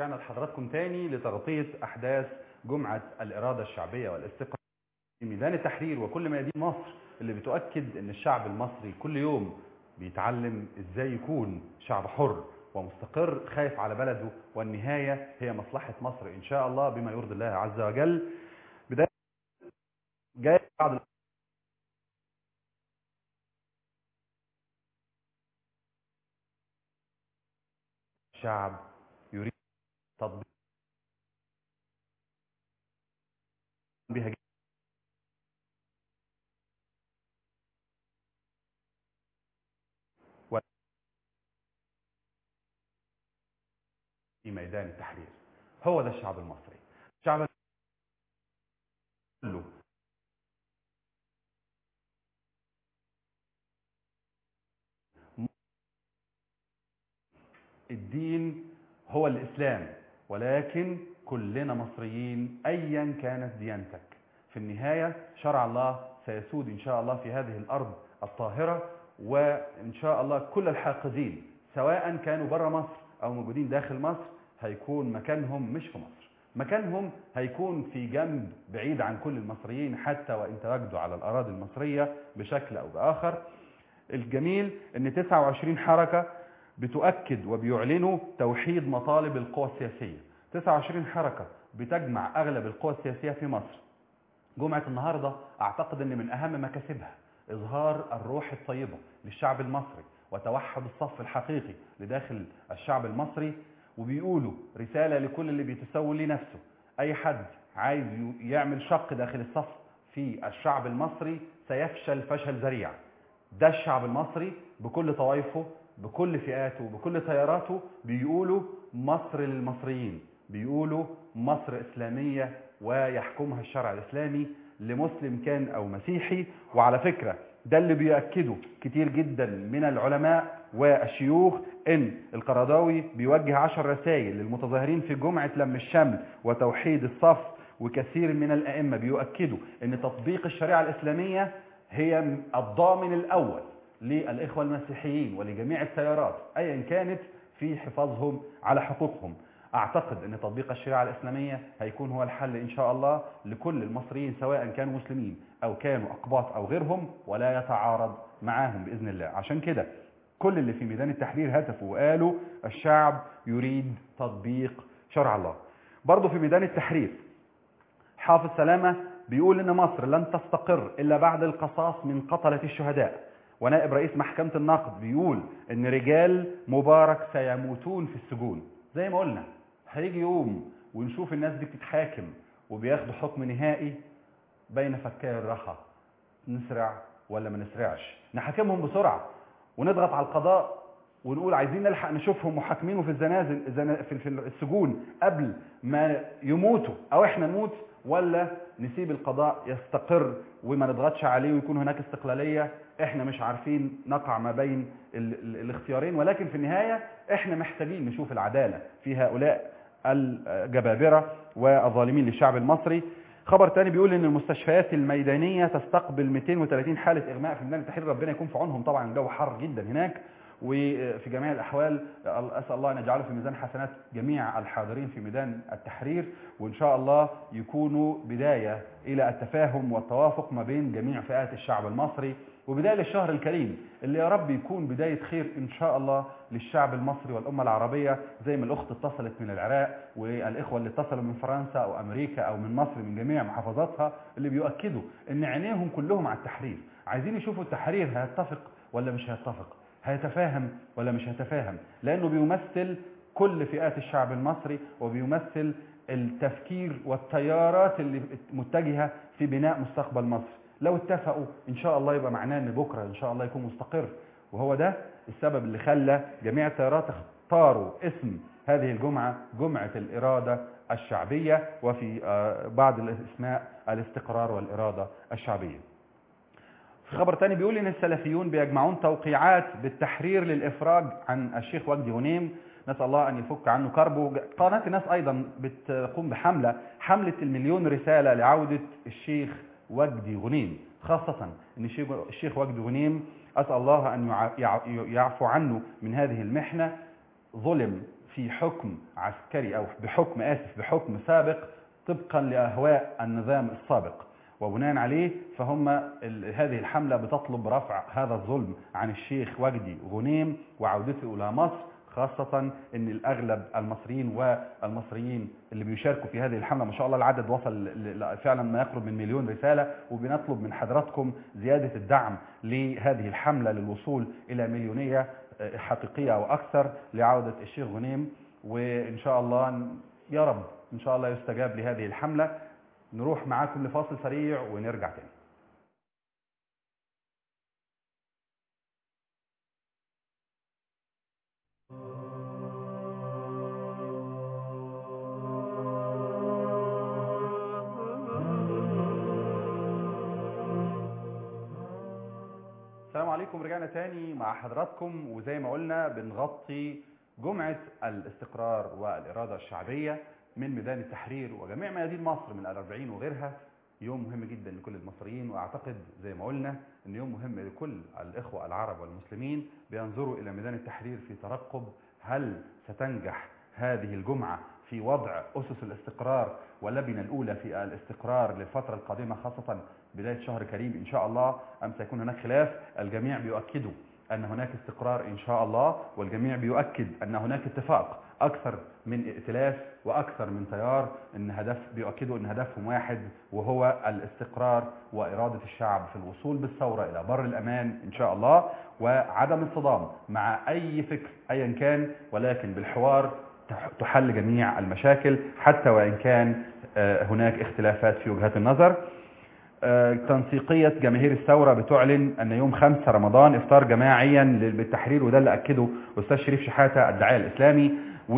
رجعنا لحضراتكم تاني لتغطية أحداث جمعة الإرادة الشعبية والاستقرار في ميدان التحرير وكل ميادين مصر اللي بتؤكد أن الشعب المصري كل يوم بيتعلم إزاي يكون شعب حر ومستقر خايف على بلده والنهاية هي مصلحة مصر إن شاء الله بما يرضي الله عز وجل بداية جاي بعض الشعب يريد تطبيق بها جداً. و- في ميدان التحرير هو ده الشعب المصري الشعب كله الدين هو الإسلام ولكن كلنا مصريين أيا كانت ديانتك في النهاية شرع الله سيسود إن شاء الله في هذه الأرض الطاهرة وإن شاء الله كل الحاقدين سواء كانوا برا مصر أو موجودين داخل مصر هيكون مكانهم مش في مصر مكانهم هيكون في جنب بعيد عن كل المصريين حتى وإن تواجدوا على الأراضي المصرية بشكل أو بآخر الجميل أن 29 حركة بتؤكد وبيعلنوا توحيد مطالب القوى السياسية 29 حركة بتجمع أغلب القوى السياسية في مصر جمعة النهاردة أعتقد أن من أهم مكاسبها إظهار الروح الطيبة للشعب المصري وتوحد الصف الحقيقي لداخل الشعب المصري وبيقولوا رسالة لكل اللي بيتسول لنفسه أي حد عايز يعمل شق داخل الصف في الشعب المصري سيفشل فشل ذريع ده الشعب المصري بكل طوائفه بكل فئاته بكل تياراته بيقولوا مصر للمصريين بيقولوا مصر إسلامية ويحكمها الشرع الإسلامي لمسلم كان أو مسيحي وعلى فكرة ده اللي بيأكده كتير جدا من العلماء والشيوخ ان القرضاوي بيوجه عشر رسائل للمتظاهرين في جمعة لم الشمل وتوحيد الصف وكثير من الأئمة بيؤكدوا ان تطبيق الشريعة الإسلامية هي الضامن الأول للإخوة المسيحيين ولجميع التيارات أيا كانت في حفاظهم على حقوقهم أعتقد أن تطبيق الشريعة الإسلامية هيكون هو الحل إن شاء الله لكل المصريين سواء كانوا مسلمين أو كانوا أقباط أو غيرهم ولا يتعارض معاهم بإذن الله عشان كده كل اللي في ميدان التحرير هتفوا وقالوا الشعب يريد تطبيق شرع الله برضه في ميدان التحرير حافظ سلامة بيقول ان مصر لن تستقر الا بعد القصاص من قتلة الشهداء ونائب رئيس محكمة النقد بيقول ان رجال مبارك سيموتون في السجون زي ما قلنا هيجي يوم ونشوف الناس دي بتتحاكم وبياخدوا حكم نهائي بين فكاي الرخا نسرع ولا ما نسرعش نحاكمهم بسرعة ونضغط على القضاء ونقول عايزين نلحق نشوفهم محاكمين وفي الزنازل الزنا- في في السجون قبل ما يموتوا او احنا نموت ولا نسيب القضاء يستقر وما نضغطش عليه ويكون هناك استقلالية احنا مش عارفين نقع ما بين ال ال الاختيارين ولكن في النهاية احنا محتاجين نشوف العدالة في هؤلاء الجبابرة والظالمين للشعب المصري خبر تاني بيقول ان المستشفيات الميدانية تستقبل 230 حالة اغماء في ميدان التحرير ربنا يكون في عونهم طبعا الجو حر جدا هناك وفي جميع الأحوال أسأل الله أن يجعله في ميزان حسنات جميع الحاضرين في ميدان التحرير وإن شاء الله يكونوا بداية إلى التفاهم والتوافق ما بين جميع فئات الشعب المصري وبداية للشهر الكريم اللي يا رب يكون بداية خير إن شاء الله للشعب المصري والأمة العربية زي ما الأخت اتصلت من العراق والإخوة اللي اتصلوا من فرنسا أو أمريكا أو من مصر من جميع محافظاتها اللي بيؤكدوا إن عينيهم كلهم على التحرير عايزين يشوفوا التحرير هيتفق ولا مش هيتفق هيتفاهم ولا مش هيتفاهم لأنه بيمثل كل فئات الشعب المصري وبيمثل التفكير والتيارات اللي متجهة في بناء مستقبل مصر لو اتفقوا إن شاء الله يبقى معناه أن بكرة إن شاء الله يكون مستقر وهو ده السبب اللي خلى جميع التيارات اختاروا اسم هذه الجمعة جمعة الإرادة الشعبية وفي آه، بعض الاسماء الاستقرار والإرادة الشعبية في خبر تاني بيقول ان السلفيون بيجمعون توقيعات بالتحرير للافراج عن الشيخ وجدي غنيم نسال الله ان يفك عنه كربه قناه الناس ايضا بتقوم بحمله حمله المليون رساله لعوده الشيخ وجدي غنيم خاصه ان الشيخ- الشيخ وجدي غنيم اسال الله ان يع- يع- يعفو عنه من هذه المحنه ظلم في حكم عسكري أو بحكم آسف بحكم سابق طبقا لأهواء النظام السابق وبناء عليه فهم ال- هذه الحملة بتطلب رفع هذا الظلم عن الشيخ وجدي غنيم وعودته إلى مصر خاصة ان الاغلب المصريين والمصريين اللي بيشاركوا في هذه الحملة ما شاء الله العدد وصل ل- ل- فعلا ما يقرب من مليون رسالة وبنطلب من حضراتكم زيادة الدعم لهذه الحملة للوصول الى مليونية آه، حقيقية او اكثر لعودة الشيخ غنيم وان شاء الله ن- يا رب ان شاء الله يستجاب لهذه الحملة نروح معاكم لفاصل سريع ونرجع تاني السلام عليكم رجعنا تاني مع حضراتكم وزي ما قلنا بنغطي جمعة الاستقرار والإرادة الشعبية من ميدان التحرير وجميع ميادين مصر من الأربعين وغيرها يوم مهم جدا لكل المصريين وأعتقد زي ما قلنا أن يوم مهم لكل الإخوة العرب والمسلمين بينظروا إلى ميدان التحرير في ترقب هل ستنجح هذه الجمعة في وضع أسس الاستقرار واللبنة الأولى في الاستقرار للفترة القادمة خاصة بداية شهر كريم إن شاء الله أم سيكون هناك خلاف الجميع بيؤكدوا أن هناك استقرار إن شاء الله والجميع بيؤكد أن هناك اتفاق أكثر من ائتلاف وأكثر من تيار أن هدف بيؤكدوا أن هدفهم واحد وهو الاستقرار وإرادة الشعب في الوصول بالثورة إلى بر الأمان إن شاء الله وعدم الصدام مع أي فكر أيا كان ولكن بالحوار تح- تحل جميع المشاكل حتى وإن كان آه، هناك اختلافات في وجهات النظر آه، تنسيقية جماهير الثورة بتعلن أن يوم 5 رمضان إفطار جماعيا لل- بالتحرير وده اللي أكده أستاذ شريف شحاتة الداعية الإسلامي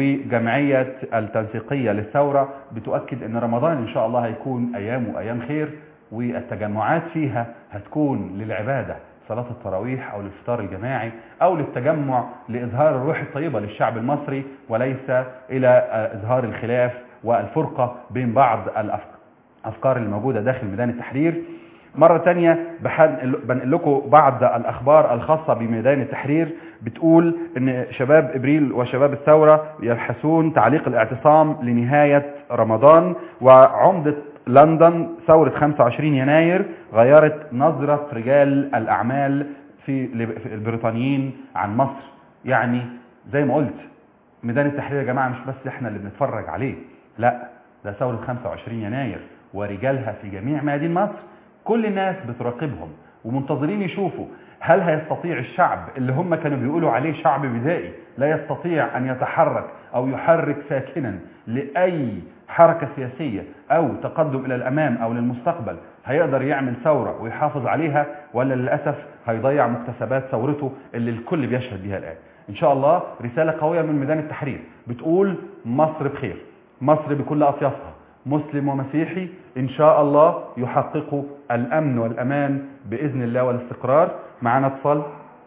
وجمعية التنسيقية للثورة بتؤكد أن رمضان إن شاء الله هيكون أيام وأيام خير والتجمعات فيها هتكون للعبادة صلاة التراويح أو الإفطار الجماعي أو للتجمع لإظهار الروح الطيبة للشعب المصري وليس إلى آه، إظهار الخلاف والفرقة بين بعض الأفكار الافكار اللي موجوده داخل ميدان التحرير مرة تانية بحن- بنقل لكم بعض الأخبار الخاصة بميدان التحرير بتقول أن شباب إبريل وشباب الثورة يبحثون تعليق الاعتصام لنهاية رمضان وعمدة لندن ثورة 25 يناير غيرت نظرة رجال الأعمال في في البريطانيين عن مصر يعني زي ما قلت ميدان التحرير يا جماعة مش بس احنا اللي بنتفرج عليه لا ده ثورة 25 يناير ورجالها في جميع ميادين مصر كل الناس بتراقبهم ومنتظرين يشوفوا هل هيستطيع الشعب اللي هم كانوا بيقولوا عليه شعب بدائي لا يستطيع أن يتحرك أو يحرك ساكنا لأي حركة سياسية أو تقدم إلى الأمام أو للمستقبل هيقدر يعمل ثورة ويحافظ عليها ولا للأسف هيضيع مكتسبات ثورته اللي الكل بيشهد بها الآن إن شاء الله رسالة قوية من ميدان التحرير بتقول مصر بخير مصر بكل أطيافها مسلم ومسيحي إن شاء الله يحققوا الأمن والأمان بإذن الله والاستقرار معنا اتصال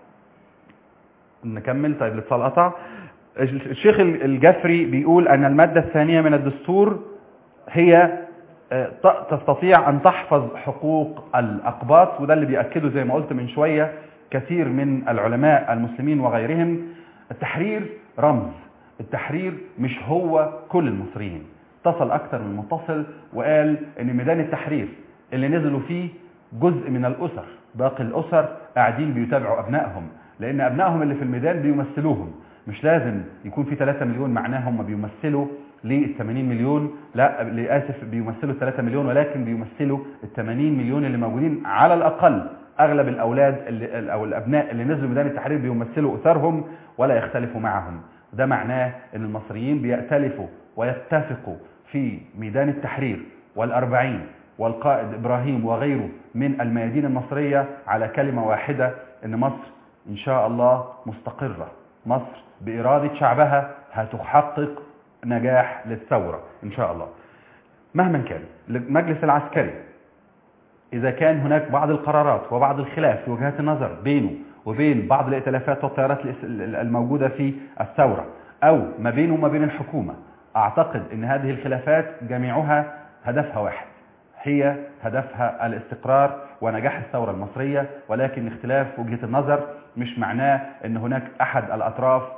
نكمل طيب الاتصال قطع الشيخ الجفري بيقول أن المادة الثانية من الدستور هي آه، ت- تستطيع أن تحفظ حقوق الأقباط وده اللي بيأكده زي ما قلت من شوية كثير من العلماء المسلمين وغيرهم التحرير رمز التحرير مش هو كل المصريين اتصل أكثر من متصل وقال أن ميدان التحرير اللي نزلوا فيه جزء من الأسر باقي الأسر قاعدين بيتابعوا أبنائهم لأن أبنائهم اللي في الميدان بيمثلوهم مش لازم يكون في 3 مليون معناهم هم بيمثلوا لل 80 مليون لا للاسف بيمثلوا 3 مليون ولكن بيمثلوا ال 80 مليون اللي موجودين على الاقل اغلب الاولاد اللي او الابناء اللي نزلوا ميدان التحرير بيمثلوا اسرهم ولا يختلفوا معهم ده معناه ان المصريين بيأتلفوا ويتفقوا في ميدان التحرير والأربعين والقائد إبراهيم وغيره من الميادين المصرية على كلمة واحدة ان مصر ان شاء الله مستقرة مصر بإرادة شعبها هتحقق نجاح للثورة إن شاء الله مهما كان المجلس العسكري إذا كان هناك بعض القرارات وبعض الخلاف في وجهات النظر بينه وبين بعض الائتلافات والتيارات الموجودة في الثورة أو ما بينه وما بين الحكومة أعتقد أن هذه الخلافات جميعها هدفها واحد هي هدفها الاستقرار ونجاح الثورة المصرية ولكن اختلاف وجهة النظر مش معناه أن هناك أحد الأطراف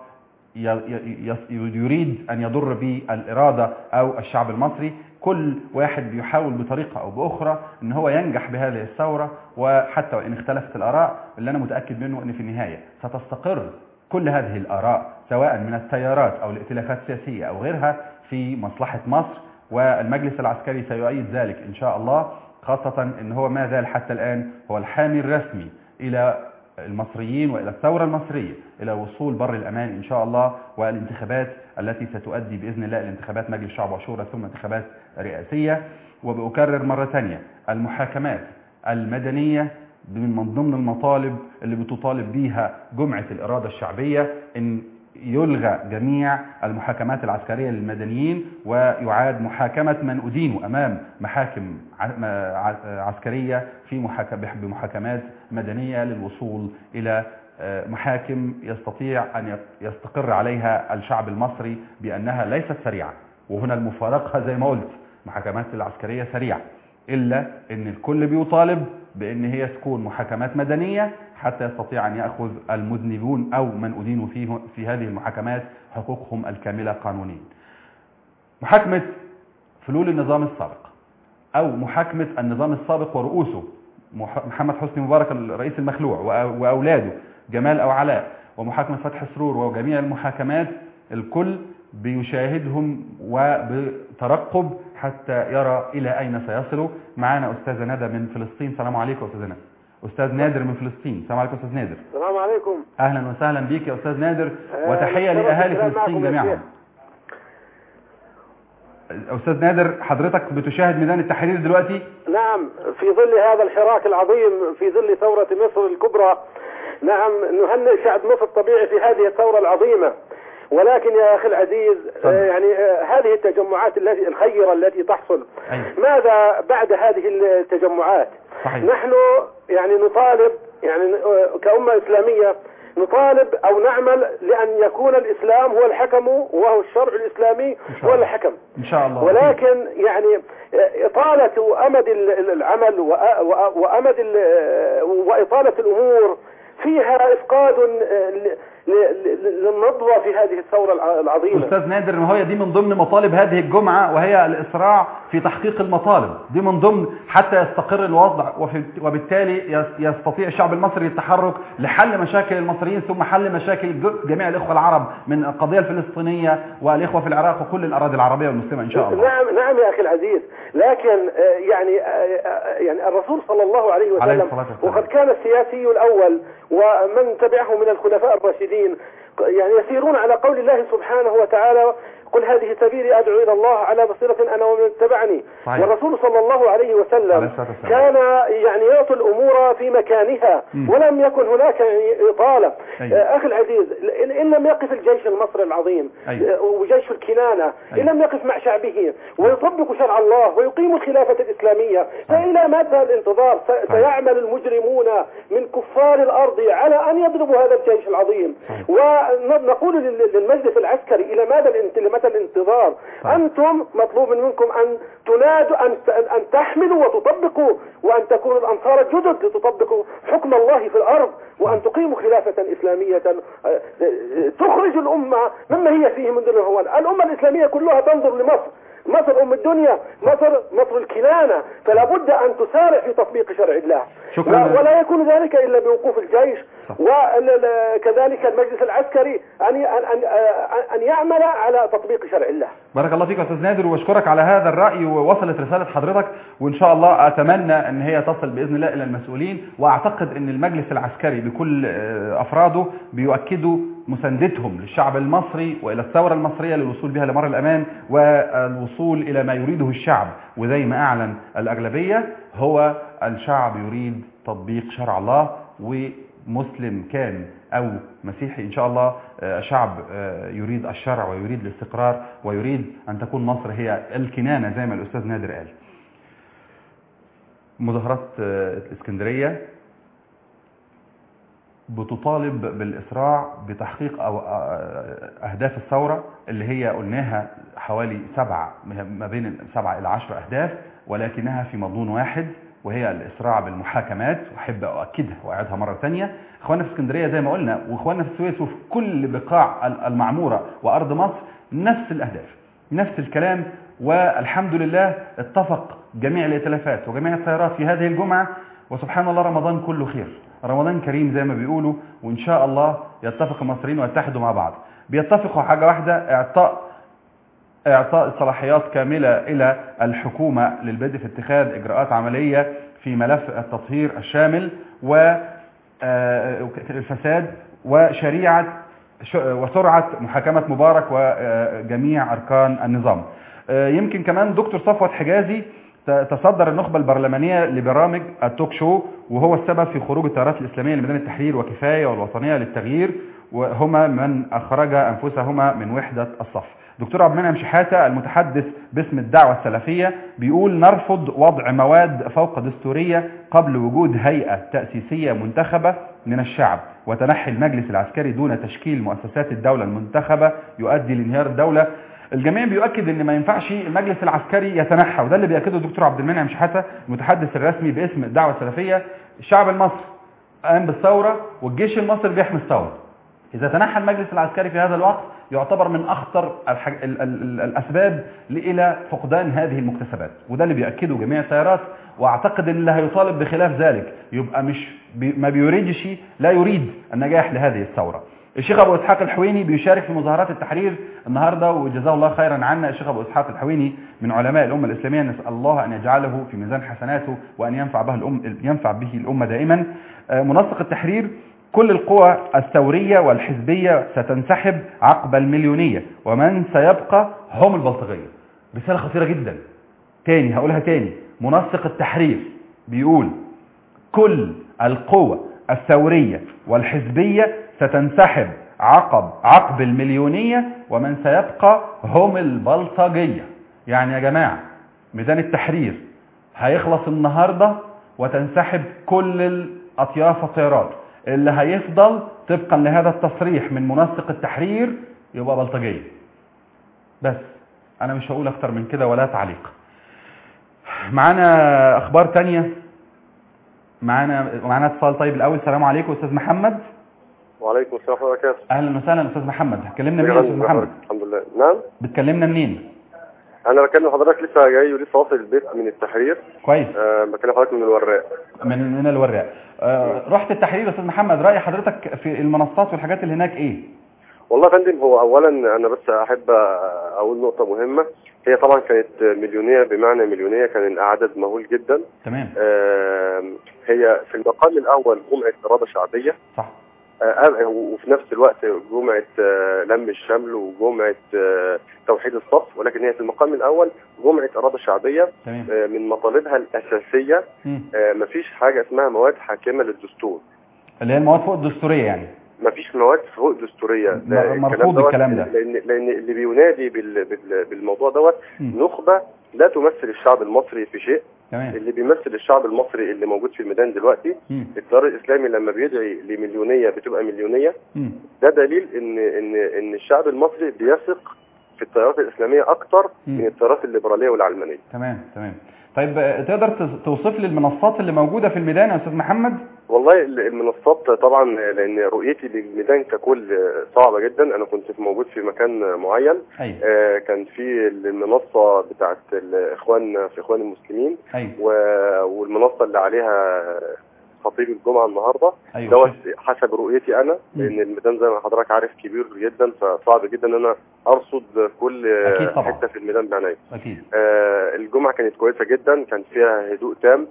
ي- ي- يص- يريد أن يضر بالإرادة أو الشعب المصري كل واحد بيحاول بطريقة أو بأخرى أن هو ينجح بهذه الثورة وحتى وإن اختلفت الآراء اللي أنا متأكد منه أن في النهاية ستستقر كل هذه الآراء سواء من التيارات أو الائتلافات السياسية أو غيرها في مصلحة مصر والمجلس العسكري سيؤيد ذلك إن شاء الله خاصة أن هو ما زال حتى الآن هو الحامي الرسمي إلى المصريين وإلى الثورة المصرية إلى وصول بر الأمان إن شاء الله والانتخابات التي ستؤدي بإذن الله الانتخابات مجلس الشعب وشورى ثم انتخابات رئاسية وبأكرر مرة ثانية المحاكمات المدنية من ضمن المطالب اللي بتطالب بيها جمعة الإرادة الشعبية إن يلغى جميع المحاكمات العسكرية للمدنيين ويعاد محاكمة من أدينوا أمام محاكم ع- م- ع- عسكرية في محاك- بح- بمحاكمات مدنية للوصول إلى آه، محاكم يستطيع أن يت- يستقر عليها الشعب المصري بأنها ليست سريعة وهنا المفارقة زي ما قلت محاكمات العسكرية سريعة إلا أن الكل بيطالب بأن هي تكون محاكمات مدنية حتى يستطيع أن يأخذ المذنبون أو من أدينوا فيه في هذه المحاكمات حقوقهم الكاملة قانونيا محاكمة فلول النظام السابق أو محاكمة النظام السابق ورؤوسه مح- محمد حسني مبارك الرئيس المخلوع وأ- وأولاده جمال أو علاء ومحاكمة فتح سرور وجميع المحاكمات الكل بيشاهدهم وبترقب حتى يرى إلى أين سيصلوا معنا أستاذة ندى من فلسطين السلام عليكم أستاذة ندى أستاذ نادر من فلسطين السلام عليكم أستاذ نادر السلام عليكم أهلا وسهلا بك يا أستاذ نادر آه، وتحية نتشرف لأهالي بالكلام فلسطين معكم يا جميعا شيخ. أستاذ نادر حضرتك بتشاهد ميدان التحرير دلوقتي نعم في ظل هذا الحراك العظيم في ظل ثورة مصر الكبرى نعم نهنئ شعب مصر الطبيعي في هذه الثورة العظيمة ولكن يا أخي العزيز تفضل. آه، يعني آه، هذه التجمعات التي الخيرة التي تحصل أيوة. ماذا بعد هذه التجمعات صحيح نحن يعني نطالب يعني آه، كأمة إسلامية نطالب أو نعمل لأن يكون الإسلام هو الحكم وهو الشرع الإسلامي إن شاء هو الله. الحكم إن شاء الله ولكن يعني إطالة أمد ال- ال- العمل وأ- وأ- وأمد ال- وإطالة الأمور فيها إفقاد ل- ل- ل- للنضوة في هذه الثورة الع- العظيمة أستاذ نادر ما هي دي من ضمن مطالب هذه الجمعة وهي الإسراع في تحقيق المطالب دي من ضمن حتى يستقر الوضع وفي- وبالتالي يس- يستطيع الشعب المصري التحرك لحل مشاكل المصريين ثم حل مشاكل ج- جميع الإخوة العرب من القضية الفلسطينية والإخوة في العراق وكل الأراضي العربية والمسلمة إن شاء الله نعم نعم يا أخي العزيز لكن آه، يعني آه، آه، يعني الرسول صلى الله عليه عليه وسلم الصلاة والسلام. وقد كان السياسي الأول ومن تبعه من الخلفاء الراشدين يعني يسيرون على قول الله سبحانه وتعالى قل هذه سبيلي أدعو إلى الله على بصيرة أنا ومن اتبعني صحيح. والرسول صلى الله عليه عليه وسلم الصلاة والسلام. كان يعني يعطي الأمور في مكانها مم. ولم يكن هناك يعني إطالة أيوة. آه، أخي العزيز إن إن لم يقف الجيش المصري العظيم أيوة. آه، وجيش الكنانة أيوة. إن لم يقف مع شعبه ويطبق شرع الله ويقيم الخلافة الإسلامية فإلى متى الانتظار س- صحيح. سيعمل المجرمون من كفار الأرض على أن يضربوا هذا الجيش العظيم صحيح. ونقول لل- للمجلس العسكري إلى ماذا الانت- لمتى الانتظار صحيح. أنتم مطلوب منكم أن تنادوا أن أن تحملوا وتطبقوا وأن تكونوا الأنصار الجدد لتطبقوا حكم الله في الأرض وأن تقيموا خلافة إسلامية آه، آه، تخرج الأمة مما هي فيه من دون الهوان الأمة الإسلامية كلها تنظر لمصر مصر أم الدنيا مصر مصر الكنانة فلا بد أن تسارع في تطبيق شرع الله شكراً. لا- ولا يكون ذلك إلا بوقوف الجيش صح. وكذلك المجلس العسكري أن أن أن, أن يعمل على تطبيق شرع الله بارك الله فيك يا استاذ نادر واشكرك على هذا الراي ووصلت رساله حضرتك وان شاء الله اتمنى ان هي تصل باذن الله الى المسؤولين واعتقد ان المجلس العسكري بكل آه، افراده بيؤكدوا مساندتهم للشعب المصري والى الثوره المصريه للوصول بها لمر الامان والوصول الى ما يريده الشعب وزي ما اعلن الاغلبيه هو الشعب يريد تطبيق شرع الله ومسلم كان او مسيحي ان شاء الله آه، شعب آه، يريد الشرع ويريد الاستقرار ويريد ان تكون مصر هي الكنانه زي ما الاستاذ نادر قال مظاهرات آه، الاسكندريه بتطالب بالإسراع بتحقيق أو آه، أهداف الثورة اللي هي قلناها حوالي سبع ما بين سبعة إلى عشر أهداف ولكنها في مضمون واحد وهي الإسراع بالمحاكمات وأحب أؤكدها وأعيدها مرة ثانية إخواننا في اسكندرية زي ما قلنا وإخواننا في السويس وفي كل بقاع ال- المعمورة وأرض مصر نفس الأهداف نفس الكلام والحمد لله اتفق جميع الائتلافات وجميع التيارات في هذه الجمعة وسبحان الله رمضان كله خير رمضان كريم زي ما بيقولوا وإن شاء الله يتفق المصريين ويتحدوا مع بعض بيتفقوا حاجة واحدة إعطاء إعطاء صلاحيات كاملة إلى الحكومة للبدء في اتخاذ إجراءات عملية في ملف التطهير الشامل والفساد وشريعة ش- وسرعة محاكمة مبارك وجميع أركان النظام آه، يمكن كمان دكتور صفوت حجازي ت- تصدر النخبة البرلمانية لبرامج التوك شو وهو السبب في خروج التيارات الإسلامية لميدان التحرير وكفاية والوطنية للتغيير وهما من أخرج أنفسهما من وحدة الصف دكتور عبد المنعم شحاتة المتحدث باسم الدعوة السلفية بيقول نرفض وضع مواد فوق دستورية قبل وجود هيئة تأسيسية منتخبة من الشعب وتنحي المجلس العسكري دون تشكيل مؤسسات الدولة المنتخبة يؤدي لانهيار الدولة الجميع بيؤكد ان ما ينفعش المجلس العسكري يتنحى وده اللي بيأكده الدكتور عبد المنعم شحاتة المتحدث الرسمي باسم الدعوة السلفية الشعب المصري قام بالثورة والجيش المصري بيحمي الثورة إذا تنحى المجلس العسكري في هذا الوقت يعتبر من أخطر الحاج... ال... ال... ال... الأسباب إلى فقدان هذه المكتسبات وده اللي بيأكده جميع التيارات وأعتقد أن اللي هيطالب بخلاف ذلك يبقى مش بي... ما بيريدش لا يريد النجاح لهذه الثورة الشيخ أبو إسحاق الحويني بيشارك في مظاهرات التحرير النهاردة وجزاه الله خيرا عنا الشيخ أبو إسحاق الحويني من علماء الأمة الإسلامية نسأل الله أن يجعله في ميزان حسناته وأن ينفع به الأم ينفع به الأمة دائما آه، منسق التحرير كل القوى الثورية والحزبية ستنسحب عقب المليونية ومن سيبقى هم البلطجية رسالة خطيرة جدا تاني هقولها تاني منسق التحرير بيقول كل القوى الثورية والحزبية ستنسحب عقب عقب المليونية ومن سيبقى هم البلطجية يعني يا جماعة ميدان التحرير هيخلص النهاردة وتنسحب كل الأطياف والطيارات اللي هيفضل طبقا لهذا التصريح من منسق التحرير يبقى بلطجية بس انا مش هقول اكتر من كده ولا تعليق معانا اخبار تانية معانا معانا اتصال طيب الاول السلام عليكم استاذ محمد وعليكم السلام ورحمة الله وبركاته اهلا وسهلا استاذ محمد كلمنا منين يا استاذ محمد الحمد لله نعم بتكلمنا منين انا بكلم حضرتك لسه جاي ولسه واصل البيت من التحرير كويس أه بكلم حضرتك من الوراق من من الوراق آه رحت التحرير يا استاذ محمد راي حضرتك في المنصات والحاجات اللي هناك ايه والله يا فندم هو اولا انا بس احب اقول نقطة مهمة هي طبعا كانت مليونية بمعنى مليونية كان العدد مهول جدا تمام أه هي في المقام الاول جمعة إرادة شعبية صح آه، وفي نفس الوقت جمعة آه، لم الشمل وجمعة آه، توحيد الصف ولكن هي في المقام الأول جمعة إرادة شعبية تمام آه، من مطالبها الأساسية مم. آه، مفيش حاجة اسمها مواد حاكمة للدستور اللي هي المواد فوق الدستوريه يعني مفيش مواد فوق دستورية م- ده مرفوض دوت الكلام ده. لأن لأن اللي بينادي بال- بال- بالموضوع دوت مم. نخبة لا تمثل الشعب المصري في شيء تمام اللي بيمثل الشعب المصري اللي موجود في الميدان دلوقتي مم. التيار الإسلامي لما بيدعي لمليونية بتبقى مليونية مم. ده دليل ان ان ان الشعب المصري بيثق في التيارات الاسلاميه اكتر مم. من التيارات الليبراليه والعلمانيه تمام تمام طيب آه، تقدر تص- توصف لي المنصات اللي موجوده في الميدان يا استاذ محمد والله ال- المنصات طبعا لان رؤيتي للميدان ككل صعبه جدا انا كنت موجود في مكان معين ايوه آه، كان في المنصه بتاعت الاخوان في اخوان المسلمين ايوه و- والمنصه اللي عليها خطيب الجمعه النهارده ايوه دوت شوف. حسب رؤيتي انا مم. لان الميدان زي ما حضرتك عارف كبير جدا فصعب جدا ان انا ارصد كل أكيد طبعا. حته في الميدان بعناية اكيد آه الجمعه كانت كويسه جدا كان فيها هدوء تام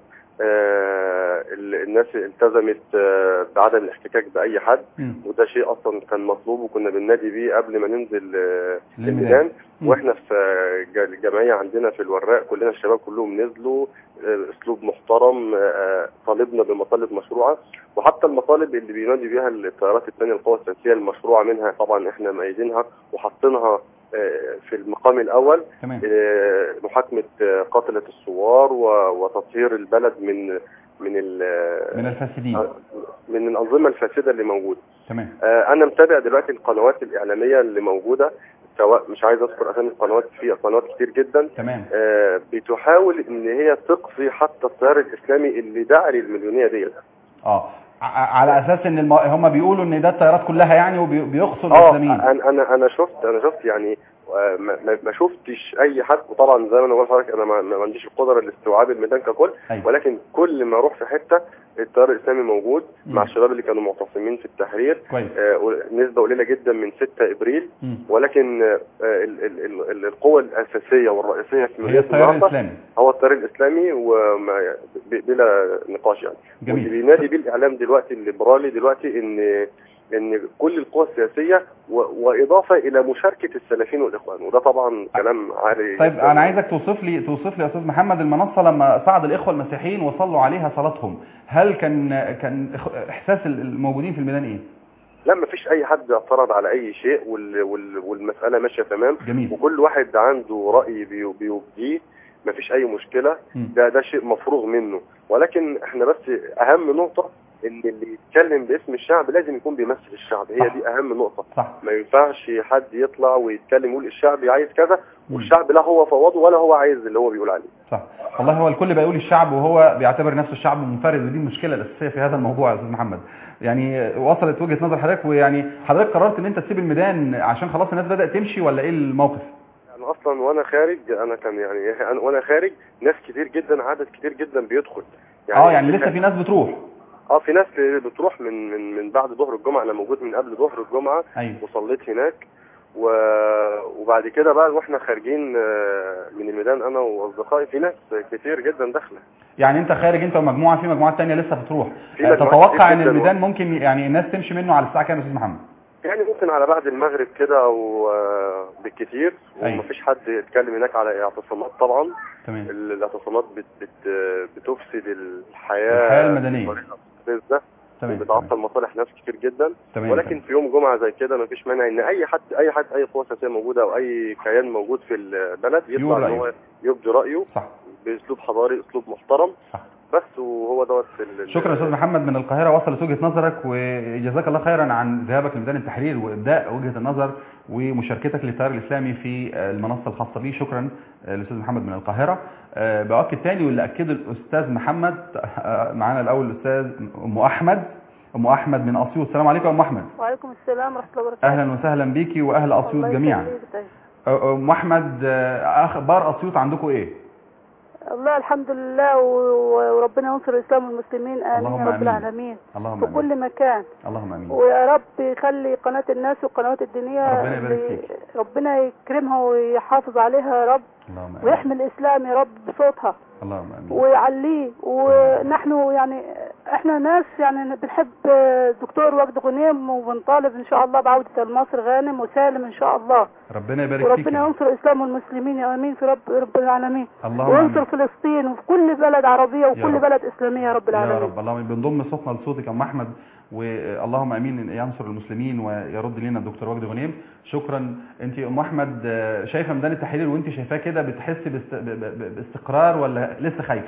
آه ال- الناس التزمت آه بعدم الاحتكاك باي حد مم. وده شيء اصلا كان مطلوب وكنا بننادي بيه قبل ما ننزل آه للميدان. الميدان مم. واحنا في آه، ج- الجمعيه عندنا في الوراق كلنا الشباب كلهم نزلوا آه، اسلوب محترم آه، طالبنا بمطالب مشروعه وحتى المطالب اللي بينادي بيها التيارات الثانيه القوى السياسيه المشروعه منها طبعا احنا مأيدينها وحاطينها آه، في المقام الاول تمام آه، محاكمه آه، قتله الثوار و- وتطهير البلد من من ال- من الفاسدين آه، من الانظمه الفاسده اللي موجوده تمام آه، انا متابع دلوقتي القنوات الاعلاميه اللي موجوده سواء مش عايز اذكر اسامي القنوات في قنوات كتير جدا تمام آه، بتحاول ان هي تقصي حتى التيار الاسلامي اللي داعي للمليونيه ديت اه ع- على اساس ان الم... هم بيقولوا ان ده الطيارات كلها يعني وبيقصوا اه الاسلاميين انا انا انا شفت انا شفت يعني آه، ما, ما- ما شفتش اي حد وطبعا زي ما انا بقول لحضرتك انا ما, ما عنديش القدره لاستيعاب الميدان ككل أيوة. ولكن كل ما اروح في حته التيار الاسلامي موجود مع مم. الشباب اللي كانوا معتصمين في التحرير كويس آه، نسبه قليله جدا من 6 ابريل مم. ولكن آه، ال- ال- ال- ال- القوة الأساسية والرئيسية في هي مدينة التيار النهضة الاسلامي هو التيار الإسلامي وما ب- بلا نقاش يعني جميل. واللي بينادي بيه الإعلام دلوقتي الليبرالي دلوقتي إن إن كل القوى السياسية و- وإضافة إلى مشاركة السلفيين والإخوان وده طبعا كلام عالي طيب جداً. انا عايزك توصف لي توصف لي يا استاذ محمد المنصه لما صعد الاخوه المسيحيين وصلوا عليها صلاتهم هل كان كان إخ- احساس الموجودين في الميدان ايه لا مفيش أي حد اعترض على أي شيء وال وال والمسألة ماشية تمام جميل وكل واحد عنده رأي بي- بيبديه مفيش أي مشكلة مم. ده ده شيء مفروغ منه ولكن احنا بس اهم نقطة ان اللي يتكلم باسم الشعب لازم يكون بيمثل الشعب هي صح. دي اهم نقطة صح ما ينفعش حد يطلع ويتكلم يقول الشعب عايز كذا مم. والشعب لا هو فوضه ولا هو عايز اللي هو بيقول عليه صح والله هو الكل بيقول الشعب وهو بيعتبر نفسه الشعب منفرد ودي المشكله الاساسيه في هذا الموضوع يا استاذ محمد يعني وصلت وجهه نظر حضرتك ويعني حضرتك قررت ان انت تسيب الميدان عشان خلاص الناس بدات تمشي ولا ايه الموقف يعني اصلا وانا خارج انا كان يعني أنا وانا خارج ناس كتير جدا عدد كتير جدا بيدخل اه يعني لسه في ناس بتروح اه في ناس بتروح من من من بعد ظهر الجمعة انا موجود من قبل ظهر الجمعة ايوه وصليت هناك و... وبعد كده بقى واحنا خارجين آه، من الميدان انا واصدقائي في ناس كتير جدا داخله يعني انت خارج انت ومجموعه في مجموعات تانية لسه بتروح في آه، مجموعات تتوقع كتير ان جداً الميدان ممكن يعني الناس تمشي منه على الساعه كام يا استاذ محمد يعني ممكن على بعد المغرب كده او آه، بالكتير أيوة. ومفيش حد يتكلم هناك على اعتصامات طبعا تمام ال- الاعتصامات بت... بت... بتفسد الحياه الحياة المدنية. بطريقة مستفزة تمام وبتعطل تمام مصالح ناس كتير جدا تمام ولكن في يوم جمعه زي كده مفيش مانع ان اي حد اي حد اي قوه سياسيه موجوده او اي كيان موجود في البلد يقول يطلع ان رأيه. هو يبدي رايه صح باسلوب حضاري اسلوب محترم صح بس وهو دوت ال- شكرا يا استاذ محمد من القاهره وصلت وجهه نظرك وجزاك الله خيرا عن ذهابك لميدان التحرير وابداء وجهه النظر ومشاركتك للتيار الاسلامي في المنصه الخاصه به شكرا الاستاذ محمد من القاهره أه، باكد تاني واللي اكده الاستاذ محمد أه، معانا الاول الاستاذ ام احمد ام احمد من اسيوط السلام عليكم يا ام احمد وعليكم السلام ورحمة الله وبركاته اهلا وسهلا بيكي واهل اسيوط الله جميعا يخليك طيب. أه، ام احمد أه، اخبار اسيوط عندكم ايه الله الحمد لله و- وربنا ينصر الإسلام والمسلمين آمين اللهم يا رب آمين. العالمين اللهم في امين كل مكان اللهم امين ويا رب يخلي قناة الناس والقنوات الدينية ربنا يبارك اللي- فيك. ربنا يكرمها ويحافظ عليها يا رب اللهم امين ويحمي الإسلام يا رب بصوتها اللهم امين ويعليه ونحن يعني احنا ناس يعني بنحب الدكتور وجد غنيم وبنطالب ان شاء الله بعودة مصر غانم وسالم ان شاء الله ربنا يبارك فيك وربنا ينصر الاسلام والمسلمين يا امين في رب رب العالمين اللهم وينصر امين فلسطين وفي كل بلد عربية يا وكل رب. بلد اسلامية يا رب يا العالمين رب اللهم بنضم صوتنا لصوتك يا ام احمد واللهم امين إن ينصر المسلمين ويرد لنا الدكتور وجدي غنيم شكرا انت يا ام احمد آه، شايفه ميدان التحرير وانت شايفاه كده بتحسي باست... ب- ب- باستقرار ولا لسه خايفه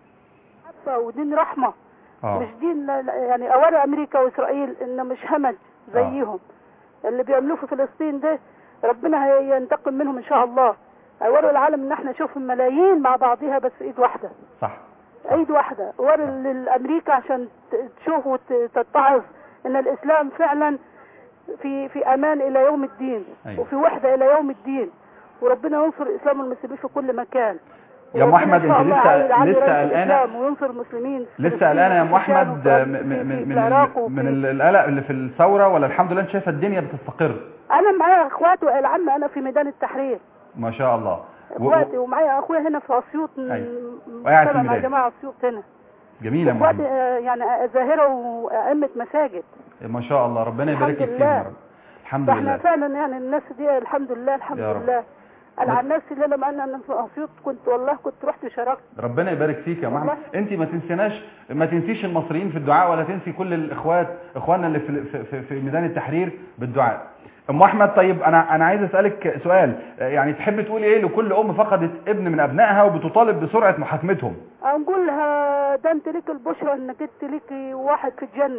حتى ودين رحمة اه مش دين لا- لا- يعني اولا امريكا واسرائيل ان مش همج زيهم اللي بيعملوه في فلسطين ده ربنا هينتقم منهم ان شاء الله اولوا العالم ان احنا نشوف ملايين مع بعضها بس ايد واحده صح ايد واحده ورا للامريكا عشان ت- تشوف وتتعظ ان الاسلام فعلا في في امان الى يوم الدين أيوة. وفي وحده الى يوم الدين وربنا ينصر الاسلام والمسلمين في كل مكان يا أم وربنا أحمد، إن شاء أنت الله لسه- يعلي- يعلي لسه راية قلقانة؟ الإسلام وينصر المسلمين في لسه فلسطين قلقانه يا ام وفي الشام احمد وفي- آه، في- م- م- في من العراق ال- وفي- من ال- القلق اللي في الثوره ولا الحمد لله انت شايفه الدنيا بتستقر انا معايا اخواتي والعم انا في ميدان التحرير ما شاء الله و- اخواتي ومعايا اخويا هنا في اسيوط م- أيوة. م- وقاعد في متابع مع الميدان. جماعه اسيوط هنا جميل يا ام اخواتي احمد آه، يعني ظاهره وائمه مساجد ما شاء الله ربنا يبارك الحمد لك فيهم يا لله. رب الحمد فاحنا لله فعلا يعني الناس دي الحمد لله الحمد يا رب. لله انا بس- عن نفسي اللي لما انا أنا في اسيوط كنت والله كنت رحت شاركت ربنا يبارك فيك يا محمد والله. انت ما تنسيناش ما تنسيش المصريين في الدعاء ولا تنسي كل الاخوات اخواننا اللي في في, في, في ميدان التحرير بالدعاء ام احمد طيب انا انا عايز اسالك سؤال يعني تحب تقولي ايه لكل ام فقدت ابن من ابنائها وبتطالب بسرعه محاكمتهم نقول لها ده انت ليك البشرى انك انت ليك واحد في الجنه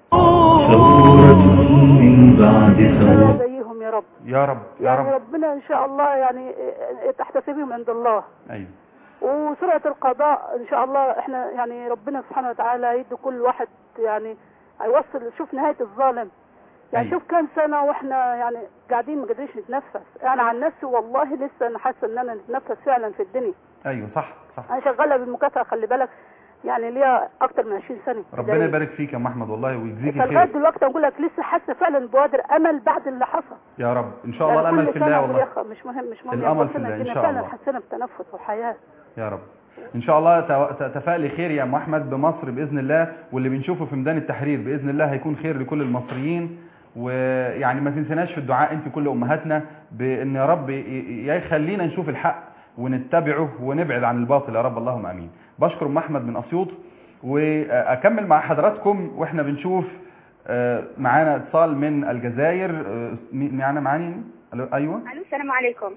ثورة من بعد ثورة زيهم يا رب يا رب يا يعني رب ربنا ان شاء الله يعني تحتسبهم عند الله ايوه وسرعة القضاء ان شاء الله احنا يعني ربنا سبحانه وتعالى يدي كل واحد يعني هيوصل شوف نهاية الظالم يعني أيوة. شوف كام سنة واحنا يعني قاعدين ما قادرينش نتنفس انا عن نفسي والله لسه انا حاسة ان انا نتنفس فعلا في الدنيا ايوه صح صح انا شغالة بالمكافأة خلي بالك يعني ليا اكتر من 20 سنة ربنا زي- يبارك فيك يا ام احمد والله ويجزيك فلغاية خير دلوقتي اقول لك لسه حاسة فعلا بوادر امل بعد اللي حصل يا رب ان شاء الله يعني الامل كل في سنة الله أقول والله يا أخ مش مهم مش مهم الأمل يا في سنة الله إن كنا شاء فعلا الله. حسينا بتنفس وحياة يا رب ان شاء الله ت- ت- تفائلي خير يا ام احمد بمصر باذن الله واللي بنشوفه في ميدان التحرير باذن الله هيكون خير لكل المصريين ويعني ما تنسناش في الدعاء انت كل امهاتنا بان يا رب ي- ي- يخلينا نشوف الحق ونتبعه ونبعد عن الباطل يا رب اللهم امين بشكر ام احمد من اسيوط واكمل مع حضراتكم واحنا بنشوف آه، معانا اتصال من الجزائر آه، مين- معانا معاني ألو، ايوه الو السلام عليكم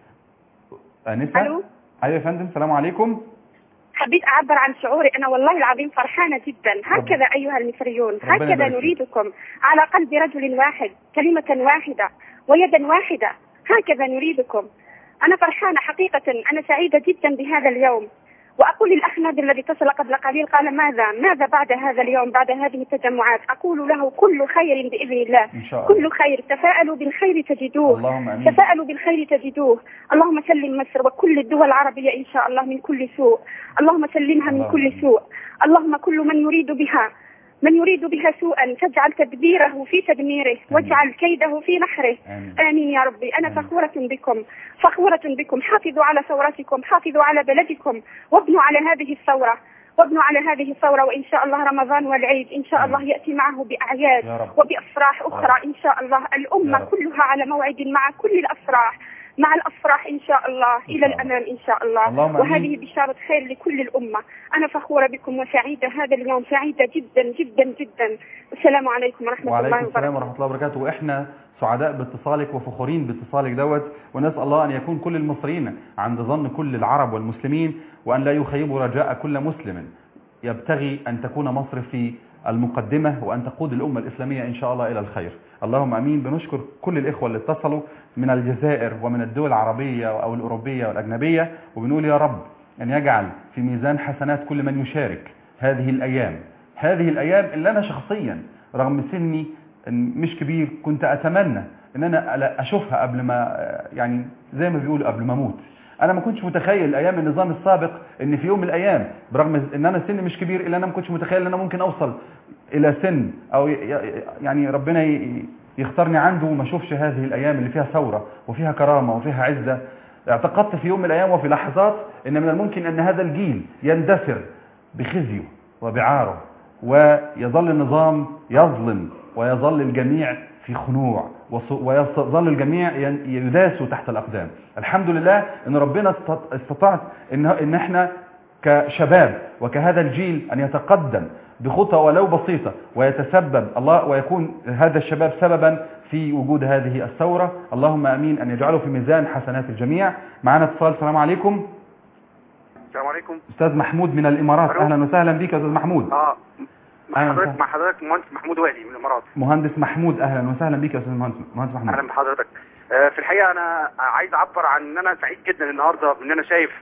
انسه ألو. ايوه يا فندم السلام عليكم حبيت اعبر عن شعوري انا والله العظيم فرحانه جدا هكذا ايها المصريون ربنا هكذا يبارك فيك. نريدكم على قلب رجل واحد كلمه واحده ويدا واحده هكذا نريدكم انا فرحانه حقيقه انا سعيده جدا بهذا اليوم واقول للاخ نادر الذي اتصل قبل قليل قال ماذا ماذا بعد هذا اليوم بعد هذه التجمعات اقول له كل خير باذن الله ان شاء الله كل خير تفاءلوا بالخير تجدوه اللهم امين تفاءلوا بالخير تجدوه اللهم سلم مصر وكل الدول العربية إن شاء الله من كل سوء اللهم سلمها من اللهم كل آمين. سوء اللهم كل من يريد بها من يريد بها سوءا فاجعل تدبيره في تدميره واجعل كيده في نحره امين آمين يا ربي أنا آمين. فخورة بكم فخورة بكم حافظوا على ثورتكم حافظوا على بلدكم وابنوا على هذه الثورة وابنوا على هذه الثورة وإن شاء الله رمضان والعيد إن شاء آمين. الله يأتي معه بأعياد يا رب وبأفراح أخرى إن شاء الله يا الأمة رب. كلها على موعد مع كل الأفراح مع الأفراح إن شاء الله إلى الله. الأمام إن شاء الله اللهم وهذه آمين. بشارة خير لكل الأمة أنا فخورة بكم وسعيدة هذا اليوم سعيدة جدا جدا جدا السلام عليكم ورحمة الله وعليكم وبركاته السلام ورحمة الله وبركاته واحنا سعداء باتصالك وفخورين باتصالك دوت ونسأل الله أن يكون كل المصريين عند ظن كل العرب والمسلمين وأن لا يخيبوا رجاء كل مسلم يبتغي أن تكون مصر في المقدمة وأن تقود الأمة الإسلامية إن شاء الله إلى الخير اللهم أمين بنشكر كل الإخوة اللي اتصلوا من الجزائر ومن الدول العربية أو الأوروبية والأجنبية وبنقول يا رب أن يجعل في ميزان حسنات كل من يشارك هذه الأيام هذه الأيام اللي أنا شخصيا رغم سني مش كبير كنت أتمنى أن أنا أشوفها قبل ما يعني زي ما بيقولوا قبل ما أموت انا ما كنتش متخيل ايام النظام السابق ان في يوم من الايام برغم ان انا سن مش كبير الا انا ما كنتش متخيل ان انا ممكن اوصل الى سن او يعني ربنا يختارني عنده وما اشوفش هذه الايام اللي فيها ثوره وفيها كرامه وفيها عزه اعتقدت في يوم من الايام وفي لحظات ان من الممكن ان هذا الجيل يندثر بخزيه وبعاره ويظل النظام يظلم ويظل الجميع في خنوع ويظل الجميع يداسوا تحت الأقدام الحمد لله أن ربنا استطاعت إن, إن احنا كشباب وكهذا الجيل أن يتقدم بخطى ولو بسيطة ويتسبب الله ويكون هذا الشباب سببا في وجود هذه الثورة اللهم أمين أن يجعله في ميزان حسنات الجميع معنا اتصال السلام عليكم السلام عليكم أستاذ محمود من الإمارات ألو. أهلا وسهلا بك يا أستاذ محمود اه مع أهلا حضرتك وسهلا. مع حضرتك مهندس محمود وادي من الامارات مهندس محمود أهلا وسهلا بك يا أستاذ مهندس مهندس محمود اهلا بحضرتك آه، في الحقيقه انا عايز اعبر عن ان انا سعيد جدا النهارده ان انا شايف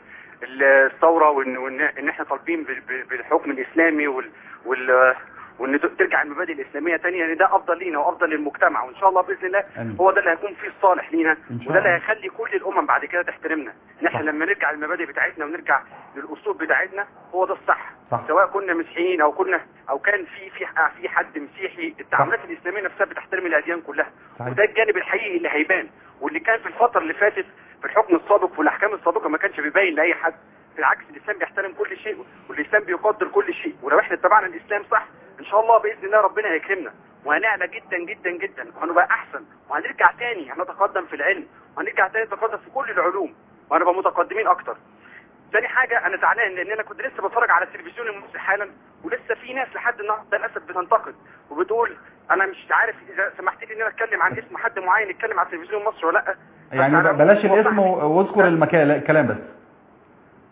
الثوره وان وان ان احنا طالبين بال- بال- بالحكم الاسلامي وال وال وان ت- ترجع المبادئ الاسلاميه تاني لان ده افضل لينا وافضل للمجتمع وان شاء الله باذن الله آمين. هو ده اللي هيكون فيه الصالح لينا إن شاء وده اللي الله. هيخلي كل الامم بعد كده تحترمنا ان احنا صح. لما نرجع للمبادئ بتاعتنا ونرجع للاصول بتاعتنا هو ده الصح صح. سواء كنا مسيحيين او كنا او كان في في في حد مسيحي التعاملات الاسلاميه نفسها بتحترم الاديان كلها صحيح. وده الجانب الحقيقي اللي هيبان واللي كان في الفتره اللي فاتت في الحكم السابق والاحكام السابقه ما كانش بيبين لاي حد بالعكس الاسلام بيحترم كل شيء والاسلام بيقدر كل شيء ولو احنا اتبعنا الاسلام صح ان شاء الله باذن الله ربنا هيكرمنا وهنعلى جدا جدا جدا وهنبقى احسن وهنرجع تاني هنتقدم في العلم وهنرجع تاني نتقدم في كل العلوم وهنبقى متقدمين اكتر تاني حاجة أنا زعلان لأن أنا كنت لسه بتفرج على التلفزيون المصري حالا ولسه في ناس لحد النهارده للأسف بتنتقد وبتقول أنا مش عارف إذا سمحت لي إن أنا أتكلم عن اسم حد معين يتكلم على التلفزيون المصري ولا لأ يعني بس أنا بلاش ممكن الاسم أوضح لك. واذكر المكان لا، الكلام بس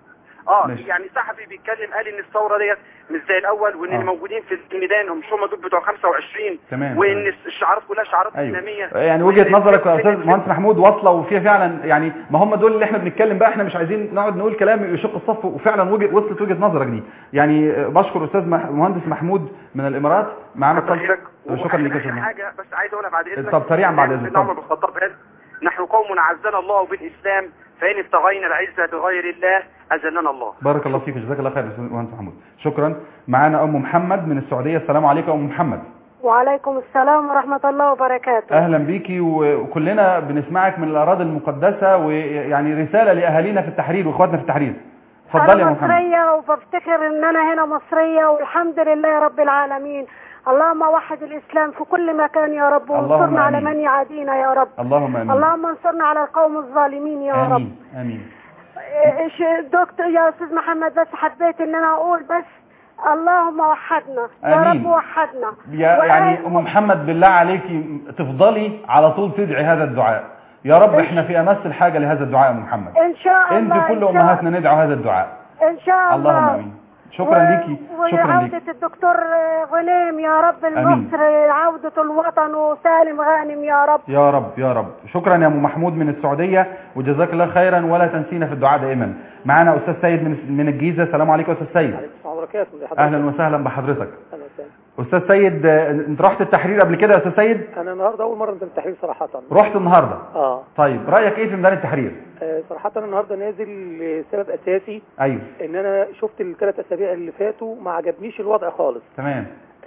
اه ماشي. يعني صحفي بيتكلم قال ان الثوره ديت مش زي الاول وان آه. اللي موجودين في الميدان مش هم دول بتوع 25 تمام وان تمام. الشعارات كلها شعارات ايوه اسلاميه يعني وجهه نظرك يا استاذ مهندس محمود واصله وفيها فعلا يعني ما هم دول اللي احنا بنتكلم بقى احنا مش عايزين نقعد نقول كلام يشق الصف وفعلا وجه وصلت وجهه نظرك دي يعني آه، بشكر استاذ مح- مهندس محمود من الامارات معانا كتر اتصال خيرك. شكرا لك يا وآخر استاذ محمود. حاجه بس عايز اقولها بعد اذنك طب سريعا بعد إذنك، سيدنا عمر اتفضل. بن الخطاب قال نحن قوم عزنا الله بالاسلام فان ابتغينا العزه بغير الله اذلنا الله بارك الله فيك جزاك الله خير يا استاذ مهندس محمود شكرا معانا ام محمد من السعوديه السلام عليكم ام محمد وعليكم السلام ورحمة الله وبركاته اهلا بيكي و- وكلنا بنسمعك من الاراضي المقدسه ويعني رساله لاهالينا في التحرير واخواتنا في التحرير اتفضلي يا أنا ام محمد مصرية وبفتكر إن أنا هنا مصرية والحمد لله رب العالمين اللهم وحد الإسلام في كل مكان يا رب اللهم وانصرنا على آمين. من يعادينا يا رب اللهم امين اللهم انصرنا على القوم الظالمين يا رب امين امين إيش دكتور يا أستاذ محمد بس حبيت إن أنا أقول بس اللهم وحدنا يا آمين. رب وحدنا يا وأهل- يعني ام محمد بالله عليكي تفضلي على طول تدعي هذا الدعاء يا رب احنا في امس الحاجه لهذا الدعاء يا ام محمد إن شاء انت الله كل إن شاء- امهاتنا ندعو هذا الدعاء إن شاء الله اللهم امين شكرا و- ليكي شكرا وعودة ليكي الدكتور غنيم يا رب المصر عودة الوطن وسالم غانم يا رب يا رب يا رب شكرا يا ام محمود من السعوديه وجزاك الله خيرا ولا تنسينا في الدعاء دائما معنا استاذ سيد من من الجيزه السلام عليكم استاذ سيد السلام وبركاته زي حضرتك اهلا وسهلا بحضرتك أهلا وسهلا. استاذ سيد آه، انت رحت التحرير قبل كده يا استاذ سيد انا النهارده اول مره انزل التحرير صراحه رحت النهارده اه طيب رايك ايه في ميدان التحرير آه، صراحه انا النهارده نازل لسبب اساسي ايوه ان انا شفت الثلاث اسابيع اللي فاتوا ما عجبنيش الوضع خالص تمام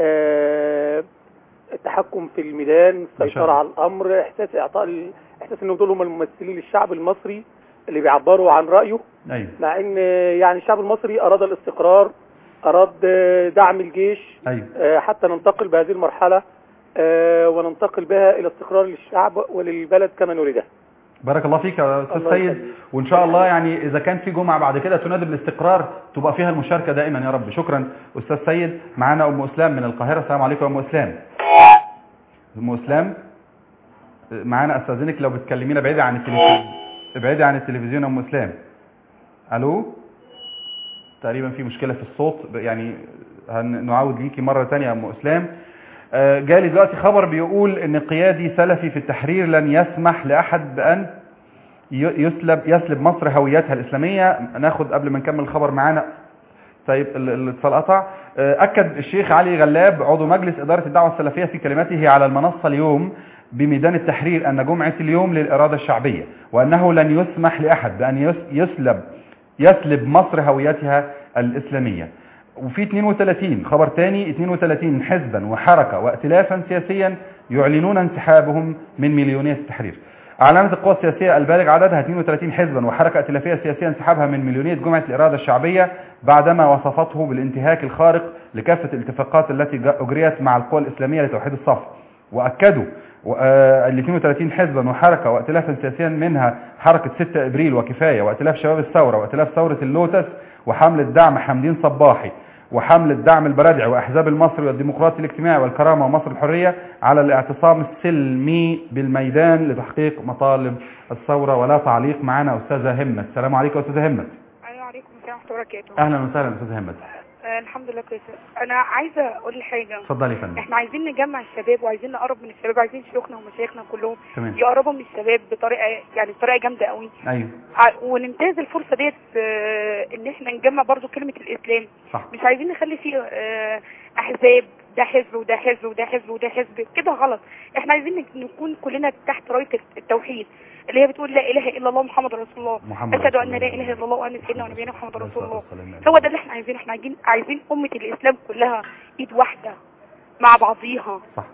آه، التحكم في الميدان ما شاء السيطره الله. على الامر احساس اعطاء ال- احساس ان دول هم الممثلين للشعب المصري اللي بيعبروا عن رايه ايوه مع ان آه، يعني الشعب المصري اراد الاستقرار اراد آه، دعم الجيش ايوه آه، حتى ننتقل بهذه المرحله آه، وننتقل بها الى استقرار للشعب وللبلد كما نريده بارك الله فيك يا استاذ الله سيد يخليك. وان شاء الله يعني اذا كان في جمعه بعد كده تنادي بالاستقرار تبقى فيها المشاركه دائما يا رب شكرا استاذ سيد معانا ام اسلام من القاهره السلام عليكم يا ام اسلام ام اسلام معانا استاذنك لو بتكلمينا بعيده عن التلفزيون ابعدي عن التلفزيون يا ام اسلام الو تقريبا في مشكله في الصوت يعني هنعود ليكي مره ثانيه يا ام اسلام آه، جالي دلوقتي خبر بيقول ان قيادي سلفي في التحرير لن يسمح لاحد بان ي- يسلب يسلب مصر هويتها الاسلاميه ناخد قبل ما نكمل الخبر معانا طيب ال- الاتصال قطع آه، اكد الشيخ علي غلاب عضو مجلس اداره الدعوه السلفيه في كلمته على المنصه اليوم بميدان التحرير ان جمعه اليوم للاراده الشعبيه وانه لن يسمح لاحد بان يس- يسلب يسلب مصر هويتها الاسلاميه وفي 32 خبر تاني 32 حزبا وحركة وائتلافا سياسيا يعلنون انسحابهم من مليونية التحرير أعلنت القوى السياسية البالغ عددها 32 حزبا وحركة ائتلافية سياسية انسحابها من مليونية جمعة الإرادة الشعبية بعدما وصفته بالانتهاك الخارق لكافة الاتفاقات التي جا- أجريت مع القوى الإسلامية لتوحيد الصف وأكدوا و- آه، ال 32 حزبا وحركة وائتلافا سياسيا منها حركة 6 إبريل وكفاية وائتلاف شباب الثورة وائتلاف ثورة اللوتس وحملة دعم حمدين صباحي وحملة دعم البرادعي وأحزاب المصري والديمقراطي الاجتماعي والكرامة ومصر الحرية على الاعتصام السلمي بالميدان لتحقيق مطالب الثورة ولا تعليق معنا أستاذة همة السلام عليكم أستاذة همة ايوه عليكم السلام ورحمه الله وبركاته أهلا وسهلا أستاذة همة آه الحمد لله كويسه انا عايزه اقول حاجه اتفضلي يا فندم احنا عايزين نجمع الشباب وعايزين نقرب من الشباب عايزين شيوخنا ومشايخنا كلهم تمام يقربوا من الشباب بطريقه يعني بطريقه جامده قوي أيوه ع- وننتهز الفرصه ديت آه، ان احنا نجمع برضو كلمه الاسلام صح مش عايزين نخلي فيه آه، احزاب ده حزب وده حزب وده حزب وده حزب كده غلط احنا عايزين نك- نكون كلنا تحت رايه التوحيد اللي هي بتقول لا اله الا الله محمد رسول الله محمد اشهد رسول ان لا الله. اله الا الله وان سيدنا ونبينا محمد عليه رسول الصلاة الله والسلام. هو ده اللي احنا عايزينه احنا عايزين عايزين امه الاسلام كلها ايد واحده مع بعضيها صح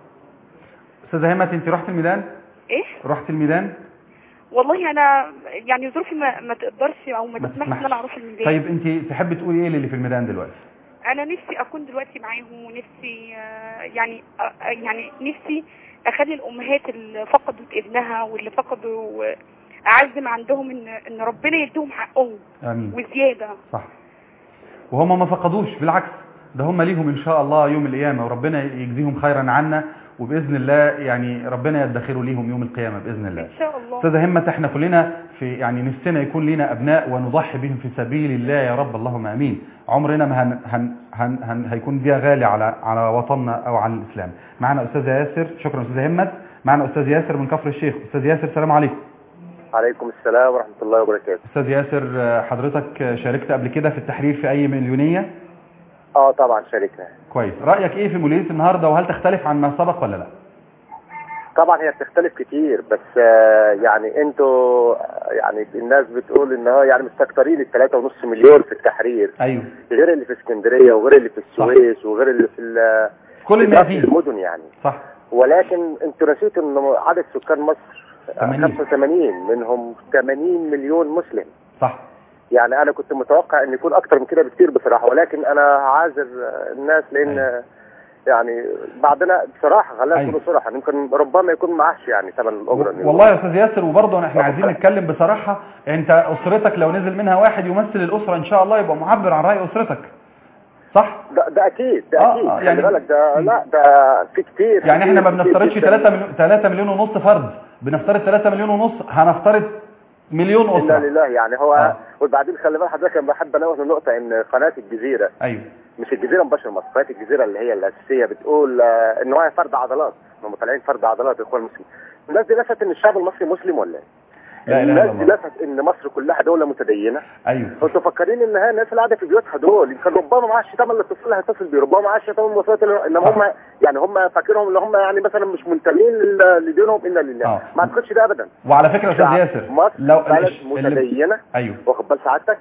أستاذة همة أنت رحت الميدان ايه رحت الميدان والله انا يعني ظروفي ما, ما تقدرش او ما ما تسمحش ان تسمحش. انا اروح الميدان طيب أنت تحبي تقولي إيه للي في الميدان دلوقتي انا نفسي اكون دلوقتي معاهم ونفسي آه، يعني آه، يعني نفسي اخلي الامهات اللي فقدوا ابنها واللي فقدوا آه، اعز ما عندهم ان ان ربنا يديهم حقهم آمين وزياده صح وهم ما فقدوش بالعكس ده هم ليهم ان شاء الله يوم القيامه وربنا يجزيهم خيرا عنا وباذن الله يعني ربنا يدخروا ليهم يوم القيامه باذن الله ان شاء الله استاذه همه احنا كلنا في يعني نفسنا يكون لنا ابناء ونضحي بهم في سبيل الله يا رب اللهم امين عمرنا ما هن هن هن هن هيكون دي غالي على على وطننا او على الاسلام معنا استاذ ياسر شكرا استاذ همت معنا استاذ ياسر من كفر الشيخ استاذ ياسر السلام عليكم عليكم السلام ورحمة الله وبركاته استاذ ياسر آه، حضرتك آه، شاركت قبل كده في التحرير في اي مليونيه اه طبعا شاركنا كويس رايك ايه في مليونيه النهارده وهل تختلف عن ما سبق ولا لا طبعا هي بتختلف كتير بس آه، يعني انتوا آه، يعني الناس بتقول ان هو يعني مستكترين ال 3.5 مليون في التحرير ايوه غير اللي في اسكندريه وغير اللي في السويس وغير اللي في ال- كل في الناس باقي دي. المدن يعني صح ولكن انتوا نسيتوا ان عدد سكان مصر آه، 80. 85 منهم 80 مليون مسلم صح يعني انا كنت متوقع ان يكون اكتر من كده بكتير بصراحه ولكن انا عاذر الناس لان أيوة. يعني بعدنا بصراحه خلينا أيوة. نكون صراحه يمكن ربما يكون معاش يعني ثمن الاجره اللي والله يا استاذ ياسر وبرضه احنا عايزين نتكلم بصراحه انت اسرتك لو نزل منها واحد يمثل الاسره ان شاء الله يبقى معبر عن راي اسرتك صح ده, ده اكيد ده آه، اكيد آه، يعني يعني- بالك ده لا ده في كتير يعني احنا ما كتير- بنفترضش كتير 3 مليون 3 مليون ونص فرد بنفترض 3 مليون ونص هنفترض مليون الا اسره لله يعني هو آه. وبعدين خلي بالك حضرتك انا بحب انوه لنقطه ان قناه الجزيره ايوه مش الجزيره مباشر مصر قناه الجزيره اللي هي الاساسيه بتقول آه، ان هو فرد عضلات هم طالعين فرد عضلات الاخوان المسلمين الناس دي نفت ان الشعب المصري مسلم ولا ايه؟ لا اله الناس الا دي الله نفت ان مصر كلها دوله متدينه ايوه انتوا فاكرين ان هي الناس اللي قاعده في بيوتها دول كان ربما معاش ثمن الاتصال اللي هيتصل بيه ربما معاش ثمن المواصلات اللي- انما هم يعني هم فاكرهم ان هم يعني مثلا مش منتمين لل- لدينهم الا لله آه. ما اعتقدش ده ابدا وعلى فكره يا استاذ شعب ياسر مصر لو بلد الش- اللي- متدينه ايوه واخد بال سعادتك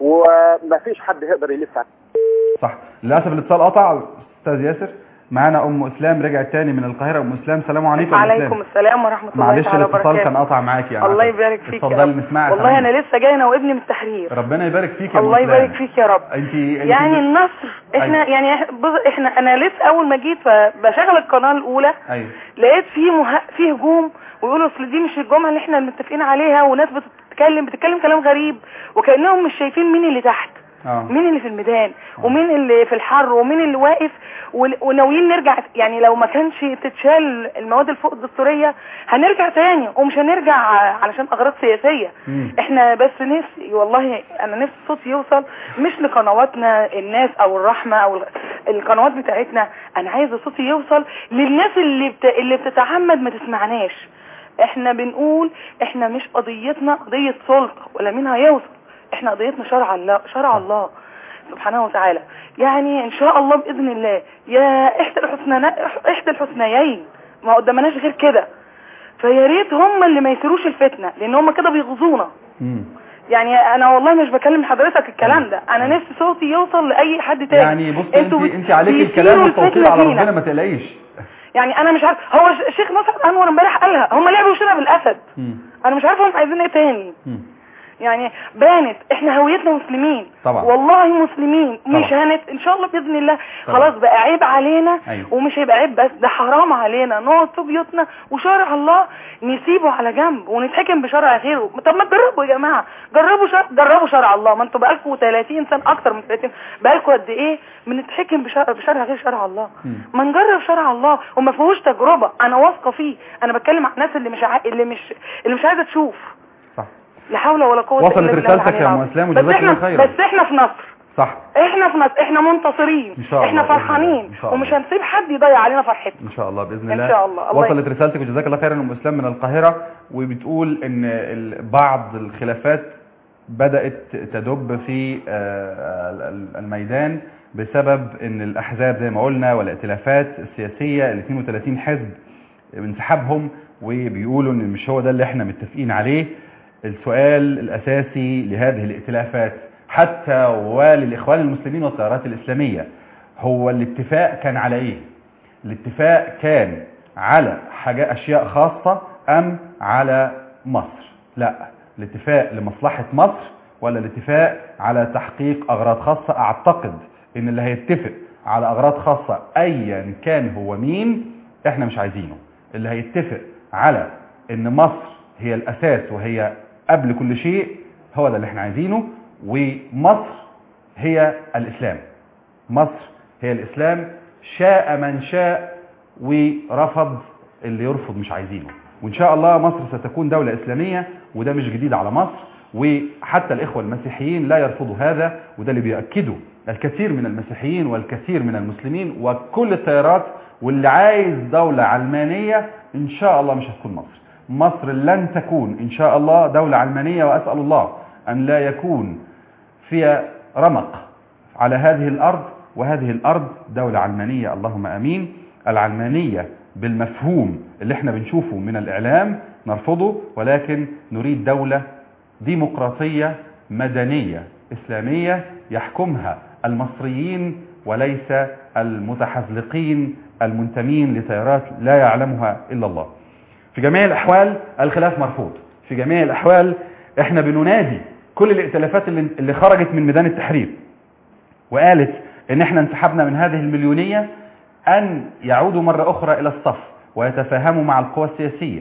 وما فيش حد يقدر يلف على صح للاسف الاتصال قطع استاذ ياسر معانا ام اسلام رجعت تاني من القاهره ام اسلام سلام عليكم يا أم عليكم إسلام. السلام ورحمة الله معلش تعالى الاتصال وبركاته كان قطع معاكي يعني الله عشان- يبارك فيك يا اتفضلي رب نسمعك والله حبيبي. انا لسه جايه انا وابني من التحرير ربنا يبارك فيك يا أم الله إسلام. يبارك فيك يا رب انت يعني النصر احنا أيوة. يعني إح- بص احنا انا لسه اول ما جيت فبشغل القناه الاولى ايوه لقيت في مه... في هجوم ويقولوا اصل دي مش الجمله اللي احنا متفقين عليها وناس بتتكلم بتتكلم كلام غريب وكانهم مش شايفين مين اللي تحت اه مين اللي في الميدان ومين اللي في الحر ومين اللي واقف ول- وناويين نرجع يعني لو ما كانش تتشال المواد الفوق الدستوريه هنرجع تاني ومش هنرجع علشان اغراض سياسيه مم. احنا بس نفسي والله انا نفسي صوتي يوصل مش لقنواتنا الناس او الرحمه او ال- القنوات بتاعتنا انا عايزه صوتي يوصل للناس اللي بت... اللي بتتعمد ما تسمعناش احنا بنقول احنا مش قضيتنا قضيه سلطه ولا مين هيوصل احنا قضيتنا شرع الله شرع الله سبحانه وتعالى يعني ان شاء الله باذن الله يا احدى الحسنى احدى الحسنيين ما قدامناش غير كده فيا ريت هم اللي ما يثيروش الفتنه لان هم كده بيغزونا مم. يعني انا والله مش بكلم حضرتك الكلام ده انا نفسي صوتي يوصل لاي حد تاني يعني بص انت انتوا انت عليك بتثيروا الكلام والتوصيل الفتنة على فينا. ربنا ما تقلقيش يعني انا مش عارف هو ش- الشيخ نصر انور امبارح قالها هم لعبوا شنا بالاسد مم. انا مش عارفه هم عايزين ايه تاني مم. يعني بانت احنا هويتنا مسلمين طبعا. والله مسلمين طبعا. مش هنت ان شاء الله باذن الله طبعا. خلاص بقى عيب علينا أيوة. ومش هيبقى عيب بس ده حرام علينا نقعد في بيوتنا وشرع الله نسيبه على جنب ونتحكم بشرع غيره طب ما تجربوا يا جماعه جربوا شرع جربوا شرع الله ما انتوا بقالكم 30 سنه اكتر من 30 بقالكم قد ايه بنتحكم بشرع بشرع غير شرع الله مم. ما نجرب شرع الله وما فيهوش تجربه انا واثقه فيه انا بتكلم عن الناس اللي مش ع... اللي مش اللي مش عايزه تشوف صح لا حول ولا قوه وصلت الا بالله رسالتك العلي يا أم العظيم. إسلام بس وجزاك احنا الله خيرا. بس احنا في نصر صح احنا في نصر احنا منتصرين إن شاء الله احنا بإذن الله. فرحانين إن شاء الله. ومش هنسيب حد يضيع علينا فرحتنا ان شاء الله باذن إن الله شاء الله. الله وصلت رسالتك وجزاك الله خيرا ام اسلام من القاهره وبتقول ان ال- بعض الخلافات بدات تدب في آه، ال- الميدان بسبب ان الاحزاب زي ما قلنا والائتلافات السياسيه ال 32 حزب انسحابهم وبيقولوا ان مش هو ده اللي احنا متفقين عليه السؤال الاساسي لهذه الائتلافات حتى وللاخوان المسلمين والتيارات الاسلاميه هو الاتفاق كان على ايه الاتفاق كان على حاجة اشياء خاصة ام على مصر لا الاتفاق لمصلحة مصر ولا الاتفاق على تحقيق اغراض خاصة اعتقد ان اللي هيتفق على اغراض خاصة ايا كان هو مين احنا مش عايزينه اللي هيتفق على ان مصر هي الاساس وهي قبل كل شيء هو ده اللي احنا عايزينه ومصر هي الاسلام مصر هي الاسلام شاء من شاء ورفض اللي يرفض مش عايزينه وإن شاء الله مصر ستكون دولة إسلامية وده مش جديد على مصر وحتى الإخوة المسيحيين لا يرفضوا هذا وده اللي بيأكده الكثير من المسيحيين والكثير من المسلمين وكل التيارات واللي عايز دولة علمانية إن شاء الله مش هتكون مصر مصر لن تكون إن شاء الله دولة علمانية وأسأل الله أن لا يكون فيها رمق على هذه الأرض وهذه الأرض دولة علمانية اللهم أمين العلمانية بالمفهوم اللي احنا بنشوفه من الإعلام نرفضه ولكن نريد دولة ديمقراطية مدنية إسلامية يحكمها المصريين وليس المتحزلقين المنتمين لتيارات لا يعلمها إلا الله في جميع الأحوال الخلاف مرفوض في جميع الأحوال احنا بننادي كل الائتلافات اللي, اللي خرجت من ميدان التحرير وقالت ان احنا انسحبنا من هذه المليونية ان يعودوا مرة اخرى الى الصف ويتفاهموا مع القوى السياسية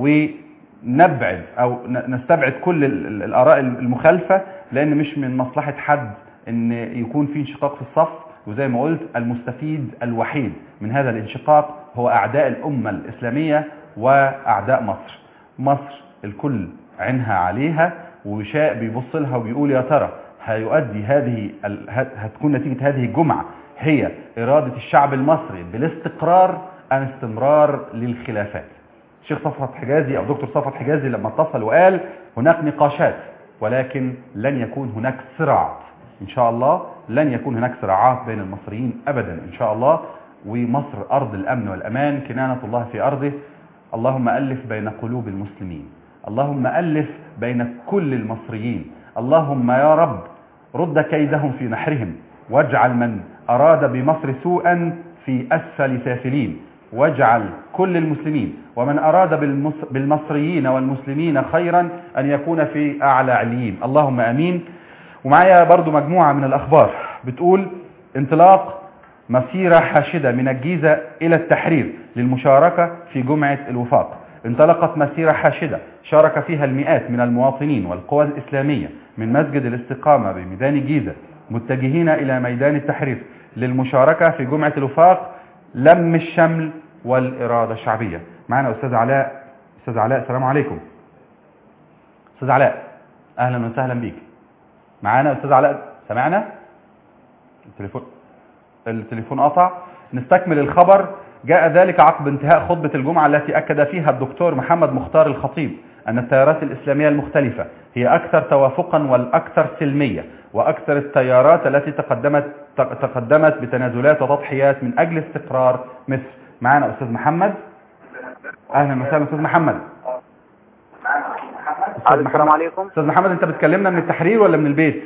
ونبعد او نستبعد كل الاراء المخالفة لان مش من مصلحة حد ان يكون في انشقاق في الصف وزي ما قلت المستفيد الوحيد من هذا الانشقاق هو اعداء الامة الاسلامية واعداء مصر مصر الكل عينها عليها وشاء بيبص لها وبيقول يا ترى هيؤدي هذه هتكون نتيجة هذه الجمعة هي إرادة الشعب المصري بالاستقرار أم استمرار للخلافات الشيخ صفوت حجازي أو دكتور صفوت حجازي لما اتصل وقال هناك نقاشات ولكن لن يكون هناك صراعات إن شاء الله لن يكون هناك صراعات بين المصريين أبدا إن شاء الله ومصر أرض الأمن والأمان كنانة الله في أرضه اللهم ألف بين قلوب المسلمين اللهم ألف بين كل المصريين اللهم يا رب رد كيدهم في نحرهم واجعل من أراد بمصر سوءا في أسفل سافلين واجعل كل المسلمين ومن أراد بالمصريين والمسلمين خيرا أن يكون في أعلى عليين اللهم أمين ومعايا برضو مجموعة من الأخبار بتقول انطلاق مسيرة حاشدة من الجيزة إلى التحرير للمشاركة في جمعة الوفاق انطلقت مسيرة حاشدة شارك فيها المئات من المواطنين والقوى الإسلامية من مسجد الاستقامة بميدان الجيزة متجهين إلى ميدان التحرير للمشاركة في جمعة الوفاق لم الشمل والإرادة الشعبية معنا أستاذ علاء أستاذ علاء السلام عليكم أستاذ علاء أهلا وسهلا بيك معانا أستاذ علاء سمعنا التليفون التليفون قطع نستكمل الخبر جاء ذلك عقب انتهاء خطبة الجمعة التي أكد فيها الدكتور محمد مختار الخطيب أن التيارات الإسلامية المختلفة هي أكثر توافقا والأكثر سلمية وأكثر التيارات التي تقدمت تقدمت بتنازلات وتضحيات من أجل استقرار مصر معنا أستاذ محمد أهلا وسهلا أستاذ محمد السلام عليكم أستاذ محمد أنت بتكلمنا من التحرير ولا من البيت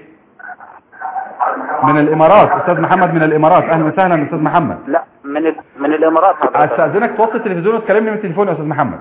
من الإمارات أستاذ محمد من الإمارات أهلا وسهلا أستاذ محمد لا من ال... من الامارات حضرتك استاذنك توطي التلفزيون وتكلمني من التليفون يا استاذ محمد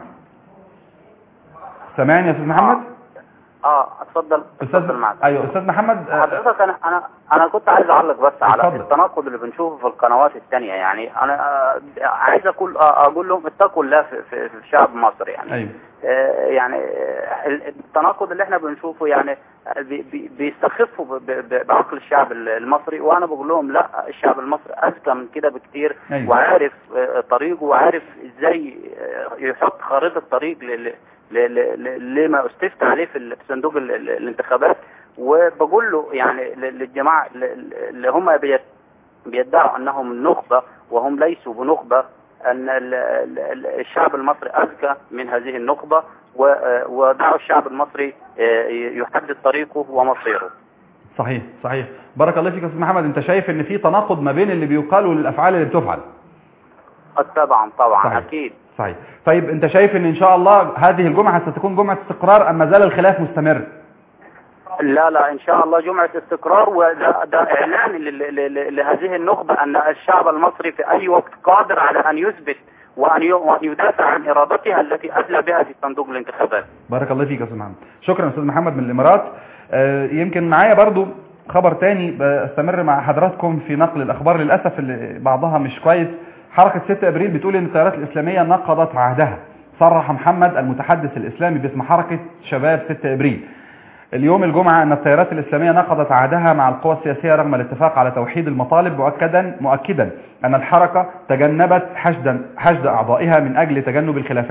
سامعني يا استاذ محمد اه اتفضل استاذ معك ايوه استاذ محمد حضرتك انا انا انا كنت عايز اعلق بس على اتفضل. التناقض اللي بنشوفه في القنوات الثانيه يعني انا آه، عايز اقول آه، اقول لهم اتقوا الله في, في, في شعب مصر يعني ايوه آه، يعني آه، التناقض اللي احنا بنشوفه يعني آه، بي- بي- بيستخفوا ب- ب- بعقل الشعب المصري وانا بقول لهم لا الشعب المصري اذكى من كده بكتير أيوة. وعارف آه، طريقه وعارف ازاي آه، يحط خريطه طريق ل- ل- ل- ل- لما استفتى عليه في ال- في صندوق ال- ال- الانتخابات وبقول له يعني ل- للجماعه ل- اللي هم بيت- بيدعوا انهم نخبه وهم ليسوا بنخبه ان ال- ال- ال- الشعب المصري اذكى من هذه النخبه و- ودعوا الشعب المصري آه، يحدد طريقه ومصيره صحيح صحيح بارك الله فيك يا استاذ محمد انت شايف ان في تناقض ما بين اللي بيقال والافعال اللي بتفعل طبعا طبعا صحيح. اكيد صحيح طيب انت شايف ان ان شاء الله هذه الجمعه ستكون جمعه استقرار ام ما زال الخلاف مستمر لا لا ان شاء الله جمعة استقرار وده ده اعلان ل- ل- ل- لهذه النخبة ان الشعب المصري في اي وقت قادر على ان يثبت وان ي- وأن يدافع عن ارادتها التي ادلى بها في صندوق الانتخابات بارك الله فيك يا استاذ محمد شكرا استاذ محمد من الامارات آه، يمكن معايا برضو خبر تاني بستمر مع حضراتكم في نقل الاخبار للاسف اللي بعضها مش كويس حركه 6 ابريل بتقول ان التيارات الاسلاميه نقضت عهدها صرح محمد المتحدث الاسلامي باسم حركه شباب 6 ابريل اليوم الجمعة أن التيارات الإسلامية نقضت عهدها مع القوى السياسية رغم الاتفاق على توحيد المطالب مؤكدا مؤكدا أن الحركة تجنبت حشد حشد أعضائها من أجل تجنب الخلافات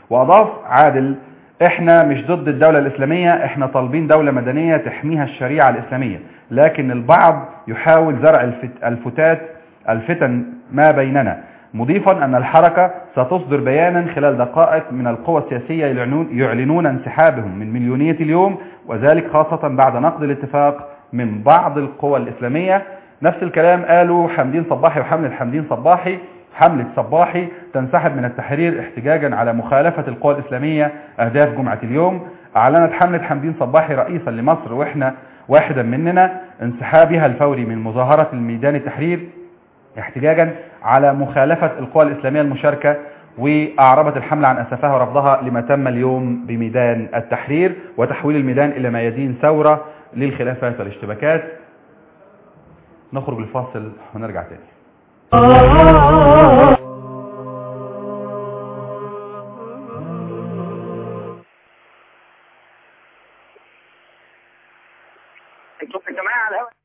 واضاف عادل احنا مش ضد الدولة الاسلامية احنا طالبين دولة مدنية تحميها الشريعة الاسلامية لكن البعض يحاول زرع الفت- الفتات الفتن ما بيننا مضيفا ان الحركة ستصدر بيانا خلال دقائق من القوى السياسية يعلنون, يعلنون انسحابهم من مليونية اليوم وذلك خاصة بعد نقد الاتفاق من بعض القوى الاسلامية نفس الكلام قالوا حمدين صباحي وحملة حمدين صباحي حملة صباحي تنسحب من التحرير احتجاجا على مخالفة القوى الإسلامية أهداف جمعة اليوم أعلنت حملة حمدين صباحي رئيسا لمصر وإحنا واحدا مننا انسحابها الفوري من مظاهرة الميدان التحرير احتجاجا على مخالفة القوى الإسلامية المشاركة وأعربت الحملة عن أسفها ورفضها لما تم اليوم بميدان التحرير وتحويل الميدان إلى ميادين ثورة للخلافات والاشتباكات نخرج الفاصل ونرجع تاني انتوا يا جماعه على الهوا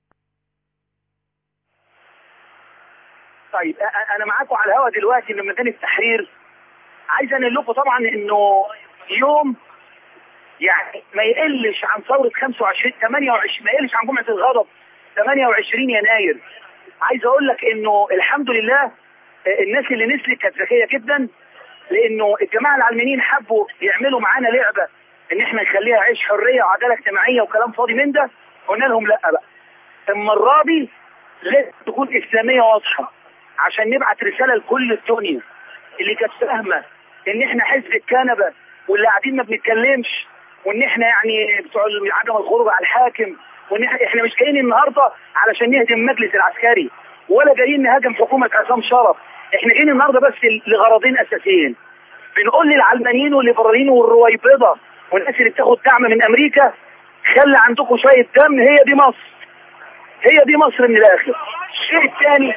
طيب أ- أ- انا معاكم على الهوا دلوقتي من ميدان التحرير عايز انقل لكم طبعا انه يوم يعني ما يقلش عن ثوره 25 28 ما يقلش عن جمعه الغضب 28 يناير عايز اقول لك انه الحمد لله آه، الناس اللي نزلت كانت ذكيه جدا لانه الجماعه العلمانيين حبوا يعملوا معانا لعبه ان احنا نخليها عيش حريه وعداله اجتماعيه وكلام فاضي من ده قلنا لهم لا بقى المره دي لازم تكون اسلاميه واضحه عشان نبعت رساله لكل الدنيا اللي كانت فاهمه ان احنا حزب الكنبه واللي قاعدين ما بنتكلمش وان احنا يعني بتوع عدم الخروج على الحاكم وان احنا احنا مش جايين النهارده علشان نهدم المجلس العسكري ولا جايين نهاجم حكومه عصام شرف احنا جايين النهارده بس لغرضين اساسيين بنقول للعلمانيين والليبراليين والرويبضه والناس اللي بتاخد دعم من امريكا خلي عندكم شويه دم هي دي مصر هي دي مصر من الاخر الشيء الثاني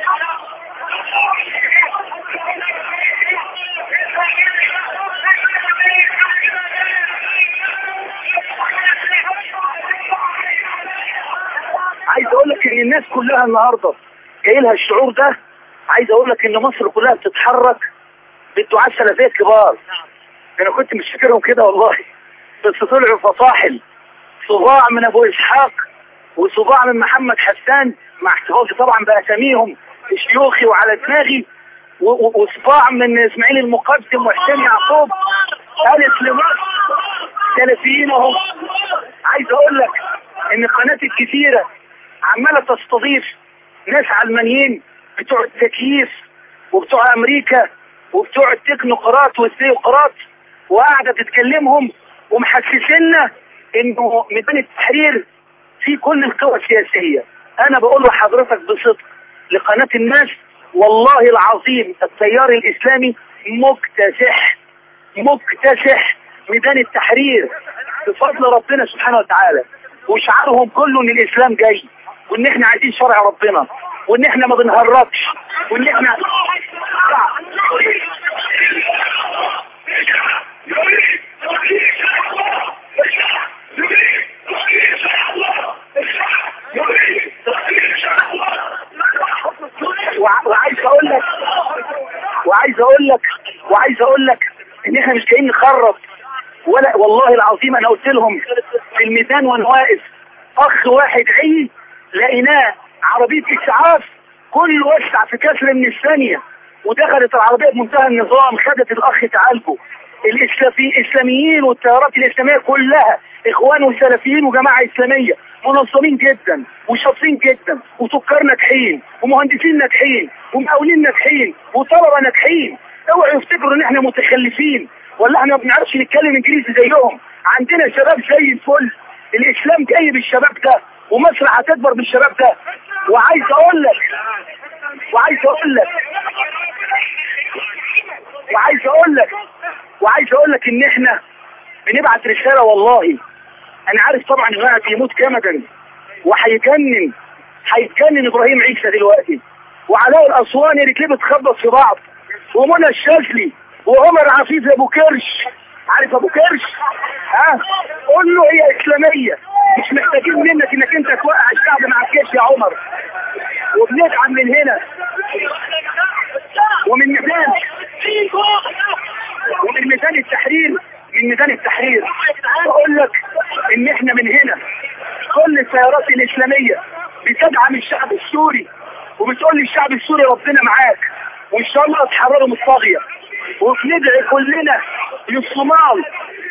عايز اقول لك ان الناس كلها النهارده جاي لها الشعور ده عايز اقول لك ان مصر كلها بتتحرك بالدعاة السلفيه الكبار انا كنت مش فاكرهم كده والله بس طلعوا فصاحل صباع من ابو اسحاق وصباع من محمد حسان مع احتفاظي طبعا باساميهم شيوخي وعلى دماغي و- و- وصباع من اسماعيل المقدم وحسين يعقوب الف لمصر سلفيين اهو عايز اقول لك ان قناه الجزيره عماله تستضيف ناس علمانيين بتوع التكييف وبتوع امريكا وبتوع التكنوقراط والثيوقراط وقاعده تتكلمهم ومحسسنا انه ميدان التحرير في كل القوى السياسيه انا بقول لحضرتك بصدق لقناه الناس والله العظيم التيار الاسلامي مكتسح مكتسح ميدان التحرير بفضل ربنا سبحانه وتعالى وشعارهم كله ان الاسلام جاي وان احنا عايزين شرع ربنا وان احنا ما بنهرجش وان احنا وع- وعايز اقول لك وعايز اقول لك وعايز اقول لك ان احنا مش جايين نخرب ولا والله العظيم انا قلت لهم في الميدان وانا واقف اخ واحد عي لقيناه عربيه اسعاف كله وسع في كسر من الثانيه ودخلت العربيه بمنتهى النظام خدت الاخ تعالجه الاسلامي الاسلاميين والتيارات الاسلاميه كلها اخوان وسلفيين وجماعه اسلاميه منظمين جدا وشاطرين جدا وسكر ناجحين ومهندسين ناجحين ومقاولين ناجحين وطلبه ناجحين اوعوا يفتكروا ان احنا متخلفين ولا احنا ما بنعرفش نتكلم انجليزي زيهم عندنا شباب زي الفل الاسلام جاي بالشباب ده ومصر هتكبر بالشباب ده وعايز اقول لك وعايز اقول لك وعايز اقول لك وعايز اقول لك ان احنا بنبعت رساله والله انا عارف طبعا ان الواحد بيموت جمدا وهيجنن هيتجنن ابراهيم عيسى دلوقتي وعلاء الاسواني رجليه بتخبط في بعض ومنى الشاذلي وعمر عفيف ابو كرش عارف ابو كرش ها قول له هي اسلاميه مش محتاجين منك انك انت توقع الشعب مع الجيش يا عمر وبندعم من هنا ومن ميدان ومن ميدان التحرير من ميدان التحرير بقول لك ان احنا من هنا كل التيارات الاسلاميه بتدعم الشعب السوري وبتقول للشعب السوري ربنا معاك وان شاء الله تحرروا من الطاغيه وبندعي كلنا للصومال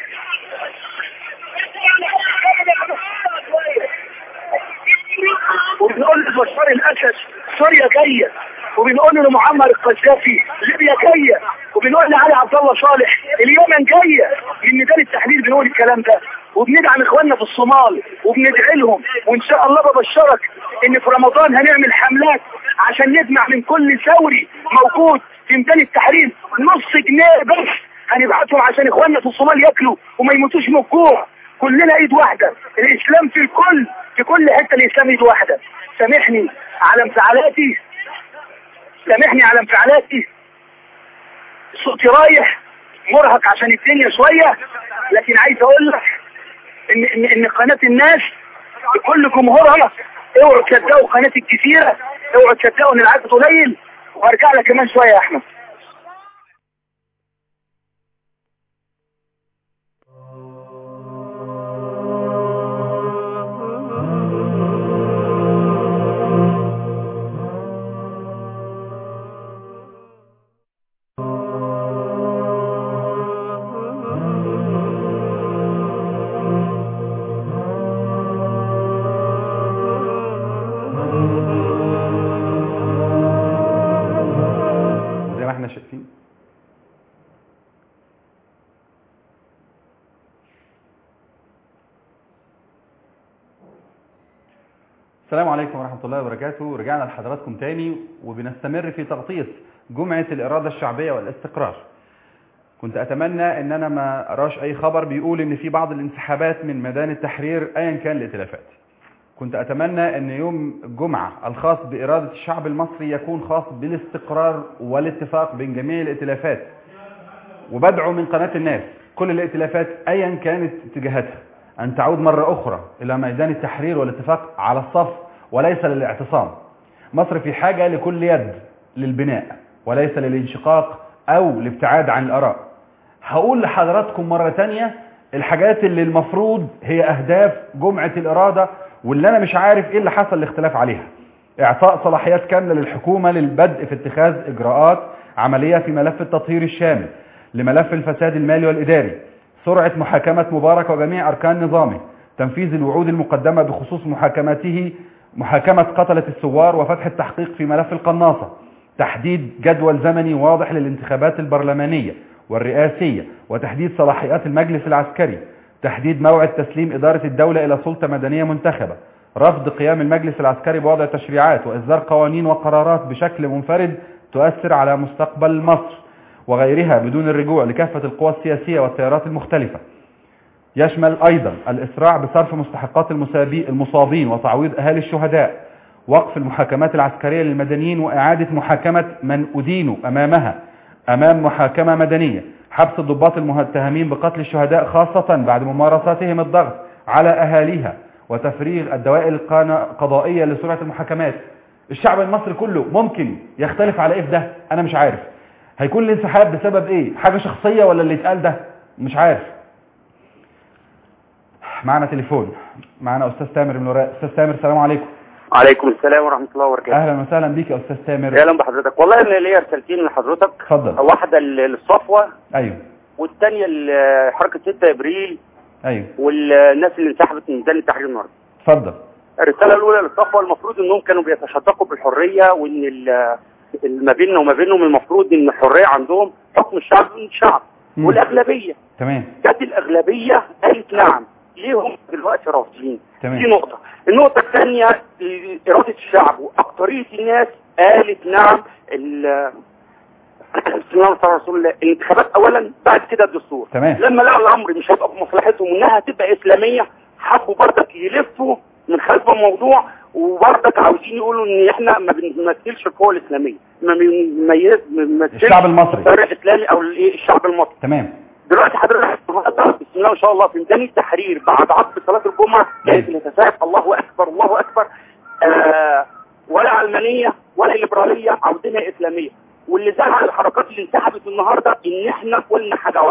وبنقول لبشار الاسد سوريا جايه وبنقول لمعمر القذافي ليبيا جايه وبنقول لعلي عبد الله صالح اليمن جايه من ميدان التحرير بنقول الكلام ده وبندعم اخواننا في الصومال وبندعي لهم وان شاء الله ببشرك ان في رمضان هنعمل حملات عشان نجمع من كل ثوري موجود في ميدان التحرير نص جنيه بس هنبعتهم عشان اخواننا في الصومال ياكلوا وما يموتوش من الجوع كلنا ايد واحده الاسلام في الكل في كل حته الاسلام ايد واحده سامحني على انفعالاتي سامحني على انفعالاتي صوتي رايح مرهق عشان الدنيا شويه لكن عايز اقول لك ان ان, إن قناه الناس بكل جمهورها اوعوا تصدقوا قناه الجزيره اوعوا تصدقوا ان العدد قليل وهرجع لك كمان شويه يا احمد زي ما احنا شايفين السلام عليكم ورحمة الله وبركاته رجعنا لحضراتكم تاني وبنستمر في تغطية جمعة الإرادة الشعبية والاستقرار كنت أتمنى أن أنا ما أراش أي خبر بيقول أن في بعض الانسحابات من ميدان التحرير أيا كان الائتلافات كنت أتمنى أن يوم الجمعة الخاص بإرادة الشعب المصري يكون خاص بالاستقرار والاتفاق بين جميع الائتلافات وبدعو من قناة الناس كل الائتلافات أيا كانت اتجاهاتها أن تعود مرة أخرى إلى ميدان التحرير والاتفاق على الصف وليس للاعتصام مصر في حاجة لكل يد للبناء وليس للانشقاق أو الابتعاد عن الآراء هقول لحضراتكم مرة تانية الحاجات اللي المفروض هي أهداف جمعة الإرادة واللي أنا مش عارف إيه اللي حصل الاختلاف عليها إعطاء صلاحيات كاملة للحكومة للبدء في اتخاذ إجراءات عملية في ملف التطهير الشامل لملف الفساد المالي والإداري سرعة محاكمة مبارك وجميع أركان نظامه تنفيذ الوعود المقدمة بخصوص محاكمته محاكمة قتلة الثوار وفتح التحقيق في ملف القناصة تحديد جدول زمني واضح للانتخابات البرلمانية والرئاسية وتحديد صلاحيات المجلس العسكري تحديد موعد تسليم إدارة الدولة إلى سلطة مدنية منتخبة رفض قيام المجلس العسكري بوضع تشريعات وإصدار قوانين وقرارات بشكل منفرد تؤثر على مستقبل مصر وغيرها بدون الرجوع لكافة القوى السياسية والتيارات المختلفة يشمل أيضا الإسراع بصرف مستحقات المسابي- المصابين وتعويض أهالي الشهداء وقف المحاكمات العسكرية للمدنيين وإعادة محاكمة من أدينوا أمامها أمام محاكمة مدنية حبس الضباط المتهمين بقتل الشهداء خاصة بعد ممارساتهم الضغط على أهاليها وتفريغ الدوائر القضائية لسرعة المحاكمات الشعب المصري كله ممكن يختلف على ايه في ده انا مش عارف هيكون الانسحاب بسبب ايه حاجة شخصية ولا اللي اتقال ده مش عارف معنا تليفون معنا استاذ تامر من وراء استاذ تامر السلام عليكم عليكم السلام ورحمة الله وبركاته اهلا وسهلا بيك يا استاذ تامر اهلا بحضرتك والله انا ليا رسالتين لحضرتك اتفضل واحدة للصفوة ايوه والثانية لحركة 6 ابريل ايوه والناس اللي انسحبت من ميدان التحرير النهارده اتفضل الرسالة الأولى للصفوة المفروض إنهم كانوا بيتشدقوا بالحرية وإن ال- ال- ما بيننا وما بينهم المفروض إن الحرية عندهم حكم الشعب من الشعب مم. والأغلبية تمام جت الأغلبية قالت نعم ليه هم دلوقتي رافضين تمام. دي نقطة النقطة الثانية ال- إرادة الشعب وأكترية الناس قالت نعم ال- بسم الله الرحمن الرحيم رسول الله الانتخابات أولا بعد كده الدستور تمام. لما لقوا الأمر مش هيبقى في مصلحتهم وإنها تبقى إسلامية حبوا برضك يلفوا من خلف الموضوع وبرضك عاوزين يقولوا ان احنا ما بنمثلش القوى الاسلاميه ما بنميز ما بنمثلش الشعب المصري. التيار الاسلامي او الايه الشعب المصري تمام دلوقتي حضرتك النهارده بسم الله ما شاء الله في ميدان التحرير بعد عصر صلاه الجمعه كانت الهتافات الله اكبر الله اكبر آه ولا علمانيه ولا ليبراليه عاوزينها اسلاميه واللي زعل الحركات اللي انسحبت النهارده ان احنا قلنا حاجه واحده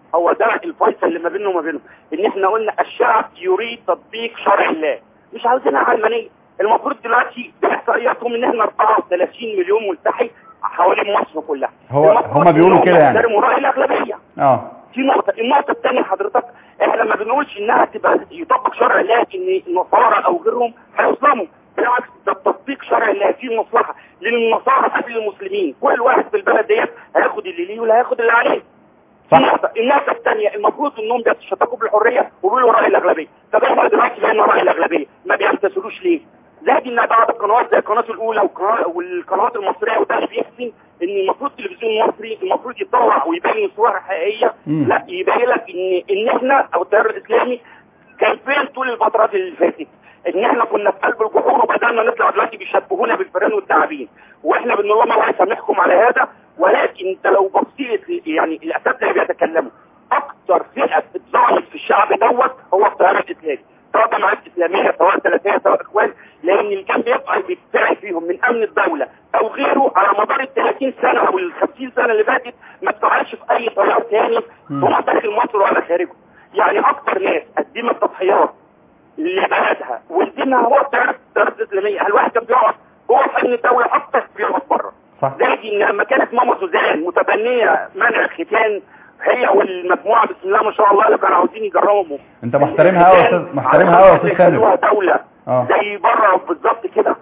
هو ده الفيصل اللي ما بيننا وما بينهم ان احنا قلنا الشعب يريد تطبيق شرع الله مش عاوزينها علمانيه المفروض دلوقتي باحصائياتهم ان احنا 34 مليون ملتحي حوالين مصر كلها هو المفروض هما بيقولوا إنهم كده يعني يحترموا راي الاغلبيه اه دي نقطة، النقطة الثانية حضرتك احنا ما بنقولش انها تبقى يطبق شرع الله ان النصارى او غيرهم هيسلموا بالعكس ده تطبيق شرع الله فيه مصلحة للنصارى قبل المسلمين كل واحد في البلد ديت هياخد اللي ليه ولا هياخد اللي عليه صح. النقطة النقطة الثانية المفروض انهم بيتشتقوا بالحرية وبيقولوا رأي الأغلبية طب احنا دلوقتي بقينا رأي الأغلبية ما بيمتثلوش ليه؟ زائد ان بعض القنوات زي القناة الأولى والقناة- والقنوات المصرية وده اللي بيحسن ان المفروض التلفزيون المصري المفروض يطلع ويبين الصور الحقيقية مم. لا يبين لك ان ان احنا او التيار الاسلامي كان فين طول الفترات اللي فاتت ان احنا كنا في قلب الجحور وبدانا نطلع دلوقتي بيشبهونا بالفئران والتعابين واحنا بنقول لهم الله يسامحكم على هذا ولكن انت لو بصيت يعني الاساتذه اللي بيتكلموا اكتر فئه اتظلمت في الشعب دوت هو التيار الاسلامي سواء جماعات اسلاميه سواء ثلاثيه سواء اخوان لان اللي كان بيبقى بيدعي فيهم من امن الدوله او غيره على مدار ال 30 سنه او ال 50 سنه اللي فاتت ما اتفعلش في اي طيار تاني سواء داخل مصر ولا خارجه يعني اكتر ناس قدمت تضحيات لبلدها ولدينها هو التيار التيار الاسلاميه هل واحد كان بيقعد هو في امن الدوله اكتر بيقعد بره صح زائد ان لما كانت ماما سوزان متبنيه منع الختان هي والمجموعه بسم الله ما شاء الله اللي كانوا عاوزين يجربوا انت محترمها قوي يا استاذ محترمها قوي يا استاذ يخلوها سامر دوله اه زي بره بالظبط كده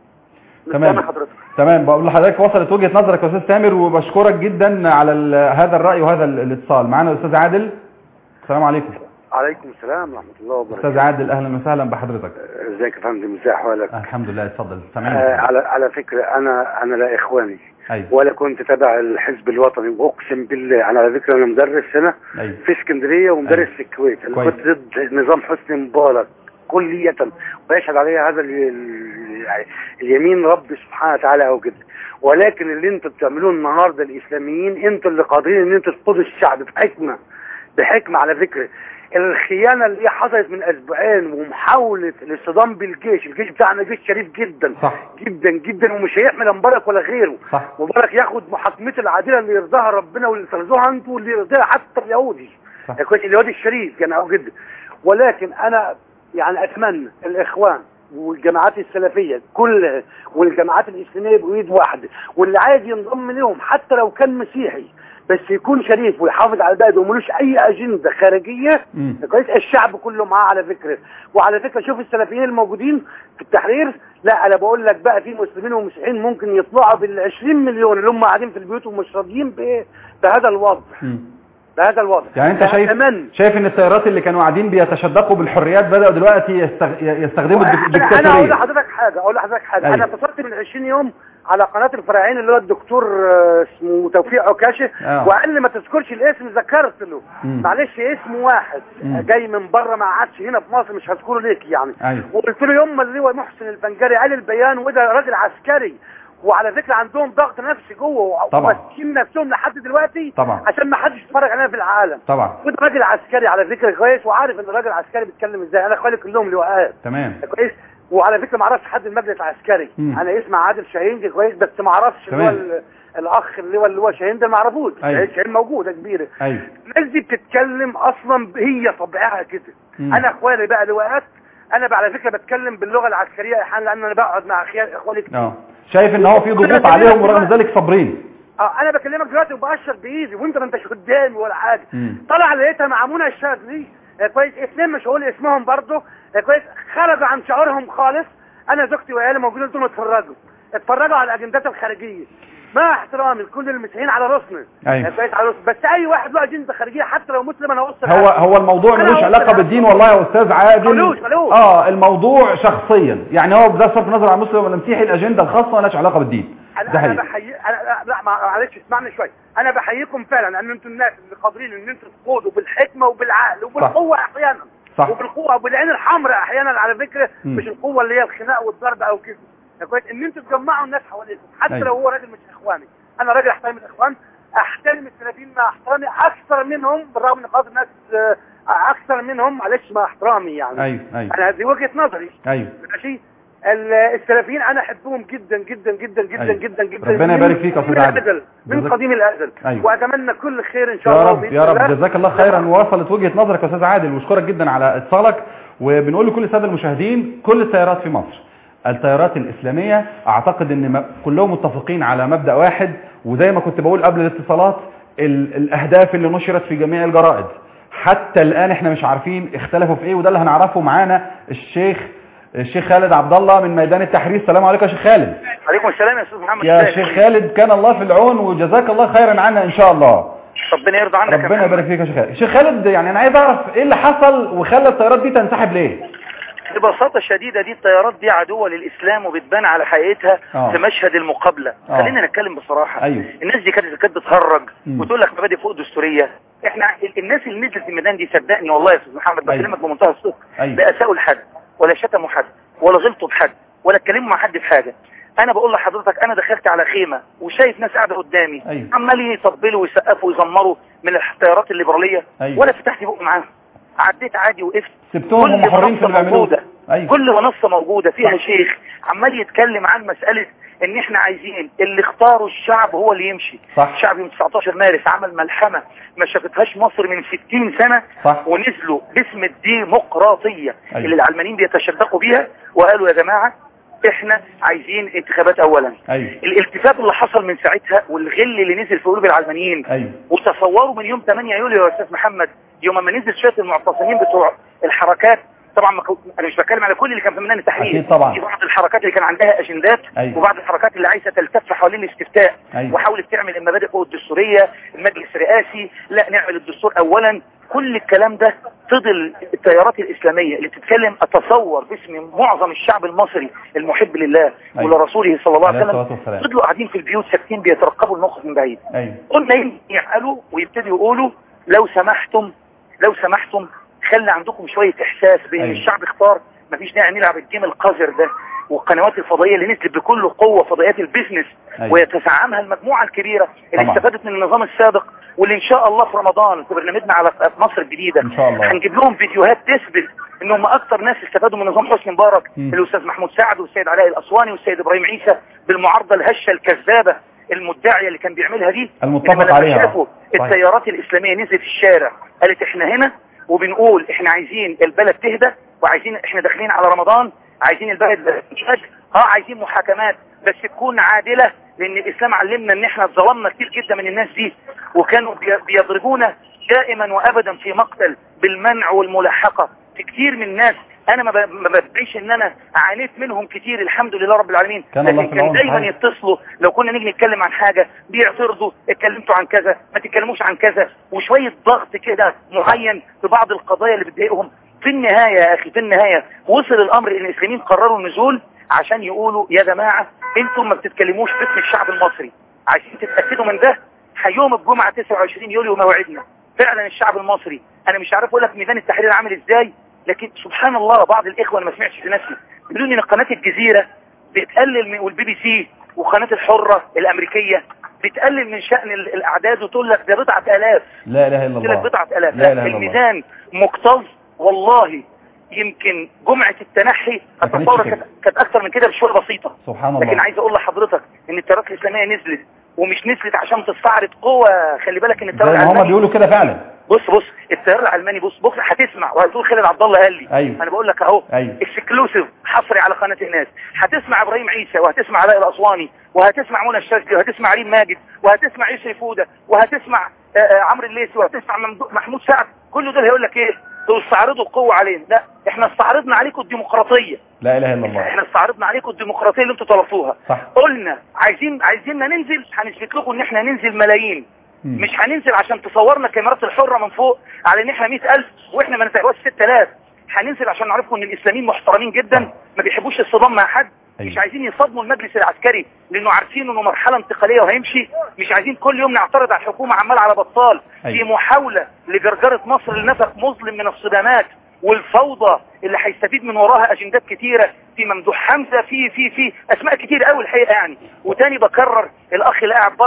تمام سامع حضرتك تمام بقول لحضرتك وصلت وجهة نظرك يا استاذ سامر وبشكرك جدا على ال- هذا الرأي وهذا ال- الاتصال معانا الاستاذ عادل السلام عليكم عليكم السلام ورحمة الله وبركاته استاذ عادل اهلا وسهلا بحضرتك ازيك يا فندم ازي احوالك الحمد لله اتفضل آه سامعين على على فكرة انا انا لا اخواني ايوه ولا كنت تبع الحزب الوطني واقسم بالله انا على فكرة انا مدرس هنا ايوه في اسكندرية ومدرس في الكويت انا كويس. كنت ضد نظام حسني مبارك كلية ويشهد عليها هذا ال- ال- يعني اليمين رب سبحانه وتعالى او كده ولكن اللي انتوا بتعملوه النهارده الاسلاميين انتوا اللي قادرين ان انتوا تقودوا الشعب بحكمه بحكمه على فكره الخيانه اللي هي حصلت من اسبوعين ومحاوله الاصطدام بالجيش الجيش بتاعنا جيش شريف جدا صح جدا جدا ومش هيحمل مبارك ولا غيره صح مبارك ياخد محاكمته العادله اللي يرضاها ربنا واللي ترضوها انتوا واللي يرضيها حتى اليهودي صح. كويس اليهودي الشريف يعني او جدا ولكن انا يعني اتمنى الاخوان والجماعات السلفيه كلها والجماعات الاسلاميه بايد واحده واللي عايز ينضم لهم حتى لو كان مسيحي بس يكون شريف ويحافظ على بلده وملوش اي اجنده خارجيه مم. كويس الشعب كله معاه على فكره وعلى فكره شوف السلفيين الموجودين في التحرير لا انا بقول لك بقى في مسلمين ومسيحيين ممكن يطلعوا بال 20 مليون اللي هم قاعدين في البيوت ومش راضيين ب- بهذا الوضع مم. بهذا الوضع يعني انت شايف فأتمنى شايف ان التيارات اللي كانوا قاعدين بيتشدقوا بالحريات بدأوا دلوقتي يستغ... يستخدموا الدك- انا انا اقول الدكتاتورية لحضرتك حاجه اقول لحضرتك حاجه أيوة. انا اتصلت من 20 يوم على قناه الفراعين اللي هو الدكتور آه، اسمه توفيق عكاشه آه. وقال لي ما تذكرش الاسم ذكرت له مم. معلش اسم واحد مم. جاي من بره ما قعدش هنا في مصر مش هذكره ليك يعني ايوه وقلت له يوم ما اللواء محسن الفنجري قال البيان وده راجل عسكري وعلى فكره عندهم ضغط نفسي جوه طبعا. وماسكين نفسهم لحد دلوقتي طبعا عشان ما حدش يتفرج علينا في العالم طبعا وده راجل عسكري على فكره كويس وعارف ان الراجل عسكري بيتكلم ازاي انا اخوالي كلهم لواءات تمام كويس وعلى فكره ما اعرفش حد المجلس العسكري مم. انا اسمي عادل شاهين كويس بس ما اعرفش اللي هو تمام. ال- الاخ اللي هو اللي هو شاهين ده ما اعرفوش أيوة. شاهين موجوده كبيره ايوه الناس دي بتتكلم اصلا هي طبعها كده مم. انا اخوالي بقى لواءات انا بقى على فكره بتكلم باللغه العسكريه احيانا لان انا بقعد مع أخي- اخوالي كتير اه شايف ان هو في ضغوط عليهم ورغم ذلك صابرين اه انا بكلمك دلوقتي وبأشر بايدي وانت ما انتش قدامي ولا حاجه مم. طلع لقيتها مع منى الشاذلي آه، كويس اثنين مش هقول اسمهم برضه آه، كويس خرجوا عن شعورهم خالص انا زوجتي وعيالي موجودين قلت لهم اتفرجوا اتفرجوا على الاجندات الخارجيه مع احترامي لكل المسيحيين على راسنا أيوة. آه، كويس على راسنا بس اي واحد له اجنده خارجيه حتى لو مسلم انا اوصل هو هو الموضوع أنا ملوش أوصل علاقة على- بالدين والله يا استاذ عادل ملوش- ملوش. اه الموضوع شخصيا يعني هو بصرف النظر عن مسلم ولا مسيحي الاجندة الخاصة مالهاش علاقة بالدين انا ده انا حقيقي بحيي انا لا, لا مع- معلش اسمعني شويه انا بحييكم فعلا ان انتم الناس اللي قادرين ان انتم تقودوا بالحكمه وبالعقل وبالقوه احيانا صح وبالقوه وبالعين الحمراء احيانا على فكره مم. مش القوه اللي هي الخناق والضرب او كده يا كويس ان انتم تجمعوا الناس حواليكم حتى أيوة. لو هو راجل مش اخواني انا راجل احترم الاخوان احترم السلفيين مع احترامي اكثر منهم بالرغم ان خاطر الناس آه، اكثر منهم معلش مع احترامي يعني ايوه ايوه انا هذه وجهه نظري ايوه ماشي ال- السلفيين انا احبهم جدا جدا جدا جدا أيوة. جدا جدا ربنا من يبارك فيك يا أستاذ قديم عادل. الازل من جزاك- قديم الازل أيوة. واتمنى كل خير ان شاء يا الله رب بإذن يا رب الله. جزاك الله خيرا وصلت وجهة نظرك يا استاذ عادل واشكرك جدا على اتصالك وبنقول لكل الساده المشاهدين كل السيارات في مصر التيارات الاسلاميه اعتقد ان م- كلهم متفقين على مبدا واحد وزي ما كنت بقول قبل الاتصالات ال- الاهداف اللي نشرت في جميع الجرائد حتى الان احنا مش عارفين اختلفوا في ايه وده اللي هنعرفه معانا الشيخ الشيخ خالد عبد الله من ميدان التحرير السلام عليكم يا شيخ خالد عليكم السلام يا استاذ محمد يا ازيك؟ شيخ خالد كان الله في العون وجزاك الله خيرا عنا ان شاء الله ربنا يرضى عنك يا ربنا محمد. يبارك فيك يا شيخ خالد شيخ خالد يعني انا عايز اعرف ايه اللي حصل وخلى الطيارات دي تنسحب ليه ببساطة شديدة دي الطيارات دي عدوة للإسلام وبتبان على حقيقتها آه. في مشهد المقابلة آه. خلينا نتكلم بصراحة ايوه الناس دي كانت كانت بتهرج مم. وتقول لك مبادئ فوق دستورية احنا ال- الناس اللي نزلت الميدان دي صدقني والله يا استاذ محمد أيوة. بكلمك بمنتهى الصدق أيوة. لا اساءوا لحد ولا شتموا حد ولا غلطوا بحد ولا اتكلموا مع حد في حاجة انا بقول لحضرتك انا دخلت على خيمة وشايف ناس قاعدة قدامي أيوة. عمال يطبلوا ويسقفوا ويزمروا من التيارات الليبرالية أيوة. ولا فتحت بق معاهم عديت عادي وقفت سبتهم هم حرين في اللي بيعملوه موجودة ايوه كل منصة موجودة فيها صح. شيخ عمال يتكلم عن مسألة ان احنا عايزين اللي اختاروا الشعب هو اللي يمشي صح. الشعب يوم 19 مارس عمل ملحمة ما شافتهاش مصر من 60 سنة صح. ونزلوا باسم الديمقراطية أيوة. اللي العلمانيين بيتشدقوا بيها وقالوا يا جماعة احنا عايزين انتخابات اولا ايوه الالتفات اللي حصل من ساعتها والغل اللي نزل في قلوب العلمانيين ايوه وتصوروا من يوم 8 يوليو يا استاذ محمد يوم ما نزل شويه المعتصمين بتوع الحركات طبعا ما كو- انا مش بتكلم على كل اللي كان في ميدان التحرير أكيد طبعا. في بعض الحركات اللي كان عندها اجندات أيوة. وبعض الحركات اللي عايزه تلتف حوالين الاستفتاء أيوة. وحاولت تعمل المبادئ فوق الدستوريه المجلس الرئاسي لا نعمل الدستور اولا كل الكلام ده فضل التيارات الاسلاميه اللي بتتكلم اتصور باسم معظم الشعب المصري المحب لله أيوة. ولرسوله صلى الله عليه عليه وسلم الصلاة والسلام. فضلوا قاعدين في البيوت ساكتين بيترقبوا الموقف من بعيد ايوه قلنا يمكن يعقلوا ويبتدوا يقولوا لو سمحتم لو سمحتم خلي عندكم شوية احساس بان أيوة. الشعب اختار مفيش داعي نلعب الجيم القذر ده والقنوات الفضائية اللي نزلت بكل قوة فضائيات البيزنس أيوة. ويتزعمها المجموعة الكبيرة اللي طبعا. استفادت من النظام السابق واللي ان شاء الله في رمضان في برنامجنا على في مصر الجديدة ان شاء الله هنجيب لهم فيديوهات تثبت ان هم اكتر ناس استفادوا من نظام حسني مبارك مم. الاستاذ محمود سعد والسيد علاء الاسواني والسيد ابراهيم عيسى بالمعارضه الهشه الكذابه المدعيه اللي كان بيعملها دي المتفق إنما لما عليها. شافوا صحيح. التيارات الاسلاميه نزلت في الشارع قالت احنا هنا وبنقول احنا عايزين البلد تهدى وعايزين احنا داخلين على رمضان عايزين البلد تشهد اه عايزين محاكمات بس تكون عادله لان الاسلام علمنا ان احنا اتظلمنا كتير جدا من الناس دي وكانوا بي- بيضربونا دائما وابدا في مقتل بالمنع والملاحقه في كتير من الناس انا ما ب- ما بدعيش ان انا عانيت منهم كتير الحمد لله رب العالمين كان الله لكن في كان العون دايما صحيح. يتصلوا لو كنا نيجي نتكلم عن حاجة بيعترضوا اتكلمتوا عن كذا ما تتكلموش عن كذا وشوية ضغط كده معين في بعض القضايا اللي بتضايقهم في النهاية يا اخي في النهاية وصل الامر ان الاسلاميين قرروا النزول عشان يقولوا يا جماعة انتم ما بتتكلموش باسم الشعب المصري عايزين تتأكدوا من ده يوم الجمعة 29 يوليو موعدنا فعلا الشعب المصري انا مش عارف اقول لك ميدان التحرير عامل ازاي لكن سبحان الله بعض الاخوة انا ما سمعتش في نفسي بيقولوا لي ان قناة الجزيرة بتقلل من والبي بي سي وقناة الحرة الامريكية بتقلل من شأن ال- الاعداد وتقول لك ده بضعة الاف لا اله الا قلت لك الله بضعة الاف لا إله إلا الله. الميزان مكتظ والله يمكن جمعة التنحي ما كانتش اتصور كده. كانت كانت اكثر من كده بشوية بسيطة سبحان لكن الله عايز اقول لحضرتك ان التيارات الاسلامية نزلت ومش نزلت عشان تستعرض قوة خلي بالك ان زي التيار ما هم العلماني بيقولوا كده فعلا بص بص التيار العلماني بص بكره هتسمع وهتقول خالد عبد الله قال لي أيوة. انا بقول لك اهو ايوه اكسكلوسيف حصري على قناه الناس هتسمع ابراهيم عيسى وهتسمع علاء الاسواني وهتسمع منى الشاذلي وهتسمع ريم ماجد وهتسمع يوسف فوده وهتسمع آه، آه، عمرو الليثي وهتسمع ممدوح- محمود سعد كل دول هيقول لك ايه دول استعرضوا القوه علينا لا احنا استعرضنا عليكم الديمقراطيه لا اله الا الله احنا استعرضنا عليكم الديمقراطيه اللي انتوا طلبتوها صح قلنا عايزين عايزيننا ننزل هنثبت لكم ان احنا ننزل ملايين مم. مش هننزل عشان تصورنا كاميرات الحرة من فوق على ان احنا 100000 واحنا ما نتجاوزش 6000 هننزل عشان نعرفكم ان الاسلاميين محترمين جدا ما بيحبوش الصدام مع حد أيوة. مش عايزين يصدموا المجلس العسكري لانه عارفين انه مرحله انتقاليه وهيمشي مش عايزين كل يوم نعترض على الحكومه عمال على بطال في أيوة. محاوله لجرجره مصر لنفق مظلم من الصدامات والفوضى اللي هيستفيد من وراها اجندات كتيره في ممدوح حمزه في في في اسماء كتير قوي الحقيقه يعني وتاني بكرر الاخ اللي قاعد بره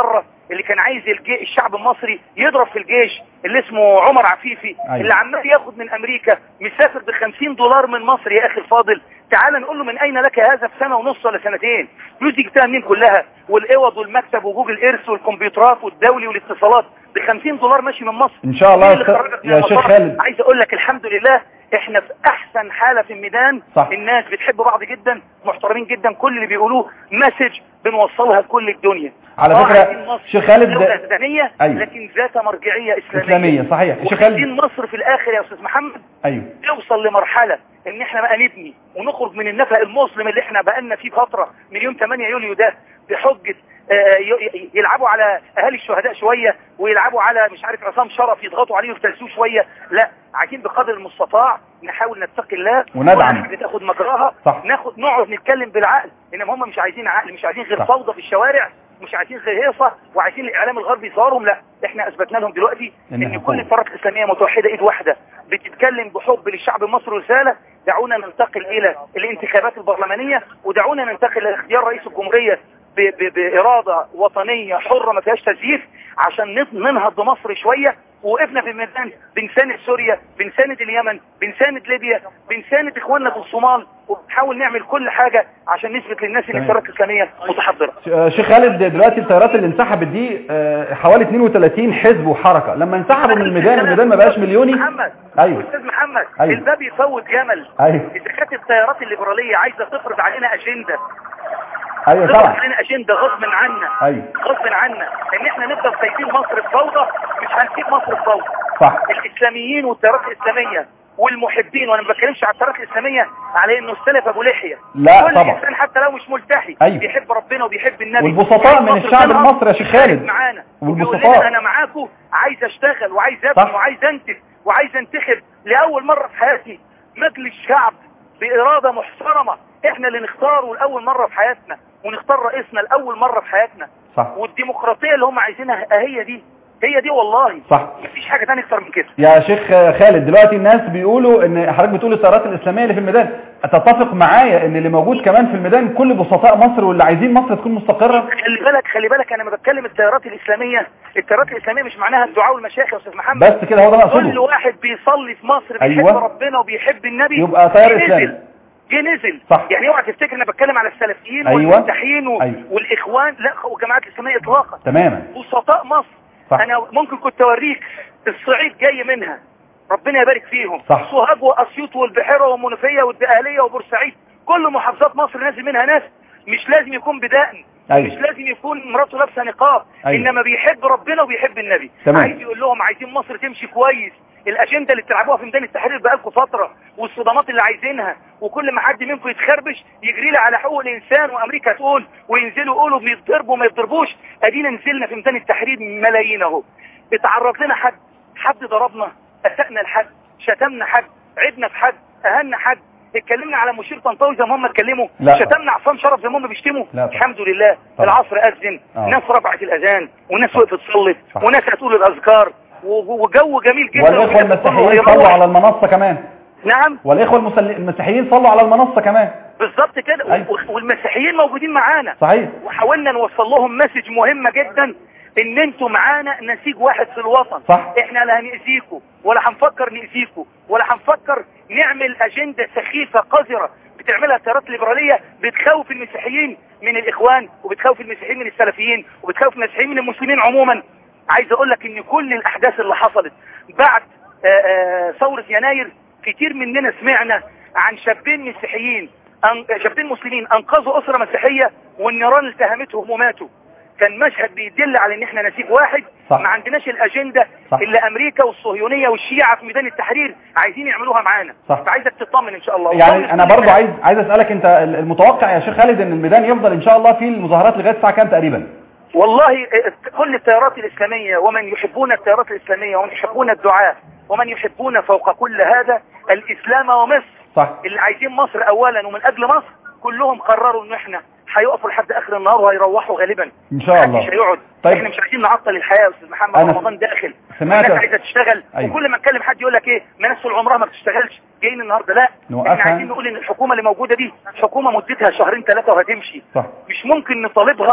اللي كان عايز الجي... الشعب المصري يضرب في الجيش اللي اسمه عمر عفيفي أيوة. اللي عمال ياخد من امريكا مسافر ب 50 دولار من مصر يا اخي الفاضل تعال نقول له من اين لك هذا في سنه ونص ولا سنتين فلوس دي جبتها منين كلها والاوض والمكتب وجوجل ايرث والكمبيوترات والدولي والاتصالات ب 50 دولار ماشي من مصر ان شاء الله مين اللي يا خرجك أستاذ- من يا شيخ المطار؟ خالد عايز اقول لك الحمد لله احنا في احسن حاله في الميدان صح. الناس بتحب بعض جدا محترمين جدا كل اللي بيقولوه مسج بنوصلها لكل الدنيا على آه، فكرة عايزين مصر شيخ خالد دولة مدنية أيوة. لكن ذات مرجعية إسلامية إسلامية صحيح شيخ خالد وعايزين مصر في الآخر يا أستاذ محمد أيوه نوصل لمرحلة ان احنا بقى نبني ونخرج من النفق المسلم اللي احنا بقالنا فيه فترة من يوم 8 يوليو ده بحجة آه، ي- ي- يلعبوا على اهالي الشهداء شوية ويلعبوا على مش عارف عصام شرف يضغطوا عليه ويفتلسوه شوية لا عايزين بقدر المستطاع نحاول نتقي الله وندعم. كل حاجة تاخد مجراها صح. ناخد نقعد نتكلم بالعقل انما هم مش عايزين عقل مش عايزين غير صح. فوضى في الشوارع مش عايزين غير هيصة وعايزين الاعلام الغربي يصورهم لا احنا اثبتنا لهم دلوقتي إن ان حكومة. كل الفرق الاسلاميه متوحده ايد واحده بتتكلم بحب للشعب المصري رساله دعونا ننتقل الى الانتخابات البرلمانيه ودعونا ننتقل الى اختيار رئيس الجمهوريه ب- ب- باراده وطنيه حره ما فيهاش تزييف عشان نض- ننهض بمصر شويه وقفنا في الميدان بنساند سوريا بنساند اليمن بنساند ليبيا بنساند اخواننا في الصومال وبنحاول نعمل كل حاجه عشان نثبت للناس ان تمام. الثورات الاسلاميه متحضره آه، شيخ خالد دلوقتي الطيارات اللي انسحبت دي آه، حوالي 32 حزب وحركة لما انسحبوا من الميدان الميدان ما بقاش مليوني محمد ايوه استاذ محمد أيوة. الباب يفوت جمل ايوه اذا كانت التيارات الليبراليه عايزه تفرض علينا اجنده ايوه تفرض طبعا علينا اجنده غصب عنا ايوه غصب عنا ان احنا نفضل سايبين مصر في فوضى مش هنسيب مصر في فوضى صح الاسلاميين والتيارات الاسلاميه والمحبين وانا ما بتكلمش على التيارات الاسلاميه على انه السلف ابو لحيه لا كل طبعا. انسان حتى لو مش ملتحي أيوة. بيحب ربنا وبيحب النبي والبسطاء من مصر الشعب تنهض المصري يا شيخ خالد. معانا وبيقول والبسطاء. لنا انا معاكم عايز اشتغل وعايز صح. ابني وعايز انتج وعايز انتخب لاول مره في حياتي مجلس شعب باراده محترمه احنا اللي نختاره لاول مره في حياتنا ونختار رئيسنا لاول مره في حياتنا صح والديمقراطيه اللي هم عايزينها هي دي هي دي والله صح مفيش حاجه ثانيه اكتر من كده يا شيخ خالد دلوقتي الناس بيقولوا ان حضرتك بتقول التيارات الاسلاميه اللي في الميدان تتفق معايا ان اللي موجود كمان في الميدان كل بسطاء مصر واللي عايزين مصر تكون مستقره خلي بالك خلي بالك انا ما بتكلم التيارات الاسلاميه التيارات الاسلاميه مش معناها الدعاء والمشايخ يا استاذ محمد بس كده هو ده مقصوده. كل واحد بيصلي في مصر بيحب أيوة. ربنا وبيحب النبي يبقى تيار جه إسلامي. نزل جه نزل صح. يعني اوعى تفتكر انا بتكلم على السلفيين أيوة. والملتحين و... أيوة. والاخوان لا والجماعات الاسلاميه اطلاقا تماما بسطاء مصر صح. انا ممكن كنت اوريك الصعيد جاي منها ربنا يبارك فيهم صح. سوهاج واسيوط والبحيره والمنوفيه والدقهليه وبورسعيد كل محافظات مصر نازل منها ناس مش لازم يكون بدقن أيوة. مش لازم يكون مراته لابسه نقاب أيوة. انما بيحب ربنا وبيحب النبي تمام. عايز يقول لهم عايزين مصر تمشي كويس الاجنده اللي بتلعبوها في ميدان التحرير بقالكم فتره والصدمات اللي عايزينها وكل ما حد منكم يتخربش يجري لي على حقوق الانسان وامريكا تقول وينزلوا يقولوا بيتضربوا وما يتضربوش ادينا نزلنا في ميدان التحرير ملايين اهو اتعرض لنا حد حد ضربنا اسأنا لحد شتمنا حد عدنا في حد اهنا حد اتكلمنا على مشير طنطاوي زي ما هم اتكلموا لا. شتمنا عصام شرف زي ما هم بيشتموا لا طبعا. الحمد لله طبعا. العصر اذن آه. ناس رفعت الاذان وناس وقفت تصلي صح. وناس هتقول الاذكار و- وجو جميل جدا والاخوه وكده المسيحيين ويروح. صلوا على المنصه كمان نعم والاخوه المسل- المسيحيين صلوا على المنصه كمان بالظبط كده أيوة. و- والمسيحيين موجودين معانا صحيح وحاولنا نوصل لهم مسج مهمة جدا ان انتوا معانا نسيج واحد في الوطن صح. احنا لا هنأذيكوا ولا هنفكر نأذيكوا ولا هنفكر نعمل اجندة سخيفة قذرة بتعملها التيارات الليبرالية بتخوف المسيحيين من الاخوان وبتخوف المسيحيين من السلفيين وبتخوف المسيحيين من المسلمين عموما عايز اقول لك ان كل الاحداث اللي حصلت بعد آه، آه، ثورة يناير كتير مننا سمعنا عن شابين مسيحيين أن- شابين مسلمين انقذوا اسرة مسيحية والنيران التهمتهم وماتوا كان مشهد بيدل على ان احنا نسيج واحد صح. ما عندناش الاجندة صح. اللي امريكا والصهيونية والشيعة في ميدان التحرير عايزين يعملوها معانا صح. فعايزك تطمن ان شاء الله يعني وطمن انا كل برضو الناس. عايز عايز اسالك انت المتوقع يا شيخ خالد ان الميدان يفضل ان شاء الله في المظاهرات لغايه الساعه كام تقريبا والله كل التيارات الإسلامية ومن يحبون التيارات الإسلامية ومن يحبون الدعاة ومن يحبون فوق كل هذا الإسلام ومصر صح اللي عايزين مصر أولا ومن أجل مصر كلهم قرروا إن إحنا هيقفوا لحد آخر النهار وهيروحوا غالبا ان شاء الله محدش هيقعد طيب. احنا مش عايزين نعطل الحياة يا أستاذ محمد أنا رمضان داخل سمعت- الناس عايزة تشتغل أيوة. وكل ما نكلم حد يقول لك إيه ما ناس طول عمرها ما بتشتغلش جايين النهارده لا نوقفها. احنا عايزين نقول إن الحكومة اللي موجودة دي حكومة مدتها شهرين ثلاثة وهتمشي صح مش ممكن نطالبها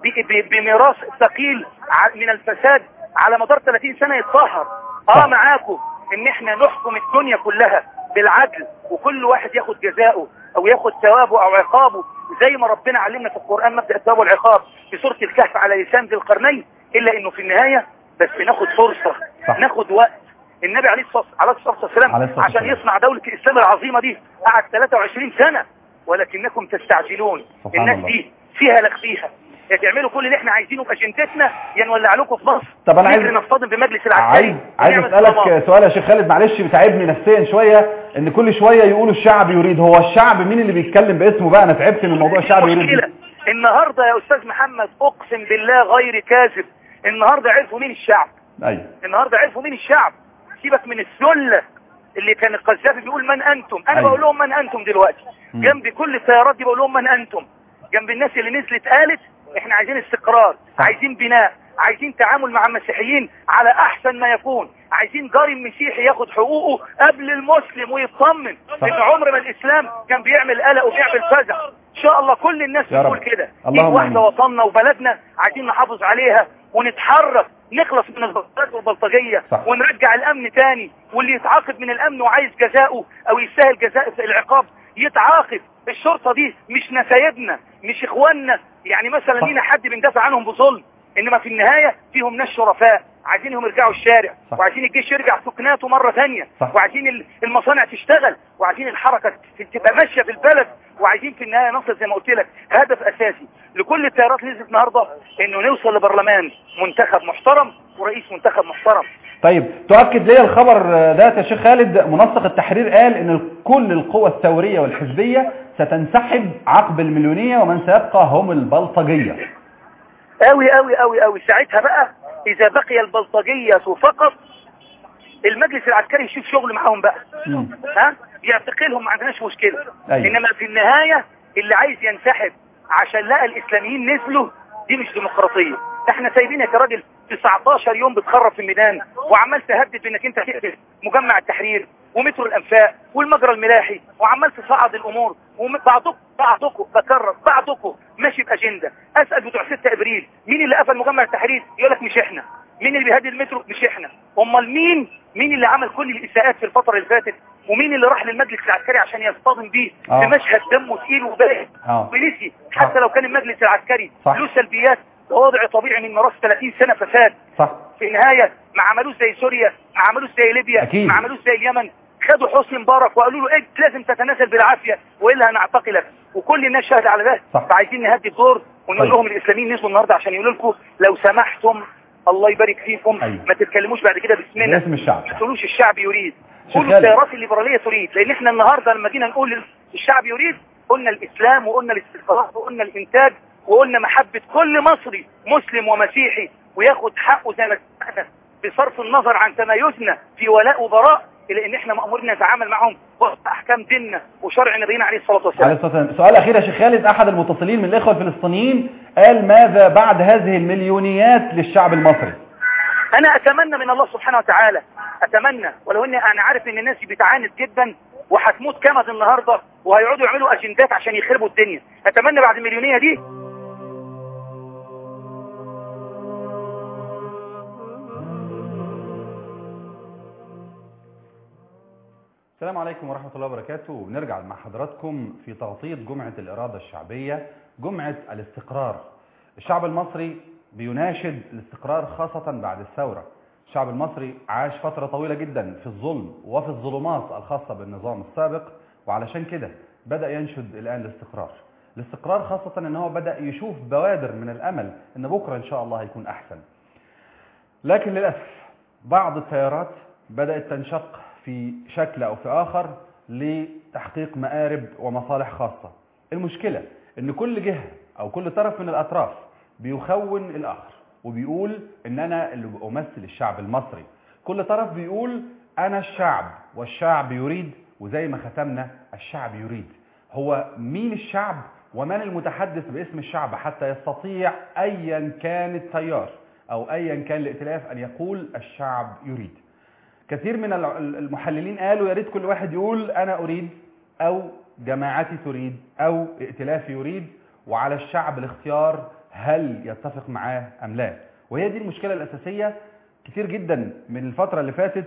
ب- ب- بميراث ثقيل ع- من الفساد على مدار 30 سنة يتطهر اه معاكم ان احنا نحكم الدنيا كلها بالعدل وكل واحد ياخد جزاؤه او ياخد ثوابه او عقابه زي ما ربنا علمنا في القرآن مبدأ الثواب والعقاب في سورة الكهف على لسان ذي القرنين الا انه في النهاية بس ناخد فرصة صح. ناخد وقت النبي عليه الصلاة عليه الصلاة والسلام عليه الصلاة عشان والسلام. يصنع دولة الإسلام العظيمة دي قعد 23 سنة ولكنكم تستعجلون سبحان الناس الله. دي فيها لخفيها يا تعملوا كل اللي احنا عايزينه باجندتنا يا نولع لكم في مصر طب أنا عايز- نجري نصطدم بمجلس العسكري عايز عايز ونعمل اسالك صدمات. سؤال يا شيخ خالد معلش بتعبني نفسيا شويه ان كل شويه يقولوا الشعب يريد هو الشعب مين اللي بيتكلم باسمه بقى انا تعبت من موضوع الشعب يريد مشكلة دي. النهاردة يا أستاذ محمد أقسم بالله غير كاذب النهاردة عرفوا مين الشعب ايوه النهاردة عرفوا مين الشعب سيبك من الذلة اللي كان القذافي بيقول من أنتم أنا أيوة. بقول لهم من أنتم دلوقتي مم. جنب كل التيارات دي بقول لهم من أنتم جنب الناس اللي نزلت قالت احنا عايزين استقرار عايزين بناء عايزين تعامل مع المسيحيين على احسن ما يكون عايزين جاري المسيحي ياخد حقوقه قبل المسلم ويطمن صح. ان عمر ما الاسلام كان بيعمل قلق وبيعمل فزع ان شاء الله كل الناس يا بتقول رب. كده دي اللهم واحده آمين. وطننا وبلدنا عايزين نحافظ عليها ونتحرك نخلص من البلطجة والبلطجية صح. ونرجع الامن تاني واللي يتعاقب من الامن وعايز جزاؤه او يستاهل جزاء العقاب يتعاقب الشرطة دي مش نسايبنا مش اخواننا يعني مثلا صح. لينا حد بندافع عنهم بظلم انما في النهاية فيهم ناس شرفاء عايزينهم يرجعوا الشارع صح. وعايزين الجيش يرجع سكناته مرة ثانية صح. وعايزين ال- المصانع تشتغل وعايزين الحركة تبقى ماشية في البلد وعايزين في النهاية نصل زي ما قلت لك هدف اساسي لكل التيارات اللي نزلت النهارده انه نوصل لبرلمان منتخب محترم ورئيس منتخب محترم طيب تؤكد لي الخبر ده يا شيخ خالد منسق التحرير قال ان كل القوى الثوريه والحزبيه ستنسحب عقب المليونيه ومن سيبقى هم البلطجيه قوي قوي قوي قوي ساعتها بقى اذا بقي البلطجية فقط المجلس العسكري يشوف شغل معاهم بقى مم. ها يعتقلهم ما عندناش مشكلة أيوة. انما في النهاية اللي عايز ينسحب عشان لقى الاسلاميين نزلوا دي مش ديمقراطية احنا سايبينك يا راجل 19 يوم بتخرب في الميدان وعمال تهدد بانك انت تقفل مجمع التحرير ومترو الانفاق والمجرى الملاحي وعمال تصعد الامور وبعضكم بعضكم بكرر بعضكم ماشي باجنده اسال بتوع 6 ابريل مين اللي قفل مجمع التحرير يقول لك مش احنا مين اللي بيهدي المترو مش احنا امال مين مين اللي عمل كل الاساءات في الفتره اللي فاتت ومين اللي راح للمجلس العسكري عشان يصطدم بيه آه. في مشهد دمه تقيل وبارد اه ونسي حتى لو كان المجلس العسكري صح. له سلبيات ده وضع طبيعي من ميراث 30 سنه فساد صح في النهايه ما عملوش زي سوريا ما عملوش زي ليبيا أكيد. ما عملوش زي اليمن خدوا حسني مبارك وقالوا له ايه لازم تتنازل بالعافيه والا هنعتقلك وكل الناس شاهده على ده صح. فعايزين نهدي الدور ونقول طيب. لهم الاسلاميين نزلوا النهارده عشان يقولوا لكم لو سمحتم الله يبارك فيكم أيوة. ما تتكلموش بعد كده باسمنا باسم الشعب ما تقولوش الشعب يريد شيخ قولوا خالد. التيارات الليبراليه تريد لان احنا النهارده لما جينا نقول الشعب يريد قلنا الاسلام وقلنا الاستقرار وقلنا الانتاج وقلنا محبه كل مصري مسلم ومسيحي وياخد حقه زي ما اتفقنا بصرف النظر عن تمايزنا في ولاء وبراء الى ان احنا مامورين نتعامل معهم وفق احكام ديننا وشرع نبينا عليه الصلاه عليه والسلام الصلاة والسلام سؤال أخير يا شيخ خالد أحد المتصلين من الإخوة الفلسطينيين قال ماذا بعد هذه المليونيات للشعب المصري انا اتمنى من الله سبحانه وتعالى اتمنى ولو اني انا عارف ان الناس بتعاند جدا وهتموت كمد النهارده وهيقعدوا يعملوا اجندات عشان يخربوا الدنيا اتمنى بعد المليونيه دي السلام عليكم ورحمة الله وبركاته بنرجع مع حضراتكم في تغطية جمعة الإرادة الشعبية جمعة الاستقرار الشعب المصري بيناشد الاستقرار خاصة بعد الثورة الشعب المصري عاش فترة طويلة جدا في الظلم وفي الظلمات الخاصة بالنظام السابق وعلشان كده بدأ ينشد الآن الاستقرار الاستقرار خاصة ان هو بدأ يشوف بوادر من الأمل ان بكرة ان شاء الله هيكون أحسن لكن للأسف بعض التيارات بدأت تنشق في شكل أو في آخر لتحقيق مآرب ومصالح خاصة المشكلة ان كل جهة أو كل طرف من الأطراف بيخون الآخر وبيقول ان أنا اللي بأمثل الشعب المصري كل طرف بيقول أنا الشعب والشعب يريد وزي ما ختمنا الشعب يريد هو مين الشعب ومن المتحدث باسم الشعب حتى يستطيع أيا كان التيار أو أيا كان الائتلاف أن يقول الشعب يريد كثير من الع- المحللين قالوا يا ريت كل واحد يقول أنا أريد أو جماعتي تريد أو ائتلافي يريد وعلى الشعب الاختيار هل يتفق معاه ام لا وهي دي المشكله الاساسيه كتير جدا من الفتره اللي فاتت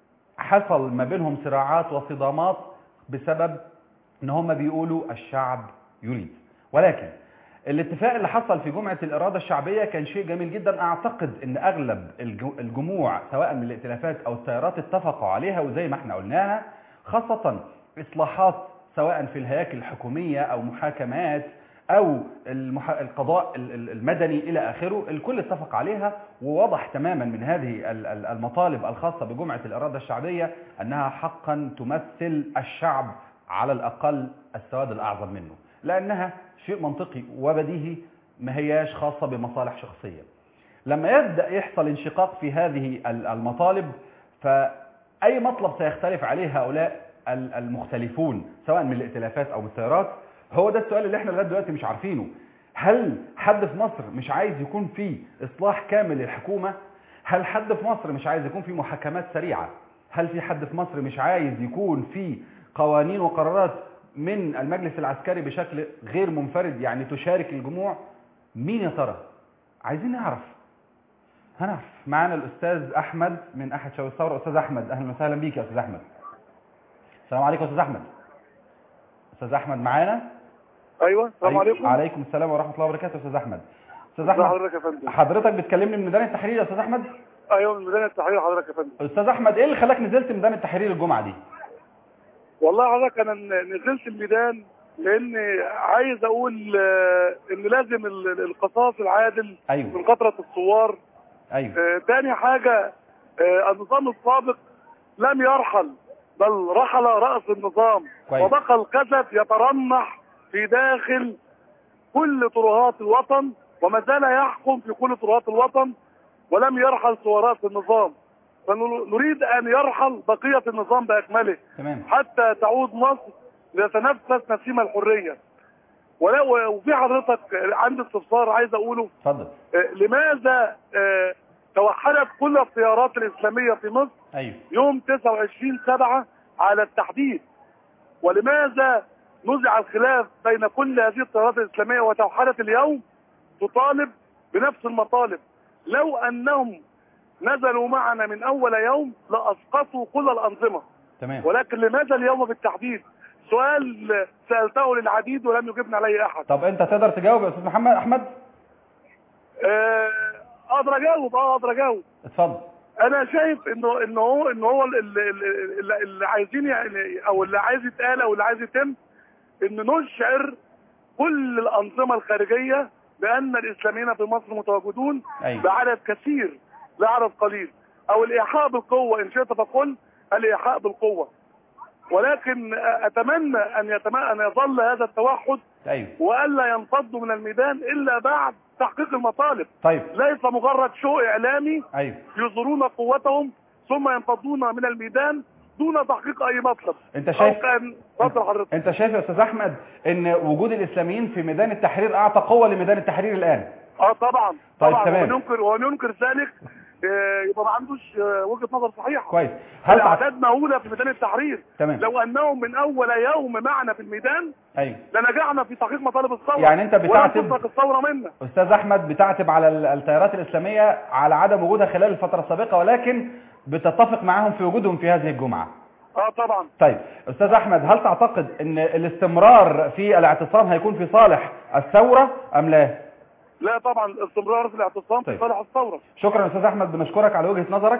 حصل ما بينهم صراعات وصدامات بسبب ان هم بيقولوا الشعب يريد ولكن الاتفاق اللي حصل في جمعة الإرادة الشعبية كان شيء جميل جدا أعتقد أن أغلب الج- الجموع سواء من الائتلافات أو التيارات اتفقوا عليها وزي ما احنا قلناها خاصة إصلاحات سواء في الهياكل الحكومية أو محاكمات أو المح... القضاء ال- ال- المدني إلى آخره الكل اتفق عليها ووضح تماما من هذه ال- ال- المطالب الخاصة بجمعة الإرادة الشعبية أنها حقا تمثل الشعب على الأقل السواد الأعظم منه لأنها شيء منطقي وبديهي ما هياش خاصة بمصالح شخصية لما يبدأ يحصل انشقاق في هذه ال- المطالب فأي مطلب سيختلف عليه هؤلاء ال- المختلفون سواء من الائتلافات أو من التيارات هو ده السؤال اللي احنا لغاية دلوقتي مش عارفينه هل حد في مصر مش عايز يكون في إصلاح كامل للحكومة هل حد في مصر مش عايز يكون في محاكمات سريعة هل في حد في مصر مش عايز يكون في قوانين وقرارات من المجلس العسكري بشكل غير منفرد يعني تشارك الجموع مين يا ترى عايزين نعرف هنعرف معانا الاستاذ احمد من احد شباب الثوره استاذ احمد اهلا وسهلا بيك يا استاذ احمد السلام عليكم يا استاذ احمد استاذ احمد معانا ايوه السلام عليكم عليكم السلام ورحمه الله وبركاته يا استاذ احمد استاذ ازي احمد حضرتك يا فندم حضرتك بتكلمني من ميدان التحرير يا استاذ احمد ايوه من ميدان التحرير حضرتك يا فندم استاذ احمد ايه اللي خلاك نزلت ميدان التحرير الجمعه دي والله حضرتك انا ن- نزلت الميدان لان عايز اقول آه، ان لازم ال- القصاص العادل ايوه من قطرة الثوار ايوه آه، تاني حاجة آه، النظام السابق لم يرحل بل رحل رأس النظام كويس. وبقى الكسف يترنح في داخل كل طرقات الوطن وما زال يحكم في كل طرقات الوطن ولم يرحل ثورات النظام فنريد أن يرحل بقية النظام بأكمله تمام حتى تعود مصر لتتنفس نسيم الحرية ولا وفي حضرتك عندي استفسار عايز أقوله اتفضل آه، لماذا آه، توحدت كل التيارات الإسلامية في مصر ايوه يوم 29 سبعة على التحديد ولماذا نزع الخلاف بين كل هذه التيارات الإسلامية وتوحدت اليوم تطالب بنفس المطالب لو أنهم نزلوا معنا من أول يوم لأسقطوا كل الأنظمة تمام ولكن لماذا اليوم بالتحديد سؤال سألته للعديد ولم يجبني عليه أحد طب انت تقدر تجاوب يا استاذ محمد احمد آه، أقدر أجاوب أه أقدر أجاوب اتفضل انا شايف انه انه هو ان هو اللي, اللي, اللي عايزين يعني او اللي عايز يتقال او اللي عايز يتم ان نشعر كل الانظمه الخارجيه بان الاسلاميين في مصر متواجدون أيوة. بعدد كثير لا عدد قليل او الايحاء بالقوه ان شئت فقل الايحاء بالقوه ولكن اتمنى ان يتم ان يظل هذا التوحد ايوه والا ينفضوا من الميدان الا بعد تحقيق المطالب طيب ليس مجرد شو اعلامي ايوه يظهرون قوتهم ثم ينفضون من الميدان دون تحقيق اي مطلب انت شايف أو كان اتفضل حضرتك انت شايف يا استاذ احمد ان وجود الاسلاميين في ميدان التحرير اعطى قوه لميدان التحرير الان اه طبعا طيب، طبعا تمام. ومن ينكر ومن ينكر ذلك آه، يبقى ما عندوش آه، وجهه نظر صحيحه كويس هل تعت... الاعداد مهوله في ميدان التحرير تمام لو انهم من اول يوم معنا في الميدان ايوه لنجحنا في تحقيق مطالب الثوره يعني أنت ولن بتعتب- تسرق الثوره منا استاذ احمد بتعتب على ال- التيارات الاسلاميه على عدم وجودها خلال الفتره السابقه ولكن بتتفق معاهم في وجودهم في هذه الجمعه اه طبعا طيب استاذ احمد هل تعتقد ان الاستمرار في الاعتصام هيكون في صالح الثوره ام لا لا طبعا الاستمرار في الاعتصام في طيب. صالح الثوره شكرا استاذ احمد بنشكرك على وجهه نظرك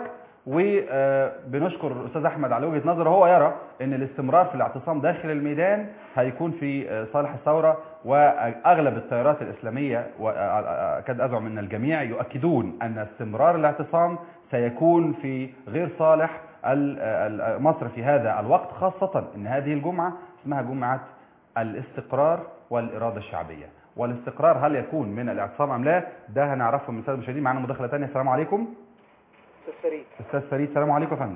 وبنشكر الاستاذ احمد على وجهه نظره هو يرى ان الاستمرار في الاعتصام داخل الميدان هيكون في آه، صالح الثوره واغلب التيارات الاسلاميه واكاد ازعم ان الجميع يؤكدون ان استمرار الاعتصام سيكون في غير صالح ال- ال- مصر في هذا الوقت خاصه ان هذه الجمعه اسمها جمعه الاستقرار والاراده الشعبيه والاستقرار هل يكون من الاعتصام ام لا ده هنعرفه من الساده المشاهدين معانا مداخله ثانيه السلام عليكم استاذ فريد السلام عليكم يا فندم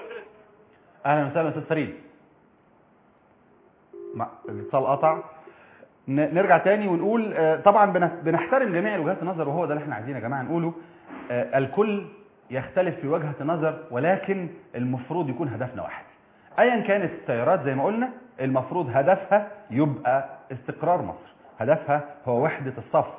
اهلا وسهلا استاذ فريد مع- الاتصال قطع ن- نرجع تاني ونقول آه، طبعا بن- بنحترم جميع وجهات النظر وهو ده اللي احنا عايزين يا جماعه نقوله آه، الكل يختلف في وجهه نظر ولكن المفروض يكون هدفنا واحد ايا كانت التيارات زي ما قلنا المفروض هدفها يبقى استقرار مصر هدفها هو وحده الصف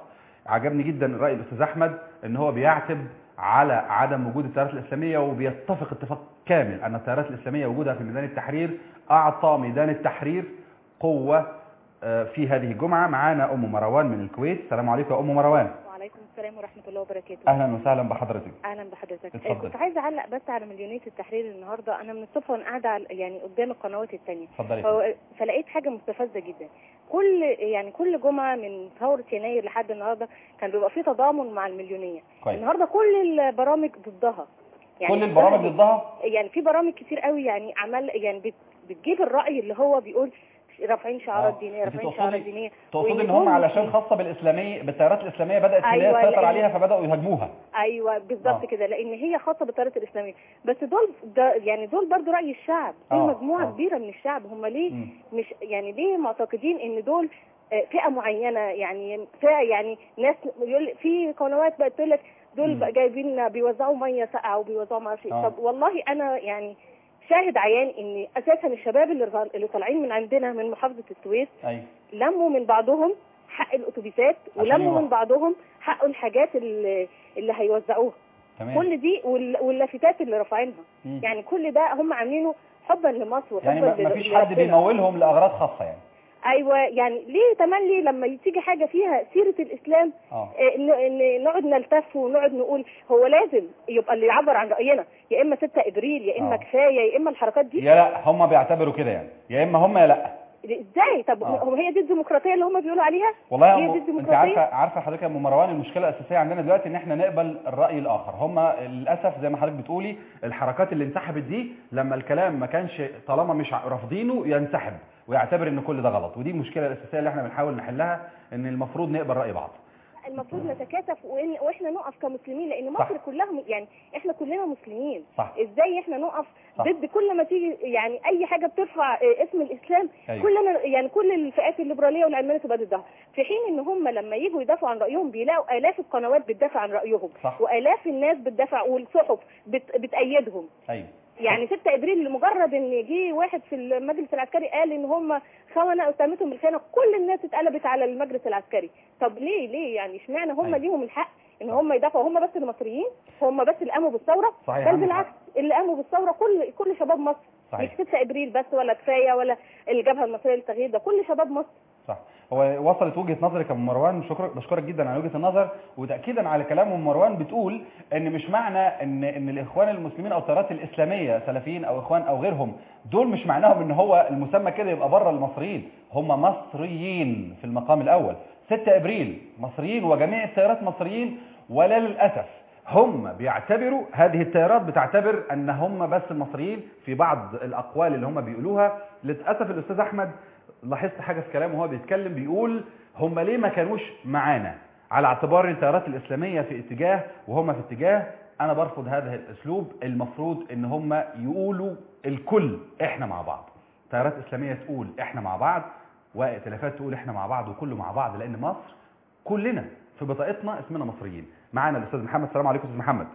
عجبني جدا الراي الاستاذ احمد ان هو بيعتب على عدم وجود التيارات الاسلاميه وبيتفق اتفاق كامل ان التيارات الاسلاميه وجودها في ميدان التحرير اعطى ميدان التحرير قوه آه، في هذه الجمعه معانا ام مروان من الكويت السلام عليكم يا ام مروان وعليكم السلام ورحمة الله وبركاته اهلا وسهلا بحضرتك اهلا بحضرتك اتفضل. آه، كنت عايزه اعلق بس على مليونيه التحرير النهارده انا من الصبح وانا قاعده على- يعني قدام القنوات الثانيه اتفضلي. فلقيت حاجه مستفزه جدا كل يعني كل جمعه من ثوره يناير لحد النهارده كان بيبقى في تضامن مع المليونيه كويس. النهارده كل البرامج ضدها كل البرامج ضدها يعني في برامج كتير قوي يعني عمل يعني بت- بتجيب الراي اللي هو بيقول رافعين شعارات آه. دينيه انت رافعين شعارات تقصدي دينيه تقصدي ان وإن هم كل علشان شيء- خاصه بالاسلاميه بالتيارات الاسلاميه بدات ان هي أيوة، تسيطر لأن- عليها فبداوا يهاجموها ايوه بالظبط آه. كده لان هي خاصه بالتيارات الاسلاميه بس دول ده يعني دول برضو راي الشعب دول آه، مجموعه آه. كبيره من الشعب هم ليه مم. مش يعني ليه معتقدين ان دول آه، فئه معينه يعني فئه يعني ناس يقول في قنوات بقت تقول لك دول مم. بقى جايبين بيوزعوا ميه ساقعه وبيوزعوا ما اعرفش إيه. آه. طب والله انا يعني شاهد عيان ان اساسا الشباب اللي طال- اللي طالعين من عندنا من محافظه السويس ايوه لموا من بعضهم حق الاتوبيسات عشان ولموا يروحوا. من بعضهم حق الحاجات اللي, اللي هيوزعوها تمام كل دي وال- واللافتات اللي رافعينها مم. يعني كل ده هم عاملينه حبا لمصر وحبا يعني ما لل- ما فيش حد لربنا. بيمولهم لاغراض خاصه يعني ايوه يعني ليه تملي لما تيجي حاجه فيها سيره الاسلام اه آه، ان إن نقعد نلتف ونقعد نقول هو لازم يبقى اللي يعبر عن راينا يا اما 6 ابريل يا اما آه. كفايه يا اما الحركات دي يا لا هم بيعتبروا كده يعني يا اما هم يا لا ازاي طب آه. هو هي دي الديمقراطيه اللي هم بيقولوا عليها والله يا هي أم- دي انت الديمقراطيه عارفه عارفه حضرتك يا ام مروان المشكله الاساسيه عندنا دلوقتي ان احنا نقبل الراي الاخر هم للاسف زي ما حضرتك بتقولي الحركات اللي انسحبت دي لما الكلام ما كانش طالما مش رافضينه ينسحب ويعتبر ان كل ده غلط ودي المشكله الاساسيه اللي احنا بنحاول نحلها ان المفروض نقبل راي بعض المفروض نتكاتف وإن واحنا نقف كمسلمين لان مصر صح. كلها م- يعني احنا كلنا مسلمين صح. ازاي احنا نقف صح. ضد كل ما تيجي يعني اي حاجه بترفع آه، اسم الاسلام أيوة. كلنا يعني كل الفئات الليبراليه والعلمانيه تبقى ضدها في حين ان هم لما يجوا يدافعوا عن رايهم بيلاقوا الاف القنوات بتدافع عن رايهم صح. والاف الناس بتدافع والصحف بت بتأيدهم ايوه يعني 6 ابريل لمجرد ان جه واحد في المجلس العسكري قال ان هم خونه اتهمتهم بالخيانه كل الناس اتقلبت على المجلس العسكري طب ليه ليه يعني اشمعنى هم أيوة. ليهم الحق ان هم يدافعوا هم بس المصريين هم بس اللي قاموا بالثوره صحيح، بل عندك بالعكس اللي قاموا بالثوره كل كل شباب مصر صحيح. مش 6 ابريل بس ولا كفايه ولا الجبهه المصريه للتغيير ده كل شباب مصر صح هو وصلت وجهه نظرك يا ام مروان بشكرك بشكرك جدا على وجهه النظر وتاكيدا على كلام ام مروان بتقول ان مش معنى ان ان الاخوان المسلمين او التيارات الاسلاميه سلفيين او اخوان او غيرهم دول مش معناهم ان هو المسمى كده يبقى بره المصريين هم مصريين في المقام الاول 6 ابريل مصريين وجميع التيارات مصريين ولا للاسف هم بيعتبروا هذه التيارات بتعتبر ان هم بس المصريين في بعض الاقوال اللي هم بيقولوها للاسف الاستاذ احمد لاحظت حاجه في كلامه وهو بيتكلم بيقول هم ليه ما كانوش معانا على اعتبار التيارات الاسلاميه في اتجاه وهم في اتجاه انا برفض هذا الاسلوب المفروض ان هم يقولوا الكل احنا مع بعض تيارات اسلاميه تقول احنا مع بعض وائتلافات تقول احنا مع بعض وكله مع بعض لان مصر كلنا في بطاقتنا اسمنا مصريين معانا الاستاذ محمد السلام عليكم استاذ محمد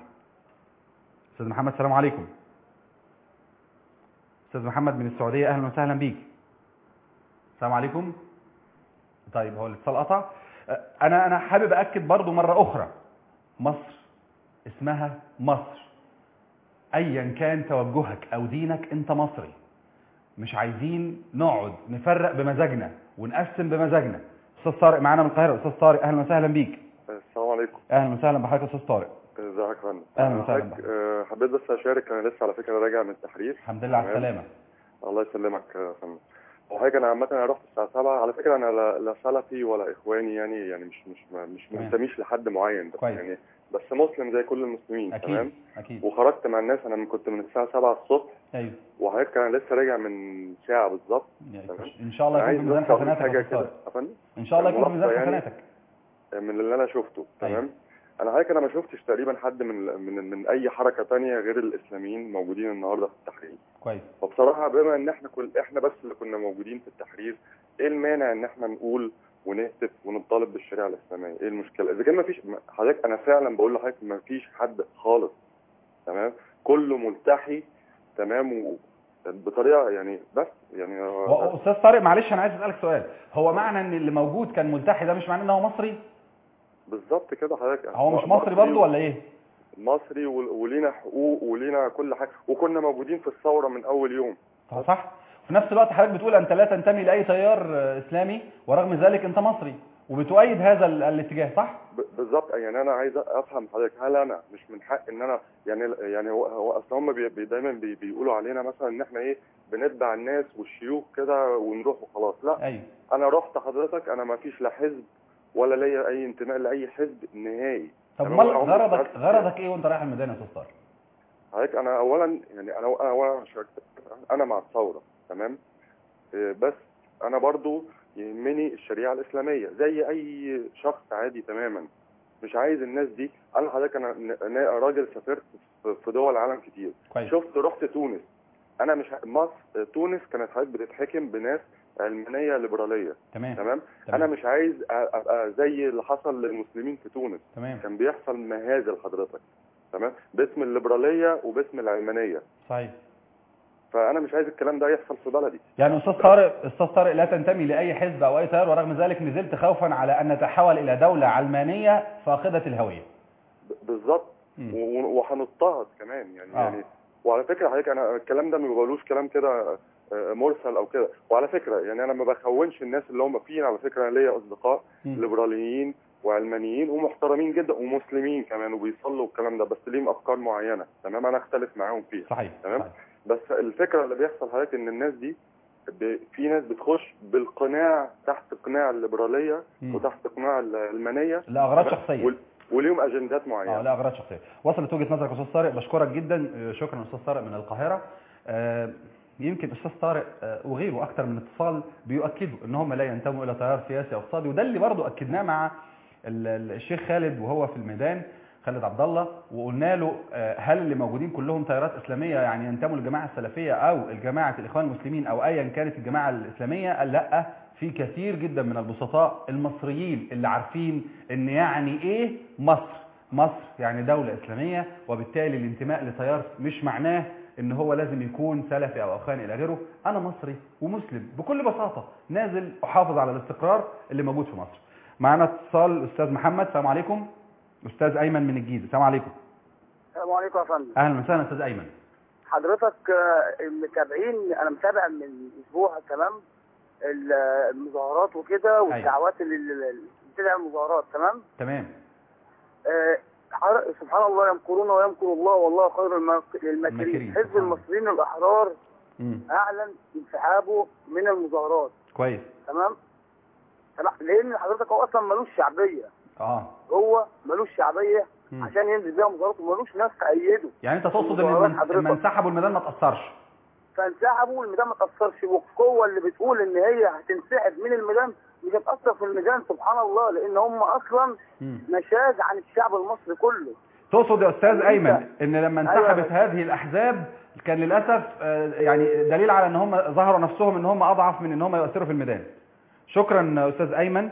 استاذ محمد السلام عليكم استاذ محمد من السعوديه اهلا وسهلا بيك السلام عليكم طيب هو الاتصال قطع أه، انا انا حابب اكد برضو مره اخرى مصر اسمها مصر ايا كان توجهك او دينك انت مصري مش عايزين نقعد نفرق بمزاجنا ونقسم بمزاجنا استاذ طارق معانا من القاهره استاذ طارق اهلا وسهلا بيك السلام عليكم اهلا وسهلا بحضرتك يا استاذ طارق ازيك يا فندم أهلا وسهلا حضرتك، آه، حبيت بس اشارك انا لسه على فكره راجع من التحرير الحمد لله على تمام؟ السلامه الله يسلمك يا فندم هو حضرتك انا عامه انا رحت الساعه 7 على فكره انا لا, لا سلفي ولا اخواني يعني يعني مش مش مش تمام. منتميش لحد معين بس كويس. يعني بس مسلم زي كل المسلمين اكيد تمام اكيد وخرجت مع الناس انا كنت من الساعه 7 الصبح ايوه وحضرتك انا لسه راجع من ساعه بالظبط يعني تمام ان شاء الله عايز يكون في ميزان بس أقول حسناتك يا حاجه استاذ كده طارق يا فندم ان شاء الله يكون في ميزان ملاحظة يعني حسناتك من اللي انا شفته أيوة. تمام انا حضرتك انا ما شفتش تقريبا حد من من من اي حركه تانية غير الاسلاميين موجودين النهارده في التحرير كويس فبصراحه بما ان احنا كل احنا بس اللي كنا موجودين في التحرير ايه المانع ان احنا نقول ونهتف ونطالب بالشريعه الاسلاميه ايه المشكله اذا كان ما فيش حضرتك انا فعلا بقول لحضرتك ما فيش حد خالص تمام كله ملتحي تمام و... بطريقه يعني بس يعني هو- استاذ طارق معلش انا عايز اسالك سؤال هو معنى ان اللي موجود كان ملتحي ده مش معناه ان هو مصري بالظبط كده حضرتك هو مش مصري برضه ولا ايه مصري ول- ولينا حقوق ولينا كل حاجه وكنا موجودين في الثوره من اول يوم صح صح في نفس الوقت حضرتك بتقول انت لا تنتمي لاي تيار آه، اسلامي ورغم ذلك انت مصري وبتؤيد هذا ال- الاتجاه صح ب- بالظبط يعني انا عايز افهم حضرتك هل انا مش من حق ان انا يعني يعني هو, هو اصل هم بي بي دايما بي بيقولوا علينا مثلا ان احنا ايه بنتبع الناس والشيوخ كده ونروح وخلاص لا ايوه انا رحت حضرتك انا ما فيش لا حزب ولا ليا اي انتماء لاي حزب نهائي طب أنا امال عمري ما غرضك اشتركت- غرضك ايه وانت رايح الميدان يا استاذ طارق حضرتك انا اولا يعني انا انا اولا شاركت انا مع الثوره تمام إيه، بس انا برضو يهمني الشريعه الاسلاميه زي اي شخص عادي تماما مش عايز الناس دي انا حضرتك انا أنا راجل سافرت في- في دول العالم كتير كويس. شفت رحت تونس انا مش ه- مصر تونس كانت حضرتك بتتحكم بناس علمانيه ليبراليه تمام تمام تمام. انا مش عايز أ- ابقى زي اللي حصل للمسلمين في تونس تمام كان بيحصل مهازل حضرتك تمام باسم الليبراليه وباسم العلمانيه صحيح فانا مش عايز الكلام ده يحصل في بلدي يعني استاذ طارق استاذ طارق لا تنتمي لاي حزب او اي تيار ورغم ذلك نزلت خوفا على ان نتحول الى دوله علمانيه فاقده الهويه ب- بالظبط مم. و- وهنضطهد كمان يعني آه. يعني وعلى فكره حضرتك انا الكلام ده ما بقولوش كلام كده آه، مرسل او كده وعلى فكره يعني انا ما بخونش الناس اللي هم فين على فكره انا ليا اصدقاء مم. ليبراليين وعلمانيين ومحترمين جدا ومسلمين كمان وبيصلوا والكلام ده بس ليهم افكار معينه تمام انا اختلف معاهم فيها صحيح تمام صحيح. بس الفكره اللي بيحصل حضرتك ان الناس دي ب... في ناس بتخش بالقناع تحت قناع الليبراليه مم. وتحت قناع العلمانيه لأغراض تمام؟ شخصية. وال- وليهم اجندات معينه اه لا اغراض شخصيه وصلت وجهه نظرك يا استاذ طارق بشكرك جدا آه، شكرا استاذ طارق من القاهره آه، يمكن استاذ طارق آه، وغيره اكثر من اتصال بيؤكدوا ان هم لا ينتموا الى تيار سياسي او اقتصادي وده اللي برضه اكدناه مع ال- ال- الشيخ خالد وهو في الميدان خالد عبد الله وقلنا له آه، هل اللي موجودين كلهم تيارات اسلاميه يعني ينتموا للجماعه السلفيه او الجماعه الاخوان المسلمين او ايا كانت الجماعه الاسلاميه قال لا في كثير جدا من البسطاء المصريين اللي عارفين ان يعني ايه مصر مصر يعني دولة إسلامية وبالتالي الانتماء لتيار مش معناه ان هو لازم يكون سلفي او اخواني الى غيره انا مصري ومسلم بكل بساطة نازل احافظ على الاستقرار اللي موجود في مصر معنا اتصال استاذ محمد السلام عليكم استاذ ايمن من الجيزة السلام عليكم السلام عليكم يا فندم اهلا وسهلا استاذ ايمن حضرتك آه، المتابعين انا متابع من اسبوع تمام ال- المظاهرات وكده والدعوات اللي اللي بتدعم المظاهرات تمام تمام آه، حر- سبحان الله يمكرون ويمكر الله والله خير الماك- الماكرين، الماكرين حزب سبحان الله. المصريين الاحرار مم. اعلن انسحابه من المظاهرات كويس تمام تمام لان حضرتك هو اصلا ملوش شعبيه اه هو ملوش شعبيه مم. عشان ينزل بيها مظاهرات وملوش ناس تأيده يعني انت تقصد ان المظاهرات المن- حضرتك. لما انسحبوا الميدان ما تاثرش فانسحبوا والميدان ما تاثرش والقوه اللي بتقول ان هي هتنسحب من الميدان مش هتاثر في الميدان سبحان الله لان هم اصلا مم. نشاز عن الشعب المصري كله تقصد يا استاذ أنت- ايمن ان لما أيوة انسحبت هذه الاحزاب كان للاسف آه، يعني دليل على ان هم ظهروا نفسهم ان هم اضعف من ان هم يؤثروا في الميدان شكرا استاذ ايمن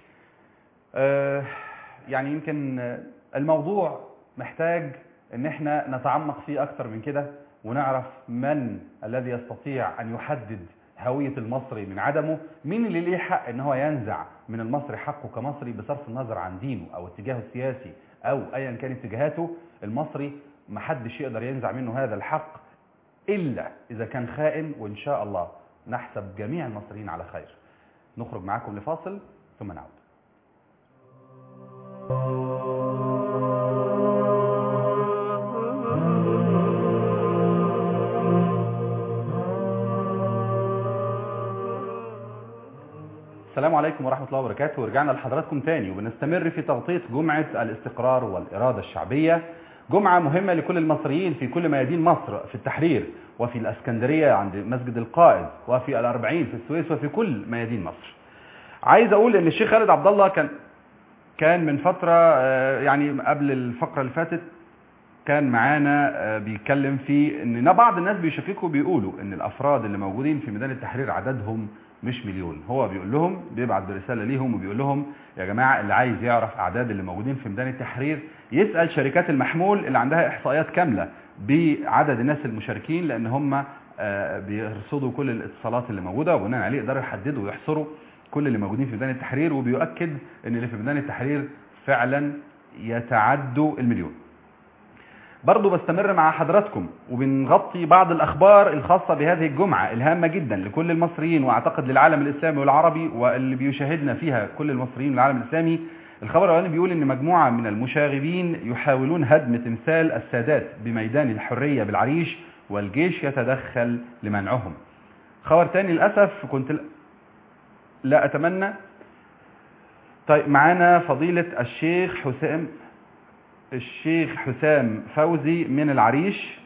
آه، يعني يمكن آه، الموضوع محتاج ان احنا نتعمق فيه اكتر من كده ونعرف من الذي يستطيع ان يحدد هوية المصري من عدمه مين اللي ليه حق ان هو ينزع من المصري حقه كمصري بصرف النظر عن دينه او اتجاهه السياسي او ايا كانت اتجاهاته المصري محدش يقدر ينزع منه هذا الحق الا اذا كان خائن وان شاء الله نحسب جميع المصريين على خير نخرج معاكم لفاصل ثم نعود السلام عليكم ورحمة الله وبركاته ورجعنا لحضراتكم تاني وبنستمر في تغطية جمعة الاستقرار والإرادة الشعبية جمعة مهمة لكل المصريين في كل ميادين مصر في التحرير وفي الأسكندرية عند مسجد القائد وفي الأربعين في السويس وفي كل ميادين مصر عايز أقول إن الشيخ خالد عبد الله كان كان من فترة آه، يعني قبل الفقرة اللي فاتت كان معانا آه، بيتكلم في ان بعض الناس بيشككوا بيقولوا ان الافراد اللي موجودين في ميدان التحرير عددهم مش مليون هو بيقول لهم بيبعت برسالة ليهم وبيقول لهم يا جماعة اللي عايز يعرف اعداد اللي موجودين في ميدان التحرير يسأل شركات المحمول اللي عندها احصائيات كاملة بعدد الناس المشاركين لان هم آه، بيرصدوا كل الاتصالات اللي موجودة وبناء عليه يقدروا يحددوا ويحصروا كل اللي موجودين في ميدان التحرير وبيؤكد ان اللي في ميدان التحرير فعلا يتعدوا المليون برضو بستمر مع حضراتكم وبنغطي بعض الأخبار الخاصة بهذه الجمعة الهامة جدا لكل المصريين وأعتقد للعالم الإسلامي والعربي واللي بيشاهدنا فيها كل المصريين والعالم الإسلامي الخبر الأولاني بيقول إن مجموعة من المشاغبين يحاولون هدم تمثال السادات بميدان الحرية بالعريش والجيش يتدخل لمنعهم خبر تاني للأسف كنت ل- لا أتمنى طيب معانا فضيلة الشيخ حسام الشيخ حسام فوزي من العريش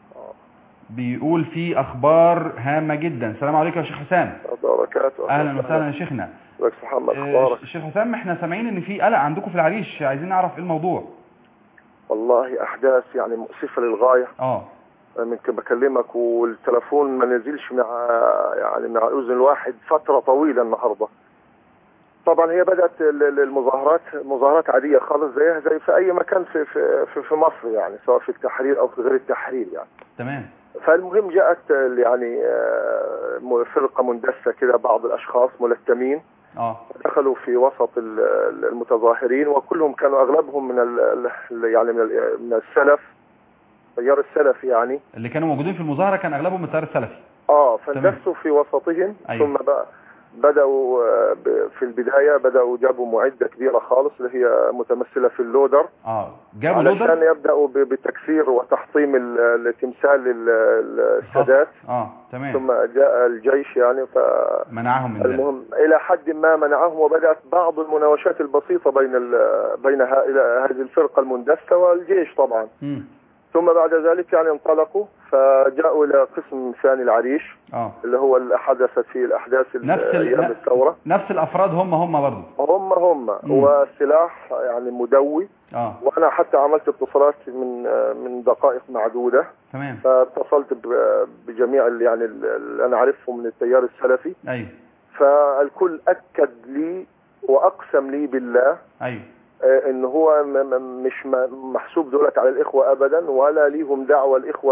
بيقول في أخبار هامة جدا السلام عليكم يا شيخ حسام وبركاته أهلا وسهلا يا شيخنا لك محمد آه، اخبارك شيخ حسام احنا سامعين ان في قلق عندكم في العريش عايزين نعرف ايه الموضوع والله احداث يعني مؤسفه للغايه اه يمكن بكلمك والتلفون ما نزلش مع يعني مع اذن الواحد فتره طويله النهارده طبعا هي بدات ال- ال- المظاهرات مظاهرات عاديه خالص زيها زي في اي مكان في في في, في مصر يعني سواء في التحرير او في غير التحرير يعني تمام فالمهم جاءت ال- يعني آه، م- فرقه مندسه كده بعض الاشخاص ملثمين اه دخلوا في وسط ال- ال- المتظاهرين وكلهم كانوا اغلبهم من ال ال- يعني من, ال- من السلف تيار السلف يعني اللي كانوا موجودين في المظاهرة كان اغلبهم من التيار السلفي اه فاندسوا في وسطهم أيوة. ثم بقى بدأوا آه، ب- في البداية بدأوا جابوا معدة كبيرة خالص اللي هي متمثلة في اللودر اه جابوا علشان لودر يبدأوا ب- بتكسير وتحطيم ال- التمثال ال- ال- السادات اه تمام ثم جاء الجيش يعني ف منعهم من ذلك المهم الى حد ما منعهم وبدات بعض المناوشات البسيطه بين ال- بين ه- إلى هذه الفرقه المندسه والجيش طبعا مم. ثم بعد ذلك يعني انطلقوا فجاءوا الى قسم ثاني العريش اه اللي هو اللي حدثت فيه الاحداث ال- نفس ال- ايام ن- الثوره نفس الافراد هم هم برضه هم هم مم. وسلاح يعني مدوي اه وانا حتى عملت اتصالات من من دقائق معدوده تمام فاتصلت ب- بجميع اللي يعني اللي انا عارفهم من التيار السلفي ايوه فالكل اكد لي واقسم لي بالله ايوه آه، ان هو م- م- مش م- محسوب دولت على الاخوه ابدا ولا ليهم دعوه الاخوه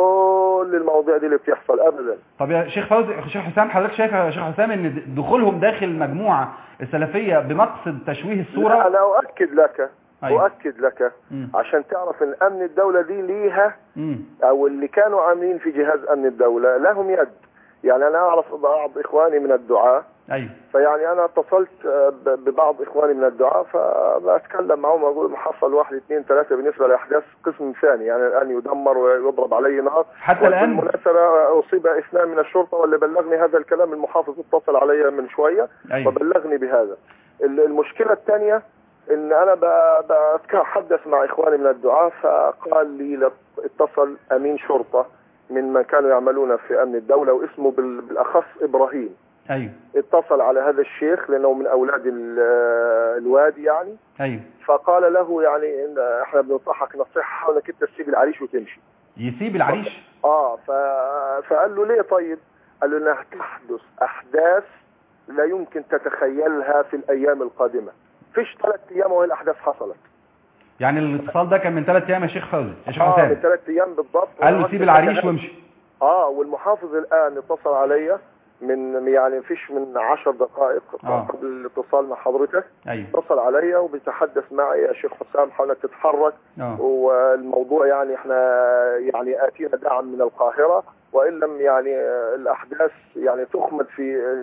بكل المواضيع دي اللي بتحصل ابدا طب يا شيخ فوزي شيخ حسام حضرتك شايف يا شيخ حسام ان د- دخولهم داخل المجموعة السلفية بمقصد تشويه لا الصورة انا اؤكد لك أيوة. اؤكد لك مم. عشان تعرف ان امن الدوله دي ليها مم. او اللي كانوا عاملين في جهاز امن الدوله لهم يد يعني انا اعرف بعض اخواني من الدعاه ايوه فيعني انا اتصلت آه، ب- ببعض اخواني من الدعاة فبتكلم معهم اقول ما حصل واحد اثنين ثلاثة بالنسبة لاحداث قسم ثاني يعني الان يدمر ويضرب عليه نار حتى الآن؟ بالمناسبة اصيب اثنان من الشرطة واللي بلغني هذا الكلام المحافظ اتصل علي من شوية أيوة. وبلغني بهذا ال- المشكلة الثانية ان انا ب- بتحدث مع اخواني من الدعاة فقال لي لت- اتصل امين شرطة من من كانوا يعملون في امن الدولة واسمه بال- بالاخص ابراهيم ايوه اتصل على هذا الشيخ لانه من اولاد ال- الوادي يعني ايوه فقال له يعني إن احنا بننصحك نصيحه انك انت تسيب العريش وتمشي يسيب العريش اه ف... فقال له ليه طيب قال له انها تحدث احداث لا يمكن تتخيلها في الايام القادمه فيش ثلاث ايام وهي الاحداث حصلت يعني الاتصال ده كان من ثلاث ايام يا شيخ فوزي يا شيخ اه من حسام ثلاث ايام بالضبط قال له سيب العريش وامشي اه والمحافظ الان اتصل عليا من يعني فيش من عشر دقائق آه. قبل الاتصال مع حضرتك ايوه اتصل عليا وبيتحدث معي يا شيخ حسام حاولك تتحرك اه والموضوع يعني احنا يعني اتينا دعم من القاهره وان لم يعني الاحداث يعني تخمد في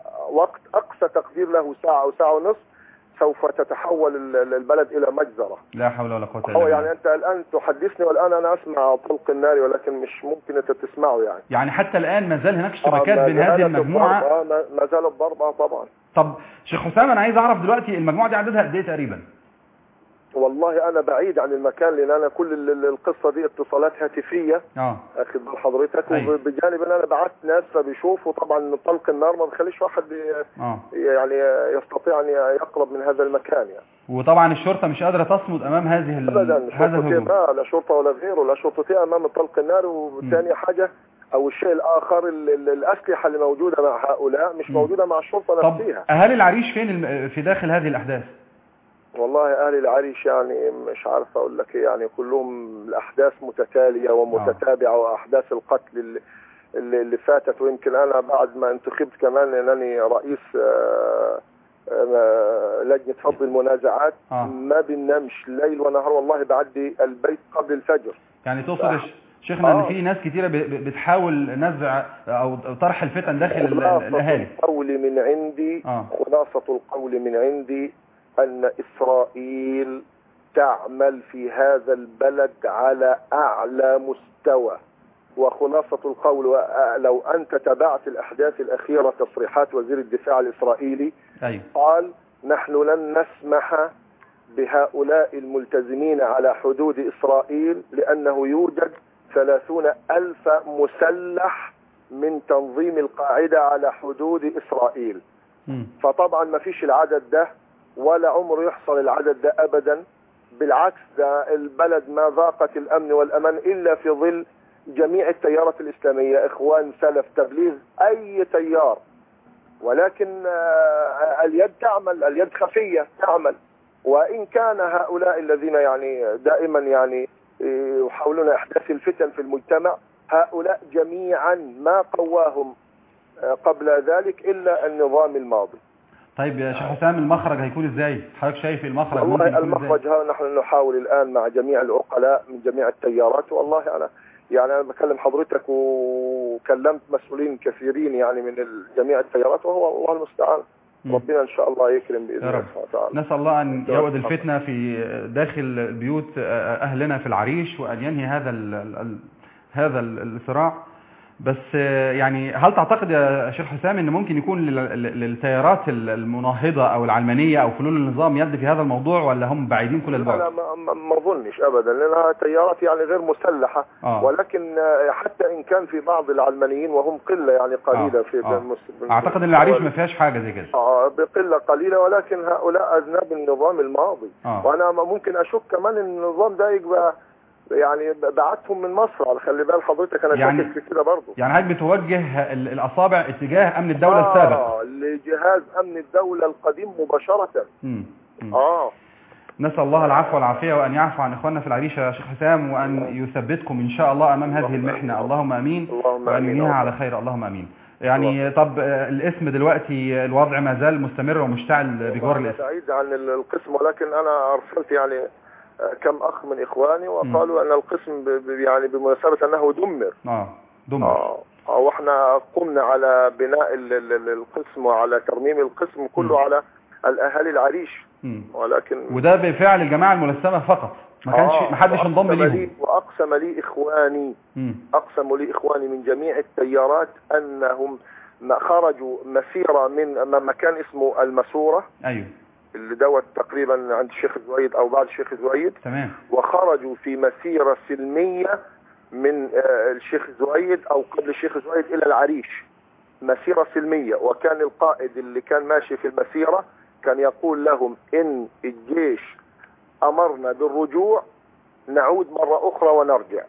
وقت اقصى تقدير له ساعه او ساعه ونصف سوف تتحول ال- البلد الى مجزره لا حول ولا قوة الا هو بالله يعني انت الان تحدثني والان انا اسمع طلق النار ولكن مش ممكن انت تسمعه يعني يعني حتى الان ما زال هناك اشتباكات آه، ما بين هذه زالت المجموعة الضرب، آه، ما- ما زالت ضرب آه، طبعا طب شيخ حسام انا عايز اعرف دلوقتي المجموعة دي عددها قد ايه تقريبا والله انا بعيد عن المكان لان انا كل ال- ال- القصه دي اتصالات هاتفيه اه اخد بال حضرتك أيوة. وبجانب ان انا بعت ناس فبيشوفوا طبعا طلق النار ما بيخليش واحد ي- اه يعني يستطيع ان يقرب من هذا المكان يعني وطبعا الشرطة مش قادرة تصمد امام هذه ال- ابدا هذا شرطتين الهجوم ما لا شرطه ولا غيره لا شرطتين امام طلق النار وثاني حاجه او الشيء الاخر ال- ال- الاسلحه اللي موجوده مع هؤلاء مش مم. موجوده مع الشرطه طب نفسها اهالي العريش فين الم- في داخل هذه الاحداث والله اهل العريش يعني مش عارف اقول لك ايه يعني كلهم الاحداث متتاليه ومتتابعه واحداث القتل اللي, اللي اللي فاتت ويمكن انا بعد ما انتخبت كمان انني رئيس آه، آه، لجنه فض المنازعات آه. ما بننامش ليل ونهار والله بعدي البيت قبل الفجر يعني تقصد يا ش- شيخنا ان آه. في ناس كتيره ب- ب- بتحاول نزع او أو طرح الفتن داخل ال- ال- الاهالي القول من عندي آه. خلاصة القول من عندي أن إسرائيل تعمل في هذا البلد على أعلى مستوى وخلاصة القول و- لو أنت تابعت الأحداث الأخيرة تصريحات وزير الدفاع الإسرائيلي ايوه قال نحن لن نسمح بهؤلاء الملتزمين على حدود إسرائيل لأنه يوجد ثلاثون ألف مسلح من تنظيم القاعدة على حدود إسرائيل مم. فطبعا ما فيش العدد ده ولا عمره يحصل العدد ده أبدا بالعكس ده البلد ما ذاقت الأمن والأمان إلا في ظل جميع التيارات الإسلامية إخوان سلف تبليغ أي تيار ولكن آه، اليد تعمل اليد خفية تعمل وإن كان هؤلاء الذين يعني دائما يعني آه، يحاولون إحداث الفتن في المجتمع هؤلاء جميعا ما قواهم آه، قبل ذلك إلا النظام الماضي طيب يا شيخ حسام المخرج هيكون ازاي حضرتك شايف المخرج ممكن والله يكون ازاي المخرج ها نحن نحاول الآن مع جميع العقلاء من جميع التيارات والله أنا يعني أنا بكلم حضرتك وكلمت مسؤولين كثيرين يعني من ال- جميع التيارات وهو الله المستعان مم. ربنا إن شاء الله يكرم بإذن يا الله رب. سبحانه وتعالى نسأل الله أن يعود الفتنة في داخل بيوت أهلنا في العريش وأن ينهي هذا ال ال هذا ال- الصراع بس يعني هل تعتقد يا شيخ حسام ان ممكن يكون لل- لل- للتيارات ال- المناهضة او العلمانية او فلول النظام يد في هذا الموضوع ولا هم بعيدين كل لا البعد لا ما, ما- ما اظنش ابدا لانها تيارات يعني غير مسلحه آه. ولكن آه، حتى ان كان في بعض العلمانيين وهم قله يعني قليله آه. في آه. المس- اعتقد ان العريش ما فيهاش حاجة زي كده آه بقله قليله ولكن هؤلاء اذناب النظام الماضي آه. وانا ممكن اشك كمان ان النظام ده يبقى يعني بعتهم من مصر على خلي بال حضرتك انا يعني- شاكك في كده برضه يعني هل بتوجه ال- الاصابع اتجاه امن الدولة السابق آه لجهاز امن الدوله القديم مباشره مم. مم. اه نسأل الله العفو والعافية وأن يعفو عن إخواننا في العريش يا شيخ حسام وأن يثبتكم إن شاء الله أمام هذه المحنة اللهم أمين اللهم وأن آمين. ينهيها على خير اللهم أمين يعني طب آه، الاسم دلوقتي الوضع ما زال مستمر ومشتعل بجوار أنا الاسم بعيد عن ال- القسم ولكن انا ارسلت يعني آه، كم اخ من اخواني وقالوا ان القسم ب- ب- يعني بمناسبه انه دمر اه دمر اه آه، واحنا قمنا على بناء ال- ال- ال- القسم وعلى ترميم القسم كله على الاهالي العريش مم. ولكن وده بفعل الجماعة الملثمة فقط ما كانش آه، ما حدش انضم وأقسم ليهم لي واقسم لي اخواني مم. اقسموا لي اخواني من جميع التيارات انهم ما خرجوا مسيره من م- مكان اسمه المسوره ايوه اللي دوت تقريبا عند الشيخ زويد او بعد الشيخ زويد تمام وخرجوا في مسيرة سلمية من آه، الشيخ زويد او قبل الشيخ زويد الى العريش مسيرة سلمية وكان القائد اللي كان ماشي في المسيرة كان يقول لهم ان الجيش امرنا بالرجوع نعود مرة اخرى ونرجع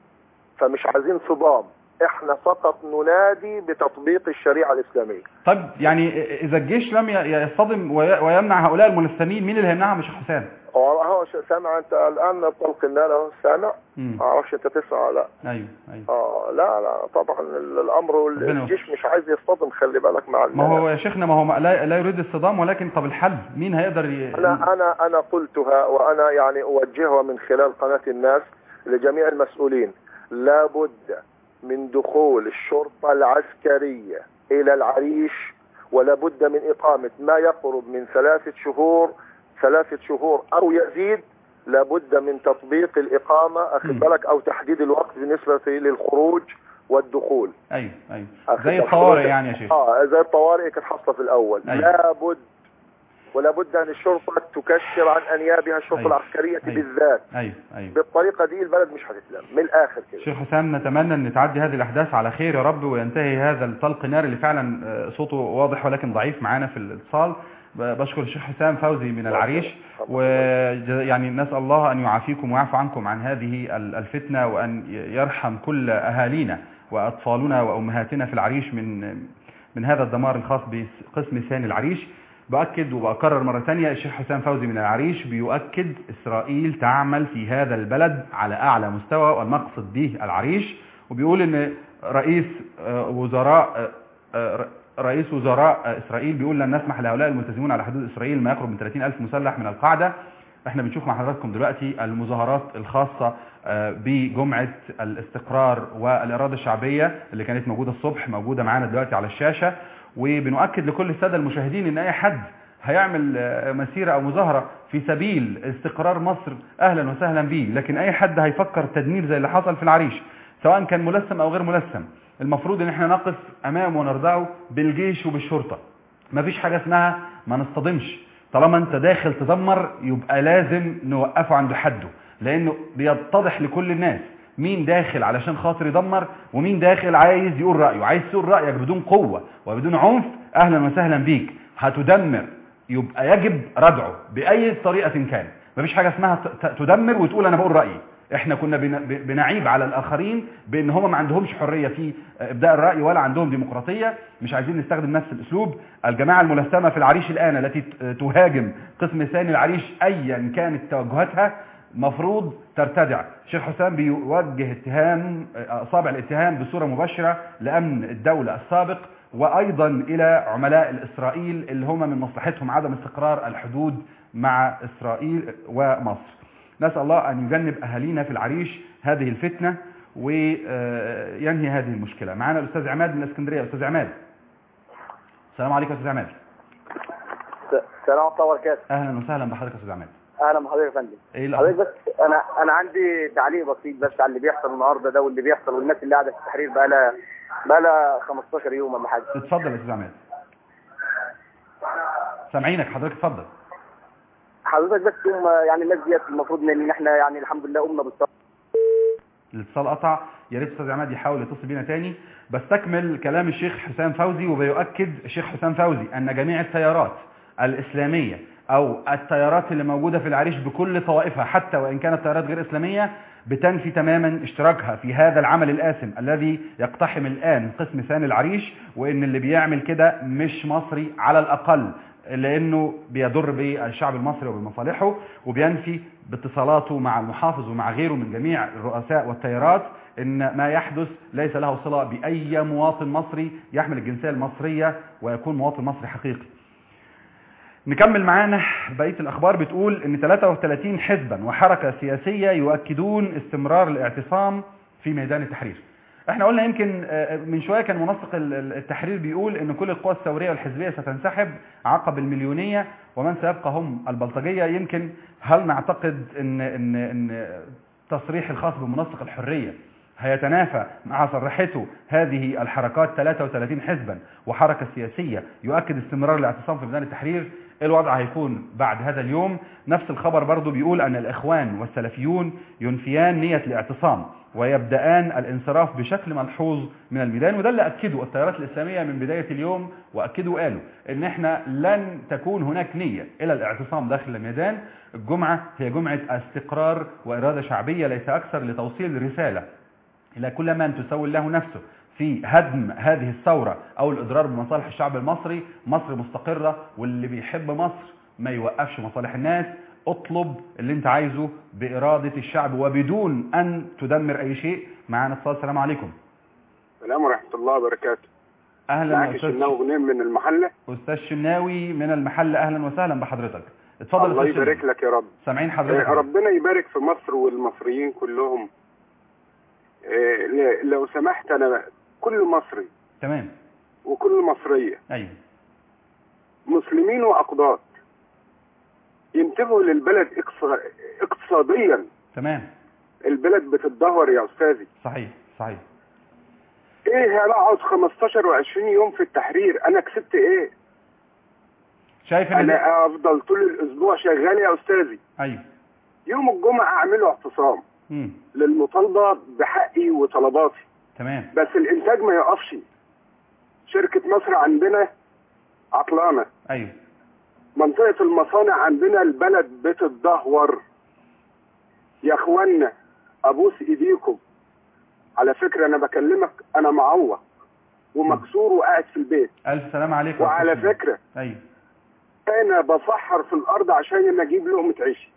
فمش عايزين صدام احنا فقط ننادي بتطبيق الشريعة الاسلامية طب يعني اذا الجيش لم ي- يصطدم وي- ويمنع هؤلاء الملثمين مين اللي هيمنعهم يا شيخ حسام هو هو ش- سامع انت الان طلق النار اهو سامع مم. ما اعرفش انت تسمع ولا لا ايوه ايوه اه لا لا طبعا ال- الامر وال- ربنا الجيش مش عايز يصطدم خلي بالك مع ما هو الناس يا شيخنا ما هو ما- لا, لا يريد الصدام ولكن طب الحل مين هيقدر ي... انا انا انا قلتها وانا يعني اوجهها من خلال قناه الناس لجميع المسؤولين لابد من دخول الشرطه العسكريه الى العريش ولابد من اقامه ما يقرب من ثلاثه شهور ثلاثه شهور او يزيد لابد من تطبيق الاقامه اخذ بالك او تحديد الوقت بالنسبه للخروج والدخول ايوه ايوه أخذ زي بالك الطوارئ حضرتك؟ يعني يا شيخ اه زي الطوارئ كانت حاصله في الاول أيوة. لابد ولابد ان الشرطه تكشر عن انيابها الشرطه أيوة. العسكريه أيوة. بالذات ايوه ايوه بالطريقه دي البلد مش هتتلم من الاخر كده شيخ حسام نتمنى ان تعدي هذه الاحداث على خير يا رب وينتهي هذا الطلق النار اللي فعلا آه، صوته واضح ولكن ضعيف معانا في الاتصال ب- بشكر الشيخ حسام فوزي من العريش ويعني نسال الله ان يعافيكم ويعفو عنكم عن هذه ال- الفتنه وان ي- يرحم كل اهالينا واطفالنا وامهاتنا في العريش من من هذا الدمار الخاص بقسم ثاني العريش بأكد وبأكرر مرة ثانية الشيخ حسام فوزي من العريش بيؤكد إسرائيل تعمل في هذا البلد على أعلى مستوى والمقصد به العريش وبيقول إن رئيس آه، وزراء آه، آه، رئيس وزراء إسرائيل بيقول لن نسمح لهؤلاء الملتزمون على حدود إسرائيل ما يقرب من 30 ألف مسلح من القاعدة احنا بنشوف مع حضراتكم دلوقتي المظاهرات الخاصة آه، بجمعة الاستقرار والإرادة الشعبية اللي كانت موجودة الصبح موجودة معانا دلوقتي على الشاشة وبنؤكد لكل السادة المشاهدين ان اي حد هيعمل آه، مسيرة او مظاهرة في سبيل استقرار مصر اهلا وسهلا بيه لكن اي حد هيفكر تدمير زي اللي حصل في العريش سواء كان ملثم او غير ملثم المفروض ان احنا نقف امامه ونرضعه بالجيش وبالشرطة مفيش حاجة اسمها ما نصطدمش طالما انت داخل تدمر يبقى لازم نوقفه عند حده لانه بيتضح لكل الناس مين داخل علشان خاطر يدمر ومين داخل عايز يقول رأيه عايز تقول رأيك بدون قوة وبدون عنف اهلا وسهلا بيك هتدمر يبقى يجب ردعه بأي طريقة كان مفيش حاجة اسمها ت- ت- تدمر وتقول انا بقول رأيي احنا كنا بن- ب- بنعيب على الاخرين بان هم ما عندهمش حرية في ابداء الرأي ولا عندهم ديمقراطية مش عايزين نستخدم نفس الاسلوب الجماعة الملثمة في العريش الان التي ت- تهاجم قسم ثاني العريش ايا كانت توجهاتها مفروض ترتدع شيخ حسام بيوجه اتهام اصابع الاتهام بصورة مباشرة لامن الدولة السابق وايضا الى عملاء الاسرائيل اللي هم من مصلحتهم عدم استقرار الحدود مع اسرائيل ومصر نسأل الله ان يجنب اهالينا في العريش هذه الفتنة وينهي هذه المشكلة معنا الاستاذ عماد من الاسكندرية استاذ عماد السلام عليكم يا استاذ عماد السلام ورحمه الله وبركاته اهلا وسهلا بحضرتك يا استاذ عماد اهلا بحضرتك يا فندم ايه حضرتك الأخبار؟ بس انا انا عندي تعليق بسيط بس على اللي بيحصل النهارده ده واللي بيحصل والناس اللي قاعده في التحرير بقى لها بقى لها 15 يوم ولا حاجه اتفضل يا استاذ عماد سامعينك حضرتك اتفضل حضرتك بس هم يعني الناس ديت المفروض ان احنا يعني الحمد لله قمنا بالصبر الاتصال قطع يا ريت استاذ عماد يحاول يتصل بينا تاني بستكمل كلام الشيخ حسام فوزي وبيؤكد الشيخ حسام فوزي ان جميع التيارات الاسلاميه او التيارات اللي موجوده في العريش بكل طوائفها حتى وان كانت تيارات غير اسلاميه بتنفي تماما اشتراكها في هذا العمل الآثم الذي يقتحم الآن قسم ثاني العريش وإن اللي بيعمل كده مش مصري على الأقل لأنه بيضر بالشعب المصري وبمصالحه وبينفي باتصالاته مع المحافظ ومع غيره من جميع الرؤساء والتيارات ان ما يحدث ليس له صلة بأي مواطن مصري يحمل الجنسية المصرية ويكون مواطن مصري حقيقي نكمل معانا بقية الأخبار بتقول أن 33 حزبا وحركة سياسية يؤكدون استمرار الاعتصام في ميدان التحرير احنا قلنا يمكن آه، من شوية كان منسق ال- ال- التحرير بيقول ان كل القوى الثورية والحزبية ستنسحب عقب المليونية ومن سيبقى هم البلطجية يمكن هل نعتقد ان, إن, إن تصريح الخاص بمنسق الحرية هيتنافى مع صرحته هذه الحركات 33 حزبا وحركة سياسية يؤكد استمرار الاعتصام في ميدان التحرير الوضع هيكون بعد هذا اليوم نفس الخبر برضو بيقول أن الإخوان والسلفيون ينفيان نية الاعتصام ويبدأان الانصراف بشكل ملحوظ من الميدان وده اللي أكده التيارات الإسلامية من بداية اليوم وأكدوا قالوا إن إحنا لن تكون هناك نية إلى الاعتصام داخل الميدان الجمعة هي جمعة استقرار وإرادة شعبية ليس أكثر لتوصيل رسالة إلى كل من تسوي له نفسه في هدم هذه الثورة أو الإضرار بمصالح الشعب المصري مصر مستقرة واللي بيحب مصر ما يوقفش مصالح الناس اطلب اللي انت عايزه بإرادة الشعب وبدون أن تدمر أي شيء معانا اتصال السلام عليكم السلام ورحمة الله وبركاته أهلا معك يا أستاذ الشناوي غنيم من المحلة أستاذ شناوي من المحل أهلا وسهلا بحضرتك اتفضل الله أستاذ شناوي. يبارك لك يا رب سامعين آه، حضرتك ربنا يبارك في مصر والمصريين كلهم آه، ل- لو سمحت أنا كل مصري تمام وكل مصرية أيوه مسلمين وأقباط ينتبهوا للبلد اقتصا- اقتصاديا تمام البلد بتتدهور يا أستاذي صحيح صحيح ايه هنقعد 15 و20 يوم في التحرير انا كسبت ايه شايف ان انا افضل طول الاسبوع شغال يا استاذي ايوه يوم الجمعة اعمله اعتصام مم. للمطالبة بحقي وطلباتي تمام بس الانتاج ما يقفش شركة مصر عندنا عطلانة ايوه منطقة المصانع عندنا البلد بتتدهور يا اخوانا ابوس ايديكم على فكرة انا بكلمك انا معوق ومكسور وقاعد في البيت ألف سلام عليكم يا وعلى أستاذ شناوي. فكرة أيوه انا بفحر في الارض عشان انا اجيب لقمة عيشي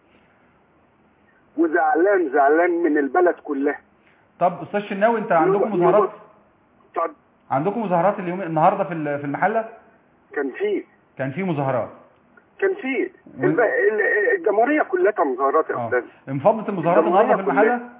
وزعلان زعلان من البلد كلها طب أستاذ شناوي أنت عندكم مظاهرات طب عندكم مظاهرات اليوم النهارده في ال- في المحله كان في كان في مظاهرات كان في الب- ال- الجمهوريه كلها مظاهرات يا استاذ انفضت المظاهرات النهارده في الجمهورية المحله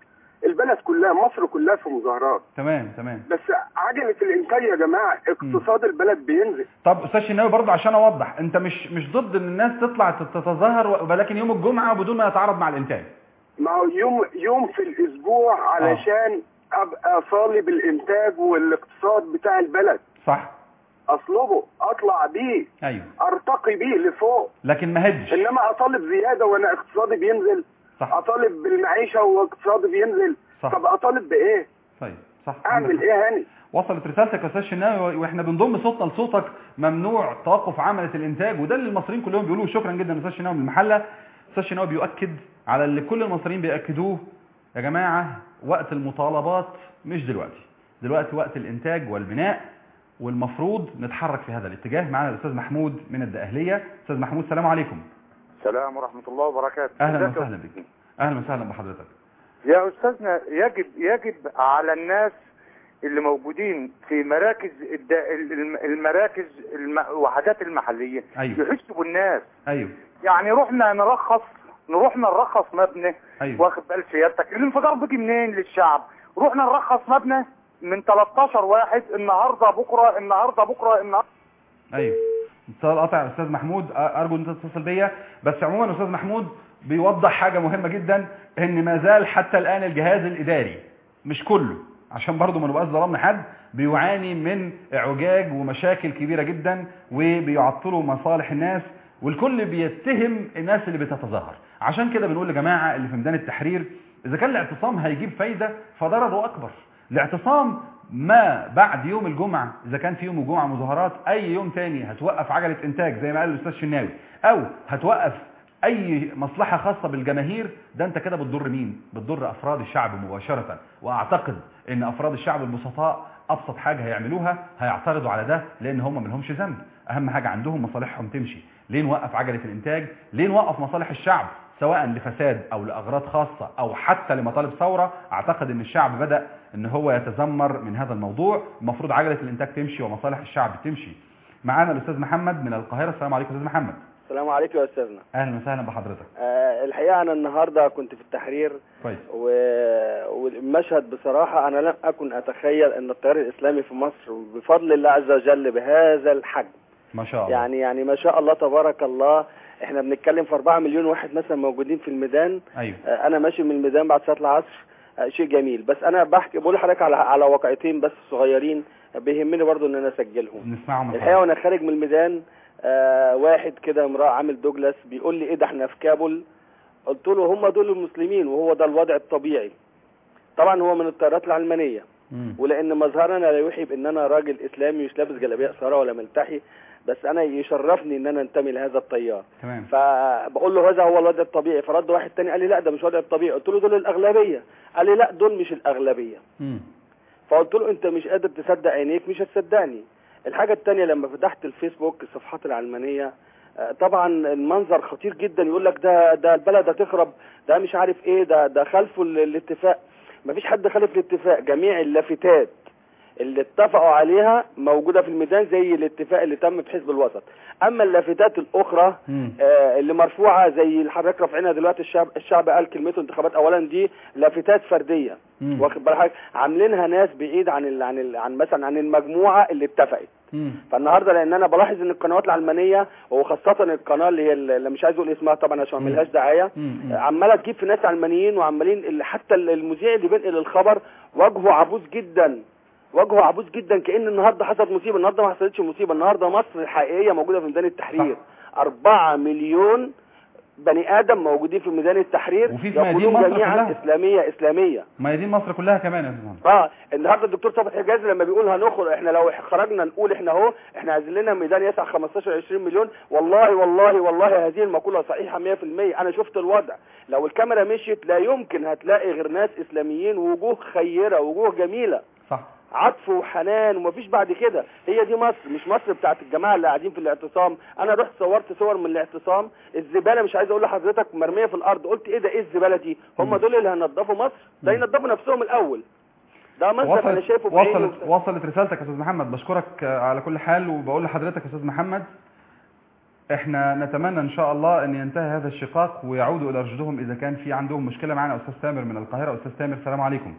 البلد كلها مصر كلها في مظاهرات تمام تمام بس عجله الانتاج يا جماعه اقتصاد البلد بينزل طب استاذ شناوي برضه عشان اوضح انت مش مش ضد ان الناس تطلع تتظاهر ولكن يوم الجمعه بدون ما يتعارض مع الانتاج ما هو يوم يوم في الاسبوع علشان ابقى صالب الانتاج والاقتصاد بتاع البلد صح اطلبه اطلع بيه ايوه ارتقي بيه لفوق لكن ما هدش انما اطالب زياده وانا اقتصادي بينزل صح. اطالب بالمعيشه واقتصادي بينزل صح. طب اطالب بايه طيب صح اعمل ايه هاني وصلت رسالتك يا استاذ شناوي واحنا بنضم صوتنا لصوتك ممنوع توقف عملة الانتاج وده اللي المصريين كلهم بيقولوه شكرا جدا استاذ شناوي من المحله استاذ شناوي بيؤكد على اللي كل المصريين بياكدوه يا جماعه وقت المطالبات مش دلوقتي دلوقتي وقت الانتاج والبناء والمفروض نتحرك في هذا الاتجاه معنا الاستاذ محمود من الدقهليه استاذ محمود السلام عليكم السلام ورحمة الله وبركاته اهلا ازيك يا وسهلا بك اهلا وسهلا بحضرتك يا أستاذنا يجب يجب على الناس اللي موجودين في مراكز الد... الم- المراكز الم... الوحدات المحلية أيوة. يحسوا بالناس ايوه يعني رحنا نرخص نروحنا نرخص مبنى أيوة. واخد بال سيادتك الانفجار بيجي منين للشعب رحنا نرخص مبنى من 13 واحد النهارده بكره النهارده بكره النهارده ايوه اتصال قطع يا استاذ محمود أ- ارجو ان انت تتصل بيا بس عموما استاذ محمود بيوضح حاجه مهمه جدا ان ما زال حتى الان الجهاز الاداري مش كله عشان برضه ما نبقاش ظلمنا حد بيعاني من اعوجاج ومشاكل كبيره جدا وبيعطلوا مصالح الناس والكل بيتهم الناس اللي بتتظاهر عشان كده بنقول يا جماعه اللي في ميدان التحرير اذا كان الاعتصام هيجيب فايده فضرره اكبر الاعتصام ما بعد يوم الجمعة إذا كان في يوم الجمعة مظاهرات أي يوم تاني هتوقف عجلة إنتاج زي ما قال الأستاذ شناوي أو هتوقف أي مصلحة خاصة بالجماهير ده أنت كده بتضر مين؟ بتضر أفراد الشعب مباشرة وأعتقد أن أفراد الشعب البسطاء أبسط حاجة هيعملوها هيعترضوا على ده لأن هم ملهمش ذنب أهم حاجة عندهم مصالحهم تمشي ليه نوقف عجلة الإنتاج؟ ليه نوقف مصالح الشعب؟ سواء لفساد او لاغراض خاصة او حتى لمطالب ثورة اعتقد ان الشعب بدأ ان هو يتذمر من هذا الموضوع المفروض عجلة الانتاج تمشي ومصالح الشعب تمشي معانا الاستاذ محمد من القاهرة السلام عليكم استاذ محمد السلام عليكم يا استاذنا اهلا وسهلا بحضرتك آه الحقيقه انا النهارده كنت في التحرير كويس و... والمشهد بصراحه انا لم اكن اتخيل ان التيار الاسلامي في مصر بفضل الله عز وجل بهذا الحجم ما شاء الله يعني يعني ما شاء الله تبارك الله احنا بنتكلم في 4 مليون واحد مثلا موجودين في الميدان ايوه آه انا ماشي من الميدان بعد صلاه العصر آه شيء جميل بس انا بحكي بقول لحضرتك على على واقعتين بس صغيرين بيهمني برضو ان انا اسجلهم نسمعهم الحقيقه وانا خارج من الميدان آه واحد كده امراه عامل دوجلاس بيقول لي ايه ده احنا في كابول قلت له هم دول المسلمين وهو ده الوضع الطبيعي طبعا هو من التيارات العلمانيه ولان مظهرنا لا يوحي بان انا راجل اسلامي مش لابس جلابيه قصيره ولا ملتحي بس انا يشرفني ان انا انتمي لهذا التيار تمام فبقول له هذا هو الوضع الطبيعي فرد واحد تاني قال لي لا ده مش الوضع الطبيعي قلت له دول الاغلبيه قال لي لا دول مش الاغلبيه مم. فقلت له انت مش قادر تصدق عينيك مش هتصدقني الحاجه التانية لما فتحت الفيسبوك الصفحات العلمانيه آه، طبعا المنظر خطير جدا يقول لك ده ده البلد هتخرب ده مش عارف ايه ده ده خلفوا ال- الاتفاق مفيش حد خالف الاتفاق جميع اللافتات اللي اتفقوا عليها موجودة في الميدان زي الاتفاق اللي تم في حزب الوسط اما اللافتات الاخرى آه اللي مرفوعة زي اللي حضرتك رافعينها دلوقتي الشعب الشعب قال كلمته انتخابات اولا دي لافتات فردية مم. واخد بالك حضرتك؟ عاملينها ناس بعيد عن ال عن ال عن مثلا عن المجموعة اللي اتفقت مم. فالنهارده لان انا بلاحظ ان القنوات العلمانيه وخاصه القناه اللي هي اللي مش عايز اقول اسمها طبعا عشان ما اعملهاش دعايه مم. عماله تجيب في ناس علمانيين وعمالين اللي حتى المذيع اللي بينقل الخبر وجهه عبوس جدا وجهه عبوس جدا كان النهارده حصلت مصيبه النهارده ما حصلتش مصيبه النهارده مصر الحقيقيه موجوده في ميدان التحرير 4 مليون بني ادم موجودين في ميدان التحرير وفي في ميادين يقولون مصر جميعا كلها. اسلاميه اسلاميه ميادين مصر كلها كمان يا استاذ محمد اه النهارده الدكتور صبحي حجازي لما بيقول هنخرج احنا لو خرجنا نقول احنا اهو احنا عايزين لنا ميدان يسع 15 20 مليون والله والله والله هذه المقوله صحيحه 100% انا شفت الوضع لو الكاميرا مشيت لا يمكن هتلاقي غير ناس اسلاميين وجوه خيره وجوه جميله صح عطف وحنان ومفيش بعد كده هي دي مصر مش مصر بتاعت الجماعه اللي قاعدين في الاعتصام انا رحت صورت صور من الاعتصام الزباله مش عايز اقول لحضرتك مرميه في الارض قلت ايه ده ايه الزباله دي هم دول اللي هينضفوا مصر ده ينضفوا نفسهم الاول ده منظر انا شايفه بعيني وصلت وبتاع. وصلت رسالتك يا استاذ محمد بشكرك آه، على كل حال وبقول لحضرتك يا استاذ محمد احنا نتمنى ان شاء الله ان ينتهي هذا الشقاق ويعودوا الى رشدهم اذا كان في عندهم مشكله معنا استاذ تامر من القاهره استاذ تامر السلام عليكم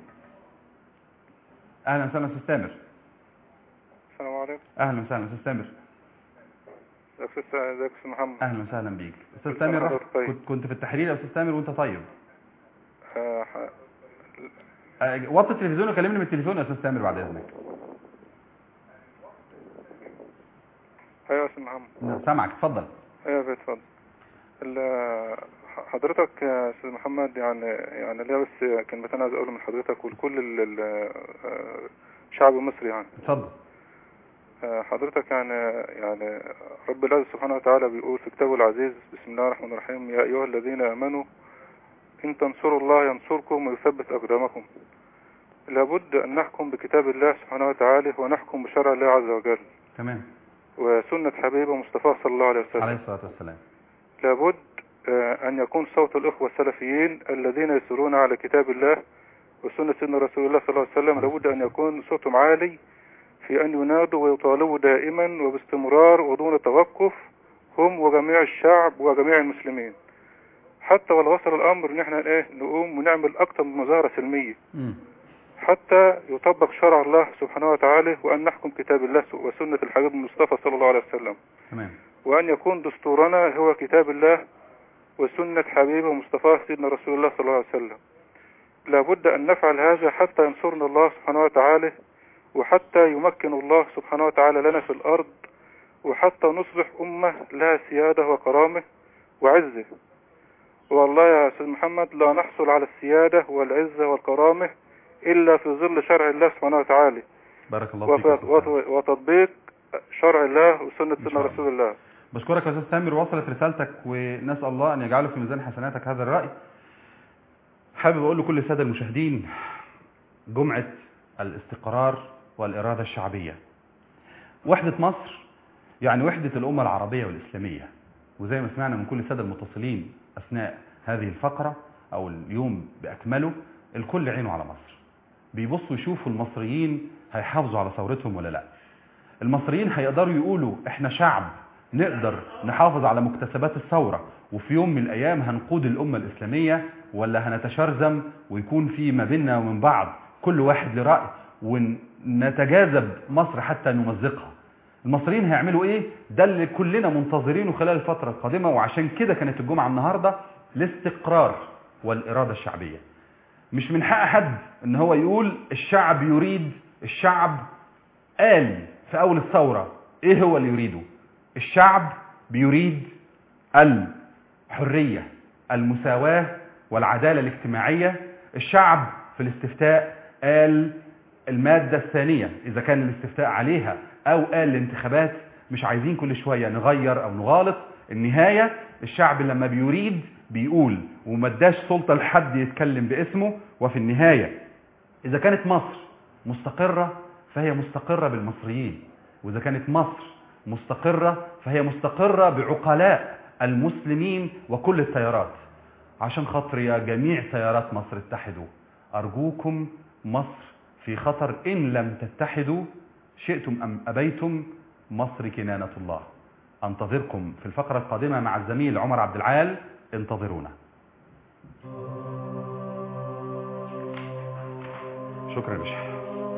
اهلا وسهلا استاذ تامر السلام عليكم اهلا وسهلا استاذ تامر ازيك يا ازيك يا استاذ محمد اهلا وسهلا بيك استاذ كل سنة تامر وحضرتك طيب. كنت كنت في التحرير يا استاذ تامر وانت طيب آه، ح- آه، وطي التلفزيون وكلمني من التليفون يا استاذ تامر بعد اذنك ايوه يا استاذ محمد سامعك اتفضل ايوه يا بيه، اتفضل ال- ح- حضرتك يا استاذ محمد يعني يعني ليا بس كلمتين عايز اقولهم من حضرتك ولكل ال- ال- آه، الشعب المصري يعني اتفضل آه، حضرتك يعني يعني رب العزة سبحانه وتعالى بيقول في كتابه العزيز بسم الله الرحمن الرحيم يا أيها الذين آمنوا إن تنصروا الله ينصركم ويثبت أقدامكم لابد أن نحكم بكتاب الله سبحانه وتعالى ونحكم بشرع الله عز وجل تمام وسنة حبيبه مصطفى صلى الله عليه وسلم عليه الصلاه والسلام لابد آه، أن يكون صوت الأخوة السلفيين الذين يسيرون على كتاب الله وسنة سيدنا رسول الله صلى الله عليه وسلم لابد أن يكون صوتهم عالي في أن ينادوا ويطالبوا دائما وباستمرار ودون توقف هم وجميع الشعب وجميع المسلمين حتى ولو وصل الأمر إن احنا إيه نقوم ونعمل أكتر من مظاهرة سلمية مم. حتى يطبق شرع الله سبحانه وتعالى وأن نحكم كتاب الله وسنة الحبيب المصطفى صلى الله عليه وسلم تمام وأن يكون دستورنا هو كتاب الله وسنة حبيبه مصطفى سيدنا رسول الله صلى الله عليه وسلم لابد أن نفعل هذا حتى ينصرنا الله سبحانه وتعالى وحتى يمكن الله سبحانه وتعالى لنا في الأرض وحتى نصبح أمة لها سيادة وكرامة وعزة والله يا أستاذ محمد لا نحصل على السيادة والعزة والكرامة إلا في ظل شرع الله سبحانه وتعالى بارك الله فيك يا وف- أستاذ وت- وتطبيق شرع الله وسنة سيدنا رسول الله بشكرك يا استاذ تامر وصلت رسالتك ونسال الله ان يجعله في ميزان حسناتك هذا الراي حابب اقول لكل الساده المشاهدين جمعه الاستقرار والاراده الشعبيه وحده مصر يعني وحده الامه العربيه والاسلاميه وزي ما سمعنا من كل الساده المتصلين اثناء هذه الفقره او اليوم باكمله الكل عينه على مصر بيبصوا يشوفوا المصريين هيحافظوا على ثورتهم ولا لا المصريين هيقدروا يقولوا احنا شعب نقدر نحافظ على مكتسبات الثورة وفي يوم من الأيام هنقود الأمة الإسلامية ولا هنتشرذم ويكون في ما بيننا ومن بعض كل واحد لرأي ونتجاذب مصر حتى نمزقها المصريين هيعملوا ايه ده اللي كلنا منتظرينه خلال الفترة القادمة وعشان كده كانت الجمعة النهاردة الاستقرار والإرادة الشعبية مش من حق حد ان هو يقول الشعب يريد الشعب قال في اول الثورة ايه هو اللي يريده الشعب بيريد الحرية المساواة والعدالة الاجتماعية الشعب في الاستفتاء قال المادة الثانية إذا كان الاستفتاء عليها أو قال الانتخابات مش عايزين كل شوية نغير أو نغالط النهاية الشعب لما بيريد بيقول وما اداش سلطة لحد يتكلم باسمه وفي النهاية إذا كانت مصر مستقرة فهي مستقرة بالمصريين وإذا كانت مصر مستقرة فهي مستقرة بعقلاء المسلمين وكل التيارات عشان خاطر يا جميع تيارات مصر اتحدوا أرجوكم مصر في خطر إن لم تتحدوا شئتم أم أبيتم مصر كنانة الله أنتظركم في الفقرة القادمة مع الزميل عمر عبد العال انتظرونا شكرا باشا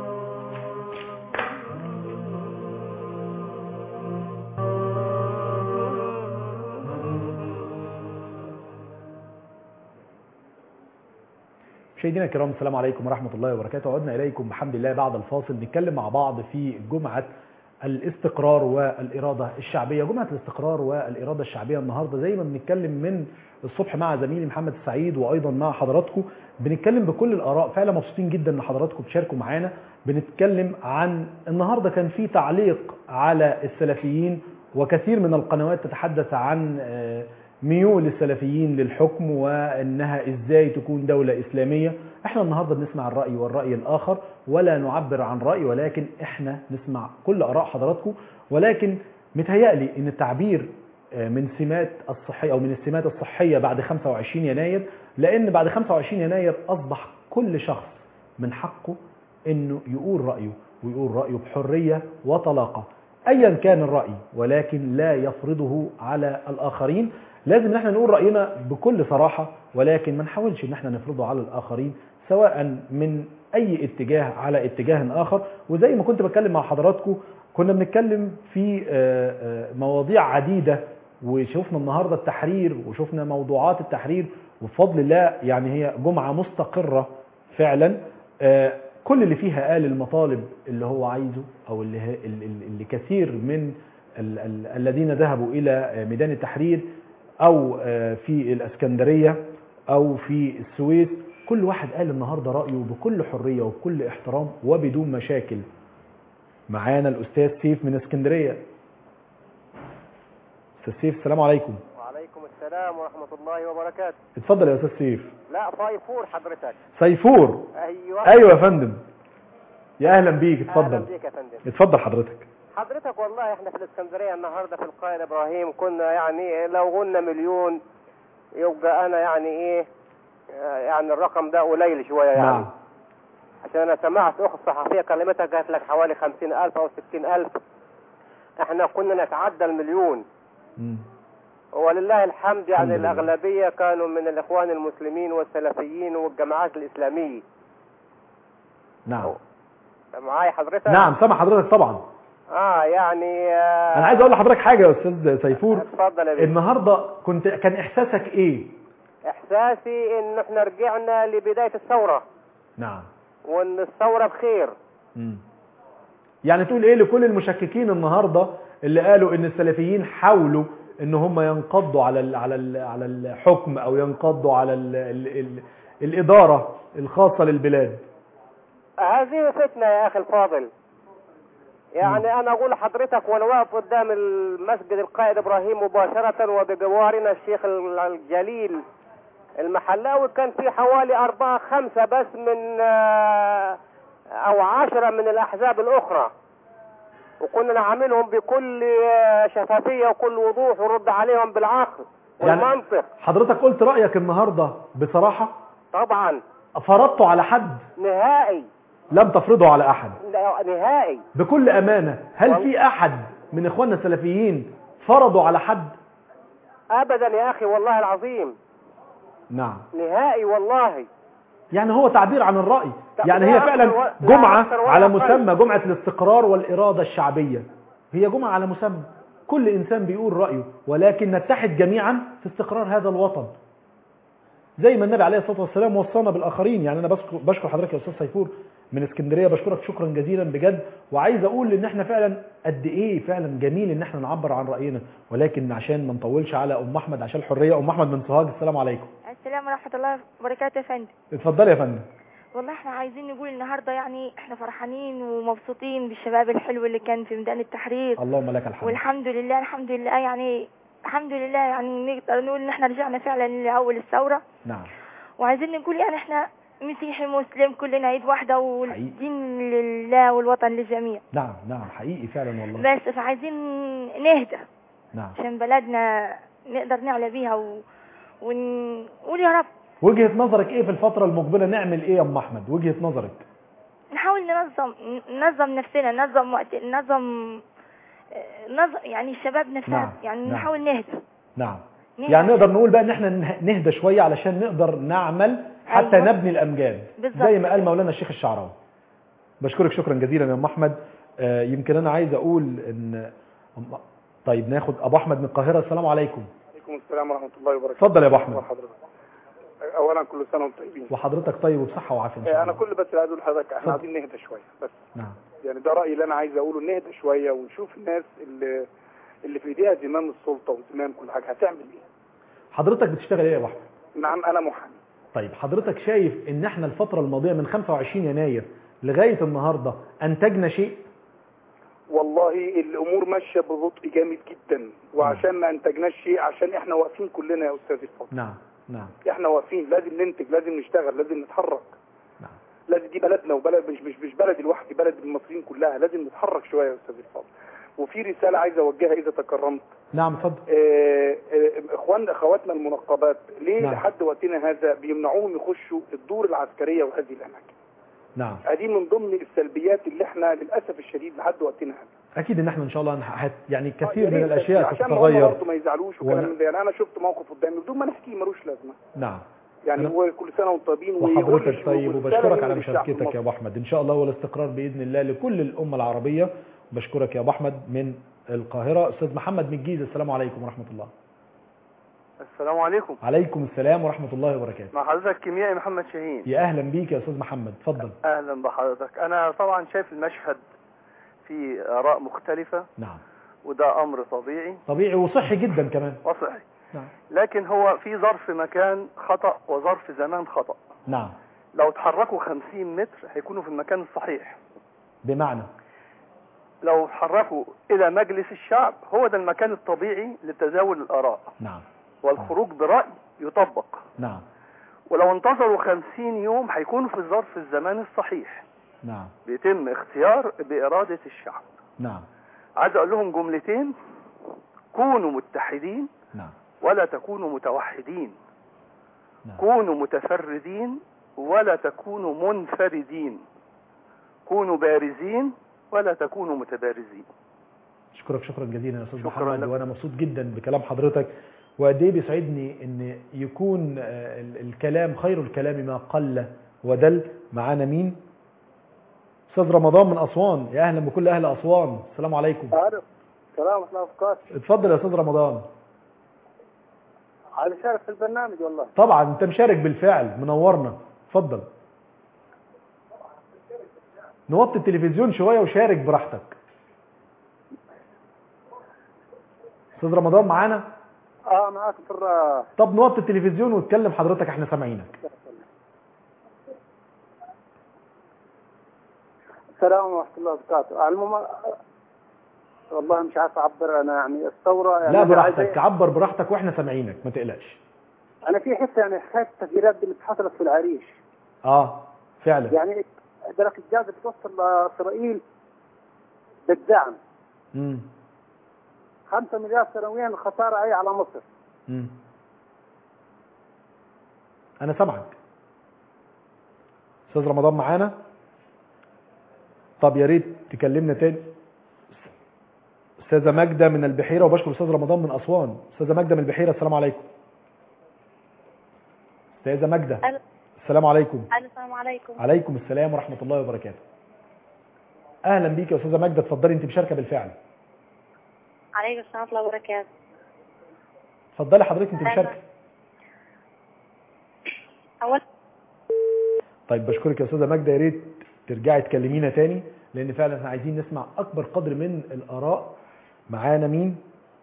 مشاهدينا الكرام السلام عليكم ورحمة الله وبركاته عدنا إليكم بحمد الله بعد الفاصل نتكلم مع بعض في جمعة الاستقرار والإرادة الشعبية جمعة الاستقرار والإرادة الشعبية النهاردة زي ما بنتكلم من الصبح مع زميلي محمد السعيد وأيضا مع حضراتكم بنتكلم بكل الآراء فعلا مبسوطين جدا إن حضراتكم بتشاركوا معانا بنتكلم عن النهاردة كان في تعليق على السلفيين وكثير من القنوات تتحدث عن آه، ميول السلفيين للحكم وانها ازاي تكون دولة اسلامية احنا النهاردة بنسمع الرأي والرأي الاخر ولا نعبر عن رأي ولكن احنا نسمع كل اراء حضراتكم ولكن متهيألي ان التعبير آه، من سمات الصحية او من السمات الصحية بعد 25 يناير لان بعد 25 يناير اصبح كل شخص من حقه انه يقول رايه ويقول رايه بحريه وطلاقه ايا كان الراي ولكن لا يفرضه على الاخرين لازم ان احنا نقول راينا بكل صراحه ولكن ما نحاولش ان احنا نفرضه على الاخرين سواء من اي اتجاه على اتجاه اخر وزي ما كنت بتكلم مع حضراتكم كنا بنتكلم في آه، آه، مواضيع عديده وشفنا النهارده التحرير وشفنا موضوعات التحرير وبفضل الله يعني هي جمعه مستقره فعلا آه، كل اللي فيها قال المطالب اللي هو عايزه او اللي, هي- اللي اللي كثير من ال- ال- الذين ذهبوا الى ميدان التحرير او آه، في الاسكندريه او في السويس كل واحد قال النهارده رايه بكل حريه وبكل احترام وبدون مشاكل معانا الاستاذ سيف من اسكندريه استاذ سيف السلام عليكم وعليكم السلام ورحمة الله وبركاته اتفضل يا استاذ سيف لا صيفور حضرتك سيفور ايوه ايوه يا فندم يا اهلا بيك اتفضل اهلا بيك يا فندم اتفضل حضرتك حضرتك والله احنا في الاسكندرية النهاردة في القائد ابراهيم كنا يعني لو قلنا مليون يبقى انا يعني ايه آه، يعني الرقم ده قليل شوية يعني نعم عشان انا سمعت اخت صحفية كلمتها قالت لك حوالي خمسين الف او ستين الف احنا كنا نتعدى المليون مم. ولله الحمد يعني الحمد لله. الأغلبية كانوا من الإخوان المسلمين والسلفيين والجماعات الإسلامية نعم معايا حضرتك؟ نعم سامع حضرتك طبعا اه يعني آه انا عايز اقول لحضرتك حاجه يا استاذ سيفور اتفضل يا بيه النهارده كنت كان احساسك ايه إحساسي إن إحنا رجعنا لبداية الثورة نعم وإن الثورة بخير مم. يعني تقول ايه لكل المشككين النهارده اللي قالوا ان السلفيين حاولوا ان هم ينقضوا على ال على ال على الحكم او ينقضوا على ال ال ال الاداره الخاصه للبلاد هذه فتنة يا أخي الفاضل يعني أنا أقول لحضرتك وأنا واقف قدام المسجد القائد إبراهيم مباشرة وبجوارنا الشيخ الجليل المحلاوي كان في حوالي أربعة خمسة بس من آه، أو عشرة من الأحزاب الأخرى وكنا نعاملهم بكل آه، شفافية وكل وضوح ونرد عليهم بالعقل يعني والمنطق حضرتك قلت رايك النهارده بصراحه طبعا فرضته على حد نهائي لم تفرضه على احد لا، نهائي بكل امانه هل في احد من اخواننا السلفيين فرضوا على حد أبدا يا أخي والله العظيم نعم نهائي والله يعني هو تعبير عن الرأي لا، يعني لا هي أكثر فعلا و- لا جمعة أكثر ولا على أقل. مسمى جمعة الاستقرار والإرادة الشعبية هي جمعة على مسمى كل إنسان بيقول رأيه ولكن نتحد جميعا في استقرار هذا الوطن زي ما النبي عليه الصلاة والسلام وصانا بالآخرين يعني أنا بشكر, بشكر حضرتك يا أستاذ سيفور من اسكندرية بشكرك شكرا جزيلا بجد وعايز أقول إن إحنا فعلا قد إيه فعلا جميل إن إحنا نعبر عن رأينا ولكن عشان ما نطولش على أم أحمد عشان الحرية أم أحمد من سوهاج السلام عليكم السلام ورحمة الله وبركاته يا فندم اتفضلي يا فندم والله احنا عايزين نقول النهاردة يعني احنا فرحانين ومبسوطين بالشباب الحلو اللي كان في ميدان التحرير اللهم لك الحمد والحمد لله الحمد لله يعني الحمد لله يعني نقدر نقول ان احنا رجعنا فعلا لأول الثورة نعم وعايزين نقول يعني احنا مسيحي مسلم كلنا ايد واحدة والدين لله والوطن للجميع نعم نعم حقيقي فعلا والله بس فعايزين نهدى نعم عشان بلدنا نقدر نعلى بيها و... ونقول يا رب وجهة نظرك ايه في الفترة المقبلة نعمل ايه يا ام احمد وجهة نظرك نحاول ننظم ننظم نفسنا ننظم وقت ننظم نظم يعني الشباب نفسها نعم، يعني نعم. نحاول نهدى نعم نهدى يعني نقدر نقول بقى ان احنا نه- نهدى شوية علشان نقدر نعمل حتى أيوة. نبني الامجاد بالظبط زي ما قال كده. مولانا الشيخ الشعراوي بشكرك شكرا جزيلا يا ام احمد آه، يمكن انا عايز اقول ان أم- طيب ناخد ابو احمد من القاهرة السلام عليكم عليكم السلام ورحمة الله وبركاته اتفضل يا أبو أحمد. وحضرتك. أولا كل سنة وانتم طيبين وحضرتك طيب وبصحة وعافية ان شاء أنا الله كل بس اللي عايز أقول لحضرتك احنا اتفضل. عايزين نهدى شوية بس نعم يعني ده رأيي اللي أنا عايز أقوله نهدى شوية ونشوف الناس اللي اللي في إيديها زمام السلطة وزمام كل حاجة هتعمل إيه؟ حضرتك بتشتغل ايه يا ابو احمد نعم أنا محامي طيب حضرتك شايف ان احنا الفترة الماضية من 25 يناير لغاية النهاردة انتجنا شيء والله الأمور ماشية ببطء جامد جدا وعشان ما أنتجناش شيء عشان إحنا واقفين كلنا يا أستاذ الفاضل نعم نعم إحنا واقفين لازم ننتج لازم نشتغل لازم نتحرك نعم. لازم دي بلدنا وبلد مش مش مش بلدي لوحدي بلد المصريين كلها لازم نتحرك شوية يا أستاذ الفاضل وفي رسالة عايز أوجهها إذا تكرمت نعم اتفضل آه، آه، اخواننا اخواتنا المنقبات ليه نعم. لحد وقتنا هذا بيمنعوهم يخشوا الدور العسكريه وهذه الاماكن نعم دي من ضمن السلبيات اللي احنا للاسف الشديد لحد وقتنا هذا اكيد ان احنا ان شاء الله هنح- يعني كثير يا من ريت الاشياء عشان هم ستتغير برضه ما يزعلوش وكلام ون- من ده يعني انا شفت موقف قدامي بدون ما نحكي ملوش لازمه نعم يعني أنا- هو كل سنه وانتم طيبين ويقول وحضرتك لي- طيب ورسالة وبشكرك من على الشعب مشاركتك يا المصري. ابو احمد ان شاء الله والاستقرار باذن الله لكل الامه العربيه بشكرك يا ابو احمد من القاهره استاذ محمد من الجيزه السلام عليكم ورحمه الله السلام عليكم عليكم السلام ورحمه الله وبركاته مع حضرتك كيميائي محمد شاهين يا اهلا بيك يا استاذ محمد اتفضل اهلا بحضرتك انا طبعا شايف المشهد في اراء مختلفة نعم وده امر طبيعي طبيعي وصحي جدا كمان وصحي نعم لكن هو في ظرف مكان خطأ وظرف زمان خطأ نعم لو اتحركوا 50 متر هيكونوا في المكان الصحيح بمعنى لو اتحركوا الى مجلس الشعب هو ده المكان الطبيعي لتزاول الاراء نعم والخروج برأي يطبق نعم ولو انتظروا 50 يوم هيكونوا في ظرف الزمان الصحيح نعم بيتم اختيار بإرادة الشعب نعم عايز اقول لهم جملتين كونوا متحدين نعم ولا تكونوا متوحدين كونوا متفردين ولا تكونوا منفردين كونوا بارزين ولا تكونوا متبارزين اشكرك شكرا جزيلا يا استاذ شكرا محمد لك. وانا مبسوط جدا بكلام حضرتك وقد ايه بيسعدني ان يكون آه، ال- الكلام خير الكلام ما قل ودل معانا مين استاذ رمضان من اسوان يا اهلا بكل اهل اسوان السلام عليكم عارف سلام ورحمة الله وبركاته اتفضل يا استاذ رمضان على شارك في البرنامج والله طبعا انت مشارك بالفعل منورنا اتفضل نوطي التلفزيون شويه وشارك براحتك استاذ رمضان معانا اه معاك في الر- طب نوطي التلفزيون واتكلم حضرتك احنا سامعينك السلام ورحمة الله وبركاته على العموم والله مش عارف اعبر انا يعني الثورة يعني لا أنا عايز- براحتك عبر براحتك واحنا سامعينك ما تقلقش انا في حته يعني خايف التغييرات اللي حصلت في العريش اه فعلا يعني درجة الجاز بتوصل لاسرائيل بالدعم امم 5 مليار سنويا خسارة اي على مصر امم انا سامعك استاذ رمضان معانا طب يا ريت تكلمنا تاني استاذه ماجده من البحيره وبشكر استاذ رمضان من اسوان استاذه ماجده من البحيره السلام عليكم استاذه ماجده ألو السلام عليكم ألو، السلام عليكم عليكم السلام ورحمه الله وبركاته اهلا بيك يا استاذه ماجده اتفضلي انت مشاركه بالفعل عليكم السلام ورحمة الله وبركاته اتفضلي حضرتك انت أنا- مشاركه أول طيب بشكرك يا استاذه ماجده يا ريت ترجعي تكلمينا تاني لان فعلا احنا عايزين نسمع اكبر قدر من الاراء معانا مين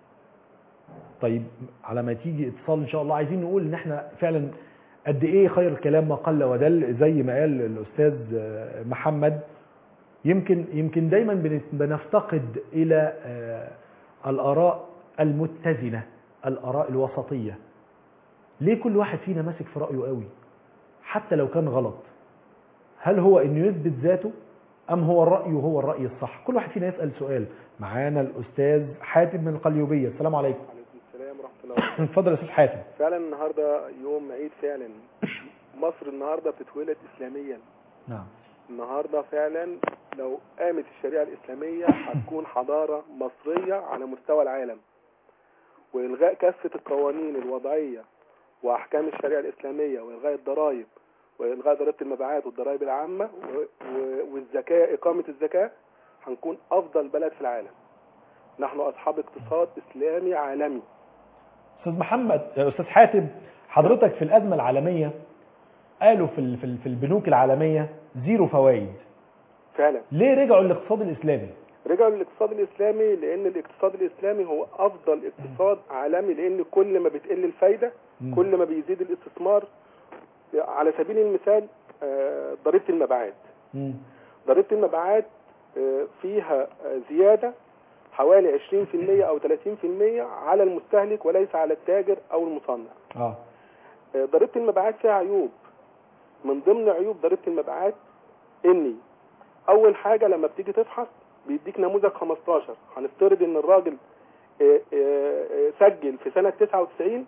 طيب على ما تيجي اتصال ان شاء الله عايزين نقول ان احنا فعلا قد ايه خير الكلام ما قل ودل زي ما قال الاستاذ آه، محمد يمكن يمكن دايما بنت- بنفتقد الى آه، الاراء المتزنه الاراء الوسطيه ليه كل واحد فينا ماسك في رايه قوي حتى لو كان غلط هل هو انه يثبت ذاته ام هو الراي هو الراي الصح كل واحد فينا يسال سؤال معانا الاستاذ حاتم من القليوبيه السلام عليكم السلام ورحمة الله وبركاته اتفضل يا استاذ حاتم فعلا النهاردة يوم عيد فعلا مصر النهاردة بتتولد إسلاميا نعم النهاردة فعلا لو قامت الشريعة الإسلامية هتكون حضارة مصرية على مستوى العالم وإلغاء كافة القوانين الوضعية وأحكام الشريعة الإسلامية وإلغاء الضرائب وإلغاء ضريبة المبيعات والضرائب العامة و- و- والزكاة إقامة الزكاة هنكون أفضل بلد في العالم نحن أصحاب اقتصاد إسلامي عالمي استاذ محمد يا استاذ حاتم حضرتك في الازمه العالميه قالوا في ال- في ال- في البنوك العالميه زيرو فوائد فعلا ليه رجعوا للاقتصاد الاسلامي رجعوا للاقتصاد الاسلامي لان الاقتصاد الاسلامي هو افضل اقتصاد عالمي لان كل ما بتقل الفايده مم. كل ما بيزيد الاستثمار على سبيل المثال آه، ضريبه المبيعات مم. ضريبه المبيعات آه، فيها آه، زياده حوالي 20% او 30% على المستهلك وليس على التاجر او المصنع اه آه، ضريبه المبيعات فيها عيوب من ضمن عيوب ضريبه المبيعات اني اول حاجه لما بتيجي تفحص بيديك نموذج 15 هنفترض ان الراجل آه، آه، آه، سجل في سنه 99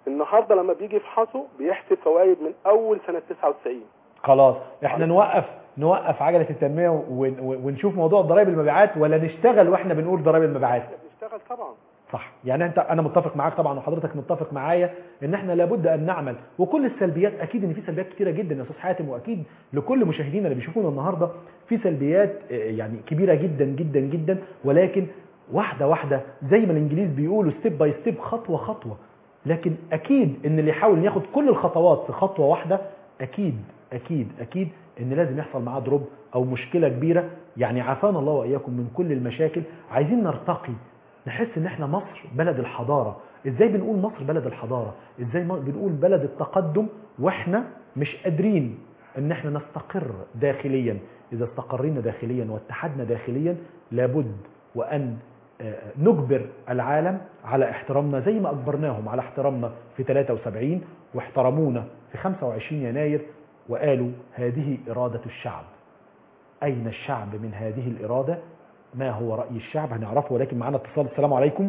النهارده لما بيجي يفحصه بيحسب فوائد من اول سنه 99 خلاص احنا نوقف نوقف عجله التنميه ون- ونشوف موضوع ضرائب المبيعات ولا نشتغل واحنا بنقول ضرائب المبيعات نشتغل طبعا صح يعني انت انا متفق معاك طبعا وحضرتك متفق معايا ان احنا لابد ان نعمل وكل السلبيات اكيد ان في سلبيات كتيره جدا يا استاذ حاتم واكيد لكل مشاهدينا اللي بيشوفونا النهارده في سلبيات آه، يعني كبيره جدا جدا جدا ولكن واحده واحده زي ما الانجليز بيقولوا ستيب باي ستيب خطوه خطوه لكن اكيد ان اللي يحاول ياخد كل الخطوات في خطوه واحده اكيد اكيد اكيد ان لازم يحصل معاه دروب او مشكله كبيره يعني عافانا الله واياكم من كل المشاكل عايزين نرتقي نحس ان احنا مصر بلد الحضاره ازاي بنقول مصر بلد الحضاره ازاي م- بنقول بلد التقدم واحنا مش قادرين ان احنا نستقر داخليا اذا استقرينا داخليا واتحدنا داخليا لابد وان آه، نجبر العالم على احترامنا زي ما اجبرناهم على احترامنا في 73 واحترمونا في 25 يناير وقالوا هذه اراده الشعب اين الشعب من هذه الاراده ما هو راي الشعب هنعرفه ولكن معانا اتصال السلام عليكم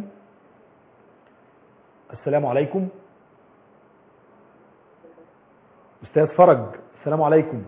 السلام عليكم استاذ فرج السلام عليكم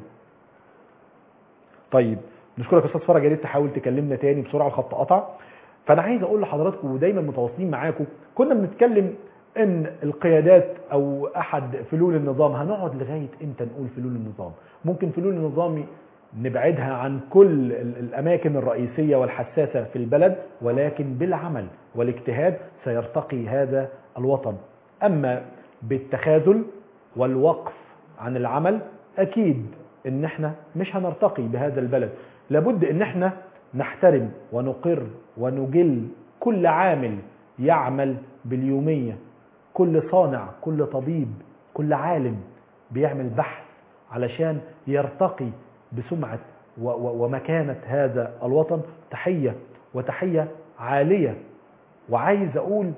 طيب نشكرك يا استاذ فرج يا ريت تحاول تكلمنا تاني بسرعه الخط قطع فانا عايز اقول لحضراتكم ودايما متواصلين معاكم كنا بنتكلم ان القيادات او احد فلول النظام هنقعد لغايه امتى نقول فلول النظام ممكن فلول النظام نبعدها عن كل ال- الاماكن الرئيسيه والحساسه في البلد ولكن بالعمل والاجتهاد سيرتقي هذا الوطن اما بالتخاذل والوقف عن العمل اكيد ان احنا مش هنرتقي بهذا البلد لابد ان احنا نحترم ونقر ونجل كل عامل يعمل باليوميه كل صانع كل طبيب كل عالم بيعمل بحث علشان يرتقي بسمعه و- و- ومكانه هذا الوطن تحيه وتحيه عاليه وعايز اقول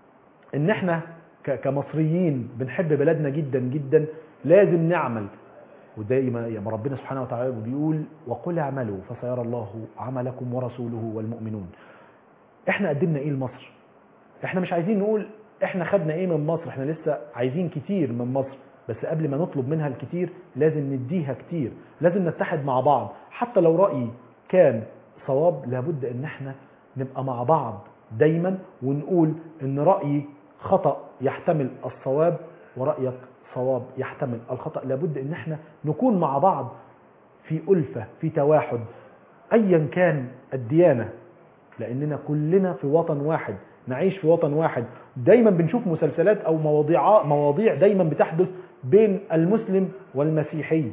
ان احنا ك- كمصريين بنحب بلدنا جدا جدا لازم نعمل ودائما يا ربنا سبحانه وتعالى بيقول وقل اعملوا فسيرى الله عملكم ورسوله والمؤمنون احنا قدمنا ايه لمصر احنا مش عايزين نقول احنا خدنا ايه من مصر احنا لسه عايزين كتير من مصر بس قبل ما نطلب منها الكتير لازم نديها كتير لازم نتحد مع بعض حتى لو رأيي كان صواب لابد ان احنا نبقى مع بعض دايما ونقول ان رأيي خطأ يحتمل الصواب ورأيك صواب يحتمل الخطأ لابد ان احنا نكون مع بعض في ألفة في توحد ايا كان الديانة لاننا كلنا في وطن واحد نعيش في وطن واحد دايما بنشوف مسلسلات او مواضيع مواضيع دايما بتحدث بين المسلم والمسيحي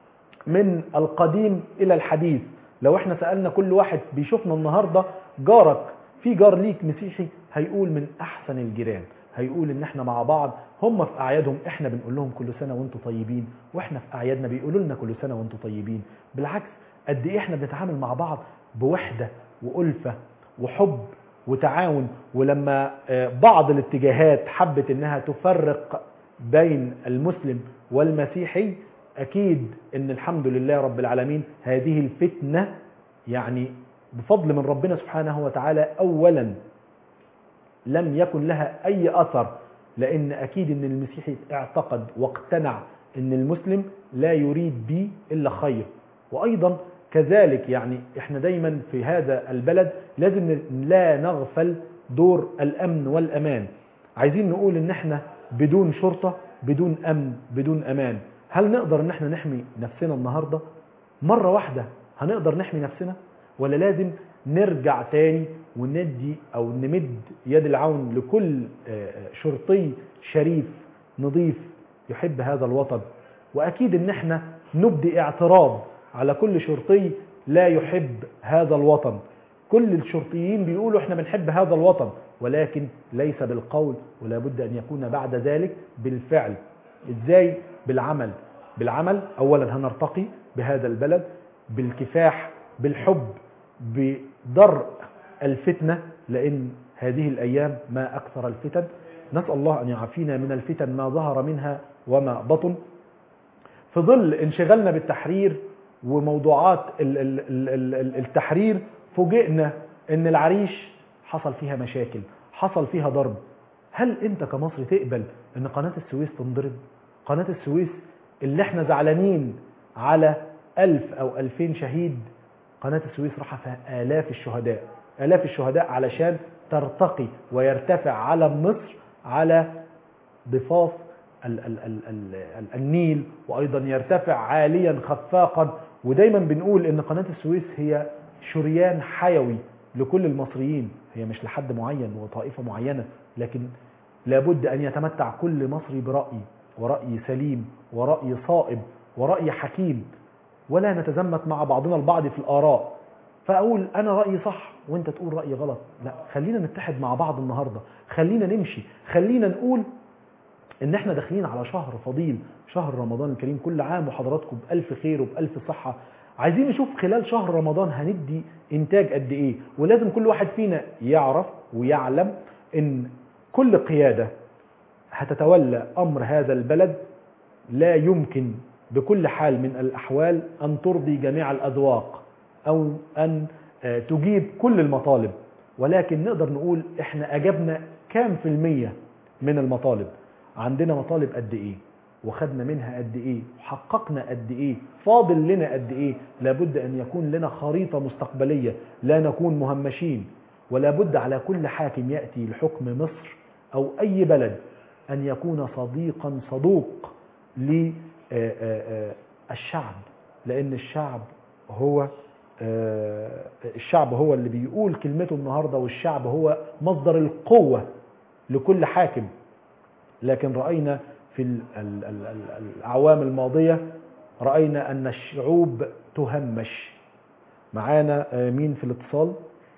من القديم الى الحديث لو احنا سالنا كل واحد بيشوفنا النهارده جارك في جار ليك مسيحي هيقول من احسن الجيران هيقول ان احنا مع بعض هم في اعيادهم احنا بنقول لهم كل سنه وانتم طيبين واحنا في اعيادنا بيقولوا لنا كل سنه وانتم طيبين بالعكس قد ايه احنا بنتعامل مع بعض بوحده والفه وحب وتعاون ولما آه، بعض الاتجاهات حبت انها تفرق بين المسلم والمسيحي اكيد ان الحمد لله رب العالمين هذه الفتنه يعني بفضل من ربنا سبحانه وتعالى اولا لم يكن لها اي اثر لان اكيد ان المسيحي اعتقد واقتنع ان المسلم لا يريد بي الا خير وايضا كذلك يعني احنا دايما في هذا البلد لازم ن- لا نغفل دور الامن والامان عايزين نقول ان احنا بدون شرطه بدون امن بدون امان هل نقدر ان احنا نحمي نفسنا النهارده مره واحده هنقدر نحمي نفسنا ولا لازم نرجع تاني وندي او نمد يد العون لكل آه، آه، شرطي شريف نظيف يحب هذا الوطن واكيد ان احنا نبدي اعتراض على كل شرطي لا يحب هذا الوطن كل الشرطيين بيقولوا احنا بنحب هذا الوطن ولكن ليس بالقول ولا بد ان يكون بعد ذلك بالفعل ازاي بالعمل بالعمل اولا هنرتقي بهذا البلد بالكفاح بالحب بدرء الفتنه لان هذه الايام ما اكثر الفتن نسال الله ان يعافينا من الفتن ما ظهر منها وما بطن في ظل انشغالنا بالتحرير وموضوعات ال- ال- ال- ال- التحرير فوجئنا ان العريش حصل فيها مشاكل حصل فيها ضرب هل انت كمصري تقبل ان قناة السويس تنضرب قناة السويس اللي احنا زعلانين على ألف أو ألفين شهيد قناة السويس راح فيها آلاف الشهداء آلاف الشهداء علشان ترتقي ويرتفع علم مصر على ضفاف ال ال ال ال ال النيل وأيضا يرتفع عاليا خفاقا ودايما بنقول ان قناة السويس هي شريان حيوي لكل المصريين هي مش لحد معين وطائفة معينة لكن لابد أن يتمتع كل مصري برأي ورأي سليم ورأي صائب ورأي حكيم ولا نتزمت مع بعضنا البعض في الآراء فأقول أنا رأيي صح وأنت تقول رأيي غلط لا خلينا نتحد مع بعض النهاردة خلينا نمشي خلينا نقول ان احنا داخلين على شهر فضيل شهر رمضان الكريم كل عام وحضراتكم بألف خير وبألف صحة عايزين نشوف خلال شهر رمضان هندي انتاج قد ايه ولازم كل واحد فينا يعرف ويعلم ان كل قيادة هتتولى امر هذا البلد لا يمكن بكل حال من الاحوال ان ترضي جميع الاذواق او ان تجيب كل المطالب ولكن نقدر نقول احنا اجبنا كام في المية من المطالب عندنا مطالب قد ايه وخدنا منها قد ايه وحققنا قد ايه فاضل لنا قد ايه لابد ان يكون لنا خريطة مستقبلية لا نكون مهمشين ولا بد على كل حاكم يأتي لحكم مصر او اي بلد ان يكون صديقا صدوق للشعب لان الشعب هو الشعب هو اللي بيقول كلمته النهاردة والشعب هو مصدر القوة لكل حاكم لكن رأينا في ال ال ال ال الأعوام الماضية رأينا أن الشعوب تهمش معانا مين في الاتصال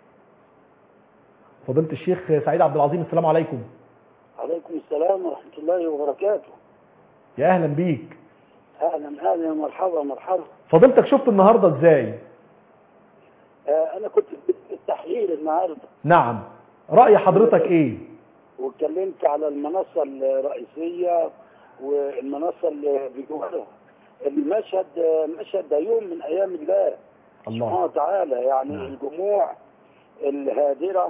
فضيلة الشيخ سعيد عبد العظيم السلام عليكم عليكم السلام ورحمة الله وبركاته يا أهلا بيك أهلا أهلا مرحبا مرحبا فضيلتك شفت النهاردة ازاي آه أنا كنت في التحليل النهاردة نعم رأي حضرتك ايه واتكلمت على المنصة الرئيسية والمنصة اللي بجوارها المشهد مشهد ده يوم من أيام الله الله سبحانه وتعالى يعني نعم. الجموع الهادرة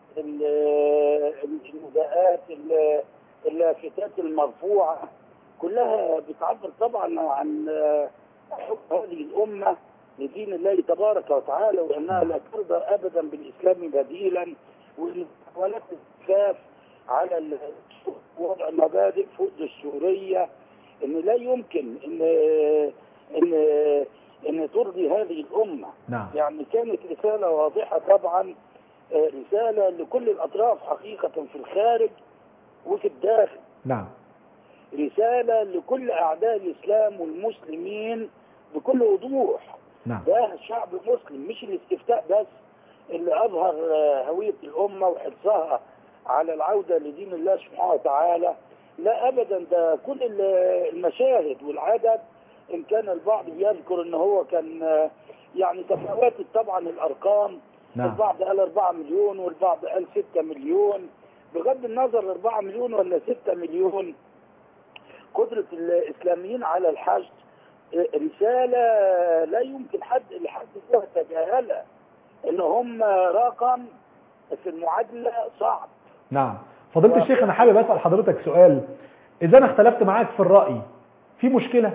النداءات اللافتات المرفوعة كلها بتعبر طبعا عن حب هذه الأمة لدين الله تبارك وتعالى وأنها لا ترضى أبدا بالإسلام بديلا وأن محاولات الكاف على وضع مبادئ فوق السورية ان لا يمكن ان ان ان ترضي هذه الامه نعم. يعني كانت رساله واضحه طبعا رساله لكل الاطراف حقيقه في الخارج وفي الداخل نعم رساله لكل اعداء الاسلام والمسلمين بكل وضوح نعم. ده شعب مسلم مش الاستفتاء بس اللي اظهر هويه الامه وحرصها على العودة لدين الله سبحانه وتعالى لا أبدا ده كل المشاهد والعدد إن كان البعض يذكر إن هو كان يعني تفاوتت طبعا الأرقام نعم. البعض قال 4 مليون والبعض قال 6 مليون بغض النظر 4 مليون ولا 6 مليون قدرة الإسلاميين على الحشد رسالة لا يمكن حد لحد يتجاهلها إن هم رقم في المعادلة صعب نعم فضيلة الشيخ أنا حابب أسأل حضرتك سؤال إذا أنا اختلفت معاك في الرأي في مشكلة؟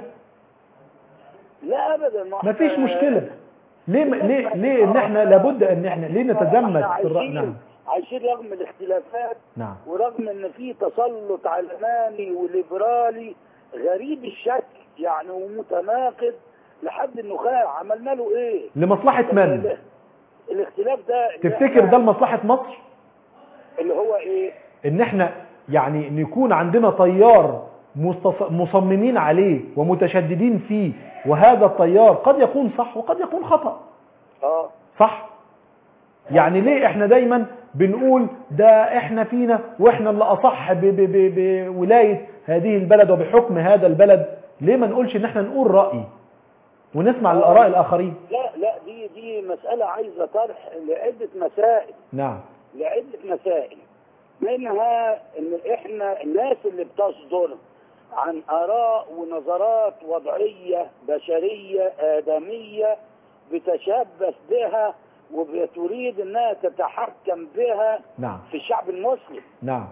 لا أبدا ما فيش مشكلة ليه ليه ليه ان احنا لابد ان احنا ليه نتزمت في الرأي نعم عايشين رغم الاختلافات نعم ورغم ان في تسلط علماني وليبرالي غريب الشكل يعني ومتناقض لحد النخاع عملنا له ايه لمصلحة من الاختلاف ده تفتكر ده لمصلحة مصر اللي هو ايه ان احنا يعني نكون عندنا طيار مصممين عليه ومتشددين فيه وهذا الطيار قد يكون صح وقد يكون خطأ اه صح يعني ليه احنا دايما بنقول ده احنا فينا واحنا اللي اصح بولاية هذه البلد وبحكم هذا البلد ليه ما نقولش ان احنا نقول رأي ونسمع آه. للآراء الآخرين لا لا دي دي مسألة عايزة طرح لعدة مسائل نعم لعدة مسائل منها ان احنا الناس اللي بتصدر عن اراء ونظرات وضعية بشرية ادمية بتشبث بها وبتريد انها تتحكم بها نعم في الشعب المسلم نعم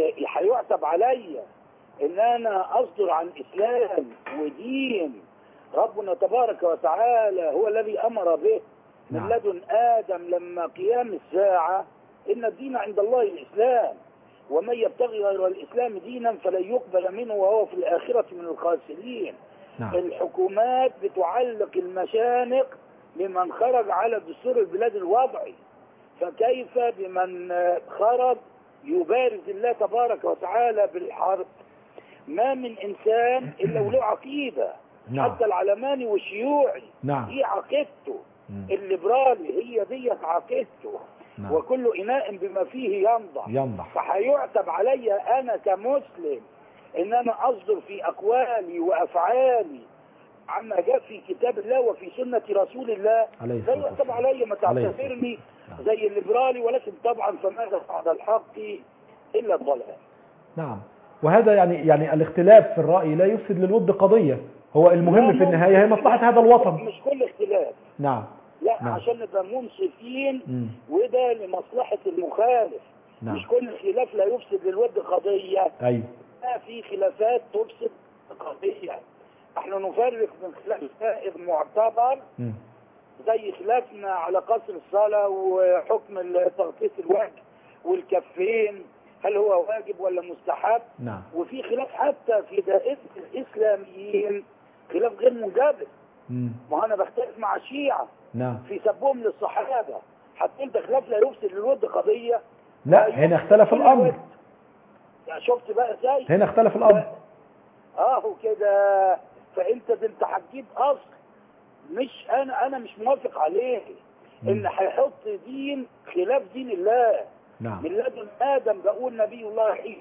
هيعتب عليا ان انا اصدر عن اسلام ودين ربنا تبارك وتعالى هو الذي أمر به من نعم. لدن آدم لما قيام الساعة إن الدين عند الله الإسلام ومن يبتغي غير الإسلام دينا فلن يقبل منه وهو في الآخرة من الخاسرين نعم. الحكومات بتعلق المشانق لمن خرج على دستور البلاد الوضعي فكيف بمن آه، خرج يبارز الله تبارك وتعالى بالحرب ما من إنسان إلا وله عقيدة نعم. حتى العلماني والشيوعي نعم. هي عقيدته الليبرالي هي ديت عقيدته نعم. وكل إناء بما فيه ينضح ينضح فهيعتب علي أنا كمسلم إن أنا أصدر في أقوالي وأفعالي عما جاء في كتاب الله وفي سنة رسول الله عليه لا الصلاة يعتب علي ما عليه تعتبرني زي الليبرالي ولكن طبعا فماذا بعد الحق إلا الضلال نعم وهذا يعني يعني الاختلاف في الرأي لا يفسد للود قضية هو المهم في النهاية هي مصلحة هذا الوطن مش كل اختلاف نعم لا نعم. عشان نبقى منصفين مم. وده لمصلحة المخالف نعم. مش كل خلاف لا يفسد للود قضية أيوه لا في خلافات تفسد قضية احنا نفرق من خلاف سائغ معتبر مم. زي خلافنا على قصر الصلاة وحكم تغطية الوجه والكفين هل هو واجب ولا مستحب نعم وفي خلاف حتى في دائرة الإسلاميين خلاف غير منجبر مم. ما أنا بختلف مع الشيعة نعم في سبهم للصحابة حتى انت خلاف لا يفسد للود قضية لا هنا اختلف الأمر يعني شفت بقى ازاي هنا اختلف الأمر اهو كده فانت ده انت هتجيب اصل مش انا انا مش موافق عليه ان هيحط دين خلاف دين الله نعم من لدن ادم بقول نبي الله عيسى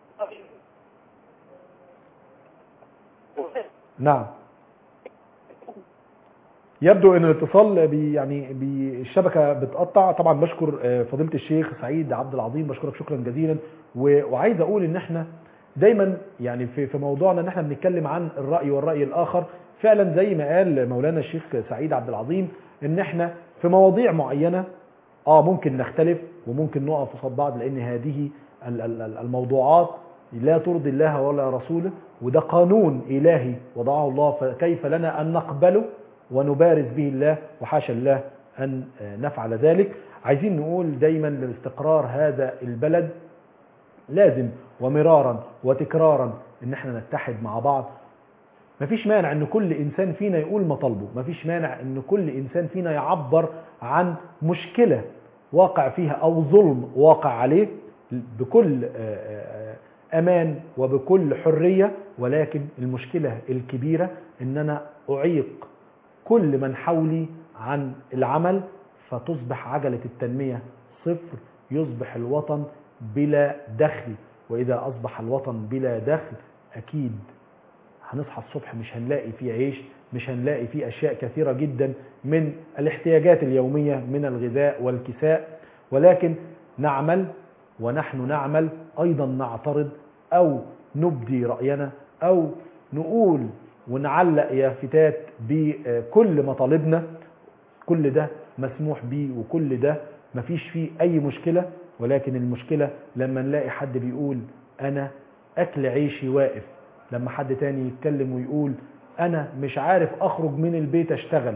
نعم يبدو ان الاتصال بي يعني بي الشبكه بتقطع طبعا بشكر آه، فضيله الشيخ سعيد عبد العظيم بشكرك شكرا جزيلا و- وعايز اقول ان احنا دايما يعني في في موضوعنا ان احنا بنتكلم عن الراي والراي الاخر فعلا زي ما قال مولانا الشيخ سعيد عبد العظيم ان احنا في مواضيع معينه اه ممكن نختلف وممكن نقف قصاد بعض لان هذه ال- ال- ال- الموضوعات لا ترضي الله ولا رسوله وده قانون إلهي وضعه الله فكيف لنا أن نقبله ونبارز به الله وحاشا الله أن آه، نفعل ذلك عايزين نقول دايما لاستقرار هذا البلد لازم ومرارا وتكرارا ان احنا نتحد مع بعض مفيش مانع ان كل انسان فينا يقول مطالبه مفيش مانع ان كل انسان فينا يعبر عن مشكلة واقع فيها او ظلم واقع عليه بكل آه، آه، امان وبكل حرية ولكن المشكلة الكبيرة ان انا اعيق كل من حولي عن العمل فتصبح عجلة التنمية صفر يصبح الوطن بلا دخل وإذا أصبح الوطن بلا دخل أكيد هنصحى الصبح مش هنلاقي فيه عيش مش هنلاقي فيه أشياء كثيرة جدا من الاحتياجات اليومية من الغذاء والكساء ولكن نعمل ونحن نعمل أيضا نعترض أو نبدي رأينا أو نقول ونعلق يافتات بكل مطالبنا كل ده مسموح بيه وكل ده مفيش فيه أي مشكلة ولكن المشكلة لما نلاقي حد بيقول أنا أكل عيشي واقف لما حد تاني يتكلم ويقول أنا مش عارف أخرج من البيت أشتغل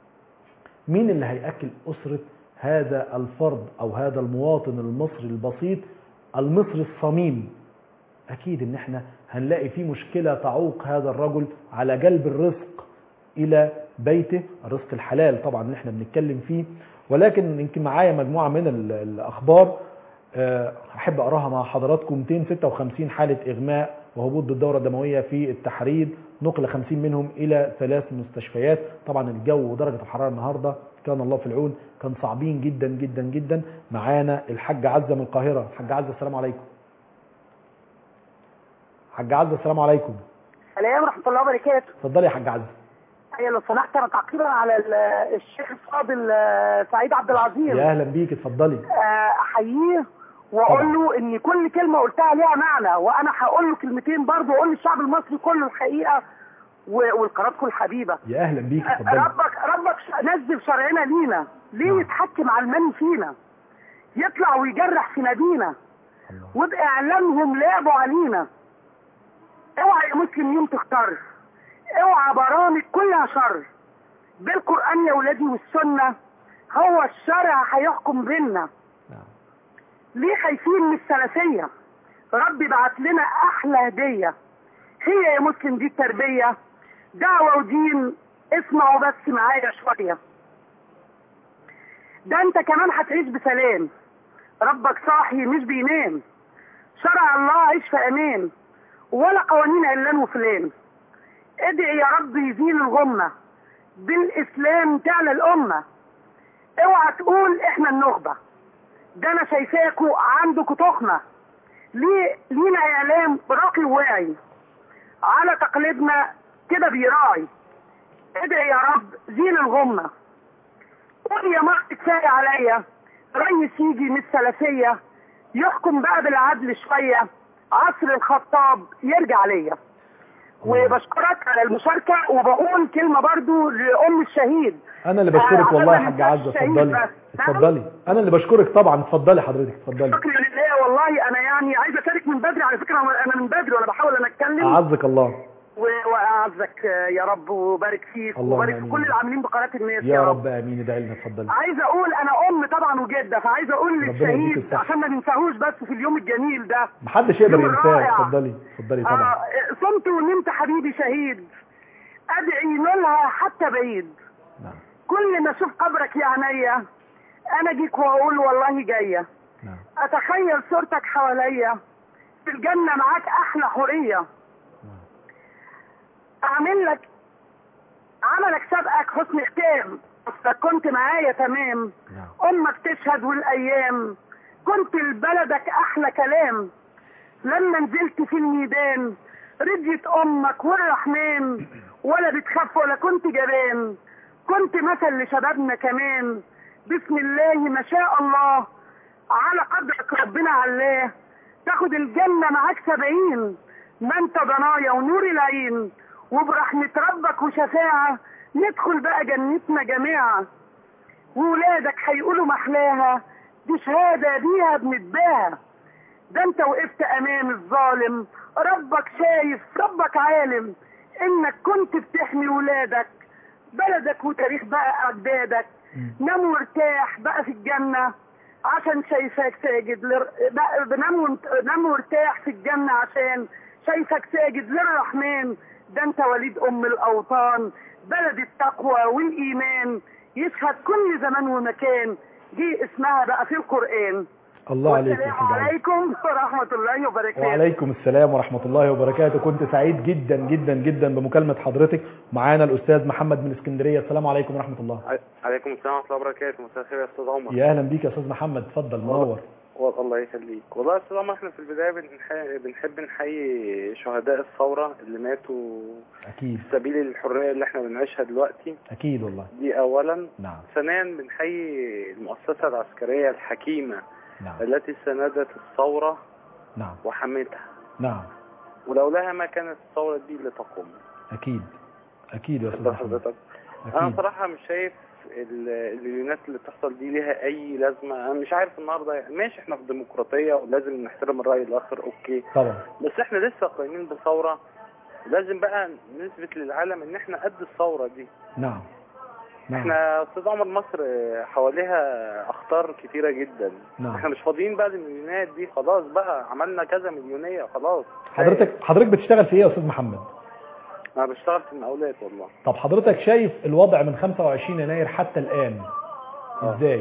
مين اللي هيأكل أسرة هذا الفرد أو هذا المواطن المصري البسيط المصري الصميم أكيد إن إحنا هنلاقي فيه مشكلة تعوق هذا الرجل على جلب الرزق إلى بيته الرزق الحلال طبعا اللي إحنا بنتكلم فيه ولكن يمكن معايا مجموعة من ال- الأخبار آه، أحب أقراها مع حضراتكم 256 حالة إغماء وهبوط بالدورة الدموية في التحرير نقل 50 منهم إلى ثلاث مستشفيات طبعا الجو ودرجة الحرارة النهاردة كان الله في العون كان صعبين جدا جدا جدا معانا الحاج عزة من القاهرة الحاج عزة السلام عليكم حاج عزة السلام عليكم السلام ورحمة الله وبركاته اتفضلي يا حاج عزة أيوة لو سمحت أنا تعقيبا على ال- الشيخ الفاضل آه، سعيد عبد العظيم يا أهلا بيك اتفضلي آه، أحييه وأقول له إن كل كلمة قلتها ليها معنى وأنا هقول له كلمتين برضه وأقول للشعب المصري كله الحقيقة و- والقناتكم الحبيبة يا أهلا بيك آه، اتفضلي ربك ربك ش- نزل شرعنا لينا ليه يتحكم على المن فينا يطلع ويجرح في نادينا وبإعلامهم لعبوا علينا اوعى يا مسلم يوم تختار اوعى برامج كلها شر بالقرآن يا ولادي والسنة هو الشرع هيحكم بينا ليه خايفين من السلفية ربي بعت لنا أحلى هدية هي يا مسلم دي التربية دعوة ودين اسمعوا بس معايا شوية ده انت كمان هتعيش بسلام ربك صاحي مش بينام شرع الله عيش في امان ولا قوانين علان وفلان ادعي يا رب يزيل الغمة بالاسلام تعلى الامة اوعى تقول احنا النخبة ده انا شايفاكوا عندكوا تخمة ليه لينا اعلام راقي وواعي على تقليدنا كده بيراعي ادعي يا رب زيل الغمة قول يا مرة كفاية عليا ريس يجي من السلفية يحكم بقى بالعدل شوية عصر الخطاب يرجع ليا وبشكرك على المشاركة وبقول كلمة برضو لأم الشهيد انا اللي بشكرك آه، والله يا عشان حاج ما عزه ننساش شهيد اتفضلي بس. اتفضلي انا اللي بشكرك طبعا اتفضلي حضرتك اتفضلي شكرا لله والله أنا يعني عايز أشارك من بدري على فكرة أنا من بدري وأنا بحاول أنا أتكلم اعزك الله و- وأعزك يا رب وبارك فيك اللهم وبارك في آمين. كل العاملين بقناة الناس يا رب امين ادعي لنا اتفضلي عايزه اقول انا ام طبعا وجده فعايزه اقول ربنا يديك للشهيد الصحة. عشان ما ننساهوش بس في اليوم الجميل ده محدش يقدر يوم ينساه رائع. اتفضلي اتفضلي طبعا آه صمت ونمت حبيبي شهيد ادعي نولها حتى بعيد نعم. كل ما اشوف قبرك يا عينيا انا اجيك واقول والله جايه نعم. اتخيل صورتك حواليا في الجنه معاك احلى حوريه اعمل لك عملك سبقك حسن ختام اصلك كنت معايا تمام امك تشهد والايام كنت لبلدك احلى كلام لما نزلت في الميدان رضيت امك والرحمن ولا بتخاف ولا كنت جبان كنت مثل لشبابنا كمان بسم الله ما شاء الله على قدرك ربنا علاه تاخد الجنة معاك سبعين ما انت ضنايا ونور العين وبرحمة ربك وشفاعة ندخل بقى جنتنا جماعة وولادك هيقولوا محلاها دي شهادة بيها بنتباهى ده انت وقفت امام الظالم ربك شايف ربك عالم انك كنت بتحمي ولادك بلدك وتاريخ بقى اجدادك نام وارتاح بقى في الجنة عشان شايفاك ساجد لر... بقى بنام وانت... نام وارتاح في الجنة عشان شايفك ساجد للرحمن ده انت وليد ام الاوطان بلد التقوى والايمان يشهد كل زمان ومكان دي اسمها بقى في القرآن الله عليك يا والسلام حاج عزة. عليكم ورحمة الله وبركاته وعليكم السلام ورحمة الله وبركاته كنت سعيد جدا جدا جدا بمكالمة حضرتك معانا الأستاذ محمد من اسكندرية السلام عليكم ورحمة الله عليكم السلام ورحمه الله وبركاته مساء الخير يا استاذ عمر يا أهلا بيك يا أستاذ محمد اتفضل منور والله الله يخليك والله يا استاذ عمر احنا في البدايه بنحي... بنحب نحيي شهداء الثوره اللي ماتوا أكيد في سبيل الحريه اللي احنا بنعيشها دلوقتي أكيد والله دي اولا نعم ثانيا بنحيي المؤسسه العسكريه الحكيمه نعم التي ساندت الثوره نعم وحمتها نعم ولولاها ما كانت الثوره دي لتقوم أكيد أكيد يا أستاذ ده محمد حضرتك انا أكيد صراحه مش شايف ال- المليونات اللي بتحصل دي ليها اي لازمه انا مش عارف النهارده ماشي احنا في ديمقراطيه ولازم نحترم الراي الاخر اوكي طبعا بس احنا لسه قايمين بثوره لازم بقى نثبت للعالم ان احنا قد الثوره دي نعم نعم احنا استاذ عمر مصر حواليها اخطار كتيره جدا نعم. احنا مش فاضيين بقى للمليونات دي خلاص بقى عملنا كذا مليونيه خلاص حضرتك حضرتك بتشتغل في إيه يا أستاذ محمد انا بشتغل في المقاولات والله طب حضرتك شايف الوضع من 25 يناير حتى الآن إزاي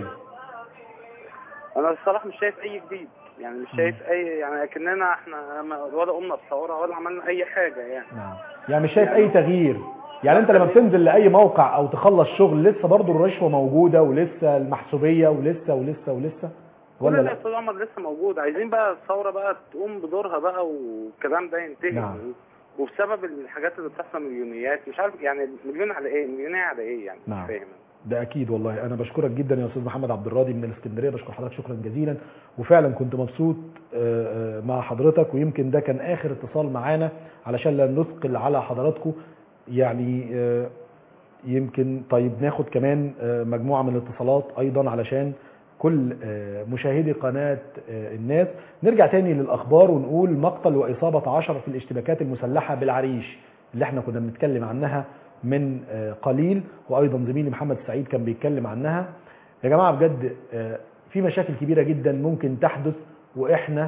انا الصراحه مش شايف اي جديد يعني مش شايف اي يعني اكننا احنا ما- ولا قمنا بثوره ولا عملنا اي حاجه يعني نعم يعني مش شايف أي تغيير يعني أنت لما بتنزل لأي موقع أو تخلص شغل لسه برضو الرشوة موجودة ولسه المحسوبية ولسه ولسه ولسه ولا كل ده لا يا استاذ عمر لسه موجود عايزين بقى الثوره بقى تقوم بدورها بقى والكلام ده ينتهي نعم. وبسبب الحاجات اللي بتحصل مليونيات مش عارف يعني مليون على ايه مليونية على ايه يعني نعم. مش فاهم ده اكيد والله انا بشكرك جدا يا استاذ محمد عبد الراضي من الاسكندريه بشكر حضرتك شكرا جزيلا وفعلا كنت مبسوط آه، آه، مع حضرتك ويمكن ده كان اخر اتصال معانا علشان لا نثقل على حضراتكم يعني آه، يمكن طيب ناخد كمان آه، مجموعه من الاتصالات ايضا علشان كل آه، مشاهدي قناه آه، الناس نرجع تاني للاخبار ونقول مقتل واصابه عشرة في الاشتباكات المسلحه بالعريش اللي احنا كنا بنتكلم عنها من آه، قليل وايضا زميلي محمد سعيد كان بيتكلم عنها يا جماعه بجد آه، في مشاكل كبيره جدا ممكن تحدث واحنا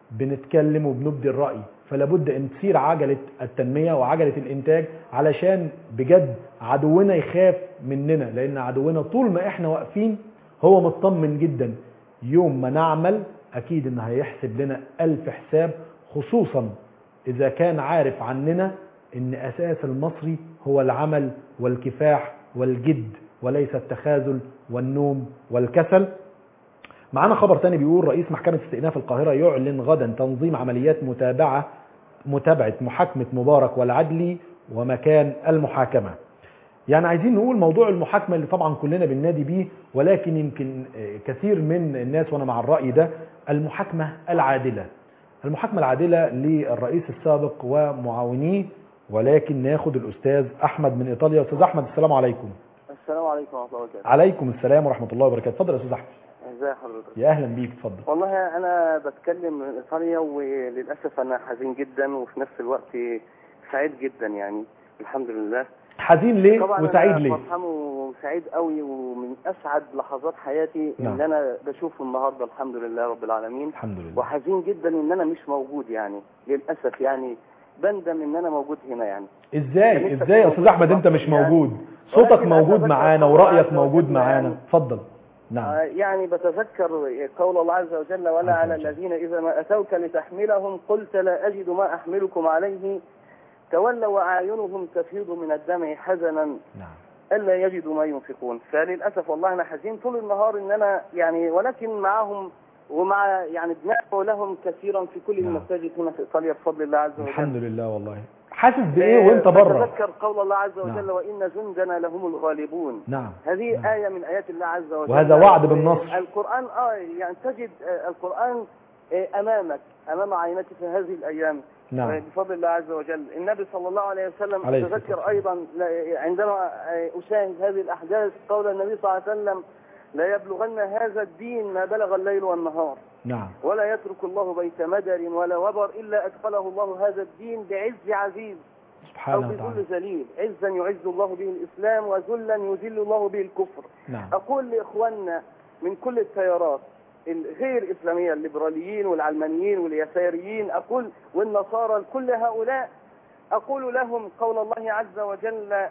بنتكلم وبنبدي الراي فلا بد ان تسير عجله التنميه وعجله الانتاج علشان بجد عدونا يخاف مننا لان عدونا طول ما احنا واقفين هو مطمن جدا يوم ما نعمل اكيد ان هيحسب لنا الف حساب خصوصا اذا كان عارف عننا ان اساس المصري هو العمل والكفاح والجد وليس التخاذل والنوم والكسل معانا خبر تاني بيقول رئيس محكمة استئناف القاهرة يعلن غدا تنظيم عمليات متابعة متابعة محاكمة مبارك والعدلي ومكان المحاكمة يعني عايزين نقول موضوع المحاكمة اللي طبعا كلنا بننادي بيه ولكن يمكن آه، كثير من الناس وانا مع الرأي ده المحاكمة العادلة المحاكمة العادلة للرئيس السابق ومعاونيه ولكن ناخد الأستاذ أحمد من إيطاليا أستاذ أحمد السلام عليكم السلام عليكم ورحمة الله وبركاته عليكم السلام ورحمة الله وبركاته اتفضل يا أستاذ أحمد ازي حضرتك يا أهلا بيك اتفضل والله انا بتكلم من ايطاليا وللاسف انا حزين جدا وفي نفس الوقت سعيد جدا يعني الحمد لله حزين ليه طبعا وسعيد أنا ليه فرحان وسعيد قوي ومن اسعد لحظات حياتي نعم. ان انا بشوفه النهارده الحمد لله رب العالمين الحمد لله وحزين جدا ان انا مش موجود يعني للاسف يعني بندم ان انا موجود هنا يعني ازاي نفسك ازاي يا موجود استاذ احمد انت مش موجود صوتك ولكن موجود أتذكر معانا قول ورأيك الله عز موجود وجل معانا يعني. اتفضل نعم آه، يعني بتذكر قول الله عز وجل ولا على الذين إذا ما أتوك لتحملهم قلت لا أجد ما أحملكم عليه تولوا وأعينهم تفيض من الدمع حزنا نعم. ألا يجدوا ما ينفقون فللأسف والله أنا حزين طول النهار إن أنا يعني ولكن معهم ومع يعني بندعو لهم كثيرا في كل المساجد هنا في إيطاليا بفضل الله عز وجل الحمد لله والله حاسس بايه وانت بره تذكر قول الله عز وجل نعم. وإن جندنا لهم الغالبون نعم هذه آية من آيات الله عز وجل وهذا وعد بالنصر. القرآن آه يعني تجد آه، القرآن آه، أمامك أمام عينك في هذه الأيام نعم. آه، بفضل الله عز وجل النبي صلى الله عليه وسلم عليه الصلاة أتذكر أيضا لا- عندما آه، أشاهد هذه الأحداث قول النبي صلى الله عليه وسلم لا يبلغن هذا الدين ما بلغ الليل والنهار نعم ولا يترك الله بيت مدر ولا وبر إلا أدخله الله هذا الدين بعز عزيز أو سبحانه وتعالى بذل ذليل عزا يعز الله به الإسلام وذلا يذل الله به الكفر نعم أقول لإخواننا من كل التيارات الغير إسلامية الليبراليين والعلمانيين واليساريين أقول والنصارى كل هؤلاء أقول لهم قول الله عز وجل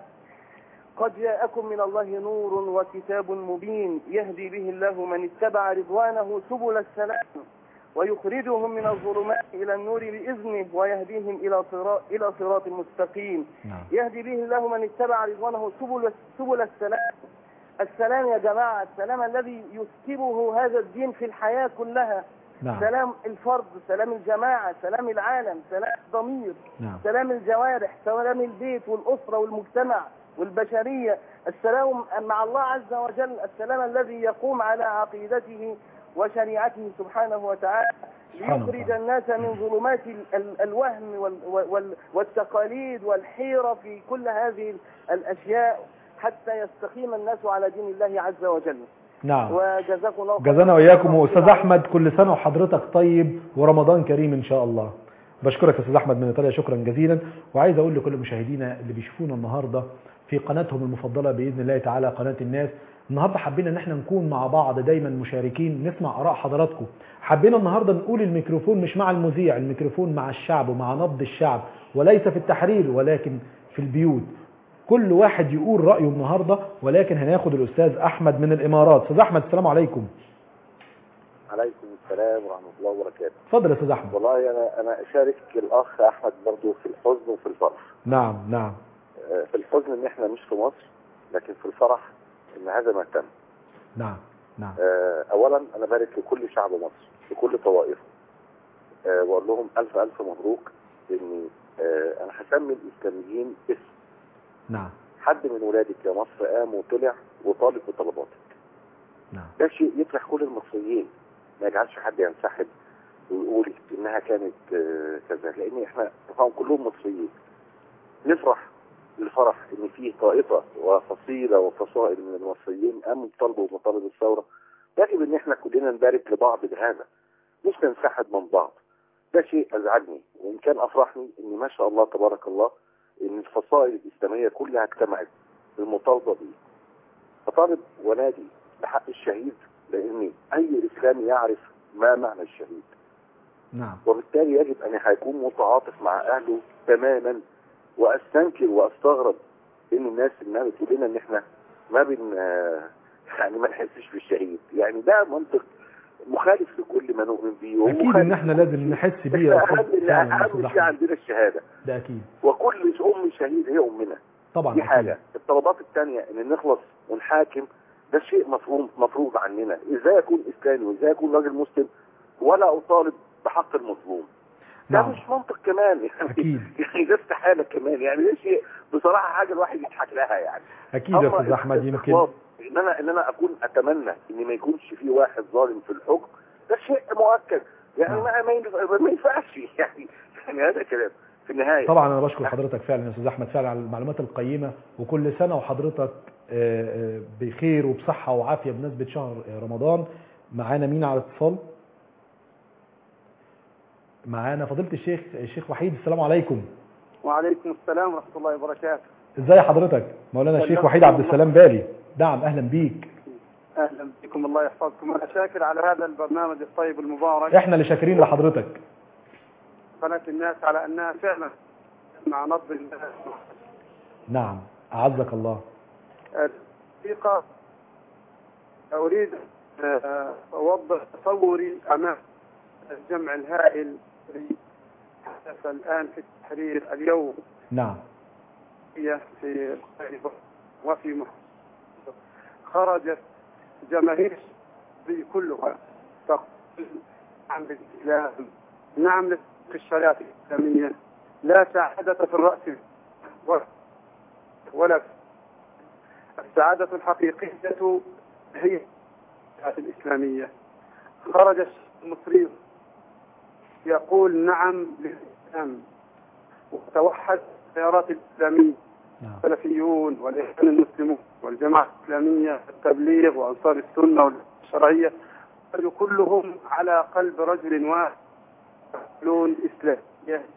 قد جاءكم من الله نور وكتاب مبين يهدي به الله من اتبع رضوانه سبل السلام ويخرجهم من الظلمات إلى النور بإذنه ويهديهم إلى صراط إلى صراط مستقيم نعم. يهدي به الله من اتبع رضوانه سبل سبل السلام السلام يا جماعة السلام الذي يسكبه هذا الدين في الحياة كلها نعم. سلام الفرد سلام الجماعة سلام العالم سلام الضمير نعم. سلام الجوارح سلام البيت والأسرة والمجتمع والبشرية السلام مع الله عز وجل السلام الذي يقوم على عقيدته وشريعته سبحانه وتعالى سبحانه ليخرج الناس من ظلمات ال- ال- الوهم وال- وال- والتقاليد والحيرة في كل هذه الأشياء حتى يستقيم الناس على دين الله عز وجل نعم وجزاكم الله خيرا. جزانا واياكم واستاذ احمد كل سنه وحضرتك طيب ورمضان كريم ان شاء الله بشكرك يا استاذ احمد من ايطاليا شكرا جزيلا وعايز اقول لكل مشاهدينا اللي بيشوفونا النهارده في قناتهم المفضله باذن الله تعالى قناه الناس النهارده حبينا ان احنا نكون مع بعض دايما مشاركين نسمع اراء حضراتكم حبينا النهارده نقول الميكروفون مش مع المذيع الميكروفون مع الشعب ومع نبض الشعب وليس في التحرير ولكن في البيوت كل واحد يقول رايه النهارده ولكن هناخد الاستاذ احمد من الامارات استاذ احمد السلام عليكم عليكم السلام ورحمة الله وبركاته اتفضل يا استاذ احمد والله أنا أنا أشارك الأخ أحمد برضو في الحزن وفي الفرح نعم نعم آه، في الحزن إن إحنا مش في مصر لكن في الفرح إن هذا ما تم نعم نعم آه، أولا أنا بارك لكل شعب مصر لكل طوائفه آه، وأقول لهم ألف ألف مبروك إني آه، أنا هسمي الإسلاميين اسم نعم حد من ولادك يا مصر قام وطلع وطالب بطلباتك نعم ده شيء يفرح كل المصريين ما يجعلش حد ينسحب ويقول انها كانت آه، كذا لان احنا طبعا كلهم مصريين نفرح الفرح ان فيه طائفه وفصيله وفصائل من المصريين قاموا بطلبوا بمطالب الثوره يجب ان احنا كلنا نبارك لبعض بهذا مش ننسحب من بعض ده شيء ازعجني وان كان افرحني ان ما شاء الله تبارك الله ان الفصائل الاسلاميه كلها اجتمعت بالمطالبه بيه فطالب ونادي بحق الشهيد لان اي اسلامي يعرف ما معنى الشهيد نعم وبالتالي يجب ان هيكون متعاطف مع اهله تماما واستنكر واستغرب ان الناس انها بتقول لنا ان احنا ما بن آه، يعني ما نحسش بالشهيد يعني ده منطق مخالف لكل ما نؤمن به اكيد ومخالف ان احنا لازم نحس بيه يا احنا أستاذ اهم فعلا يا اهم أستاذ شيء أحمد. عندنا الشهاده ده اكيد وكل ام شهيد هي امنا طبعا دي أكيد. حاجه الطلبات الثانيه ان نخلص ونحاكم ده شيء مفهوم مفروض عننا ازاي اكون اسلامي وازاي اكون راجل مسلم ولا اطالب بحق المظلوم ده نعم. مش منطق كمان يعني أكيد. يعني ده استحاله كمان يعني ده شيء بصراحه حاجه الواحد يضحك لها يعني اكيد يا أما استاذ احمد يمكن الاستخلاص، ان انا ان انا اكون اتمنى ان ما يكونش في واحد ظالم في الحكم ده شيء مؤكد يعني ما ما ينفع- ما ينفعش يعني يعني هذا كلام في النهايه طبعا انا بشكر حضرتك فعلا يا استاذ احمد فعلا على المعلومات القيمه وكل سنه وحضرتك آه، آه، بخير وبصحه وعافيه بمناسبه شهر آه، رمضان معانا مين على اتصال معانا فضيله الشيخ الشيخ وحيد السلام عليكم وعليكم السلام ورحمة الله وبركاته ازاي حضرتك مولانا الشيخ سلام وحيد عبد السلام بالي نعم اهلا بيك أهلا بكم الله يحفظكم أنا شاكر على هذا البرنامج الطيب المبارك احنا اللي شاكرين لحضرتك قناة الناس على أنها فعلا مع نبض الناس نعم اعزك الله الحقيقة أريد آه، أوضح تصوري أمام الجمع الهائل الذي حدث الآن في التحرير اليوم نعم هي في القاهرة وفي مصر خرجت جماهير الشعبية كلها تقول نعم للإسلام نعم للشريعة الإسلامية لا سعادة في الرأس ولا- ولا في السعادة الحقيقية هي الشريعة الإسلامية خرج الشعب المصري يقول نعم للإسلام وتوحد التيارات الإسلامية السلفيون والإخوان المسلمون والجماعة الإسلامية التبليغ وأنصار السنة والشرعية خرجوا كلهم على قلب رجل واحد يقولون إسلامية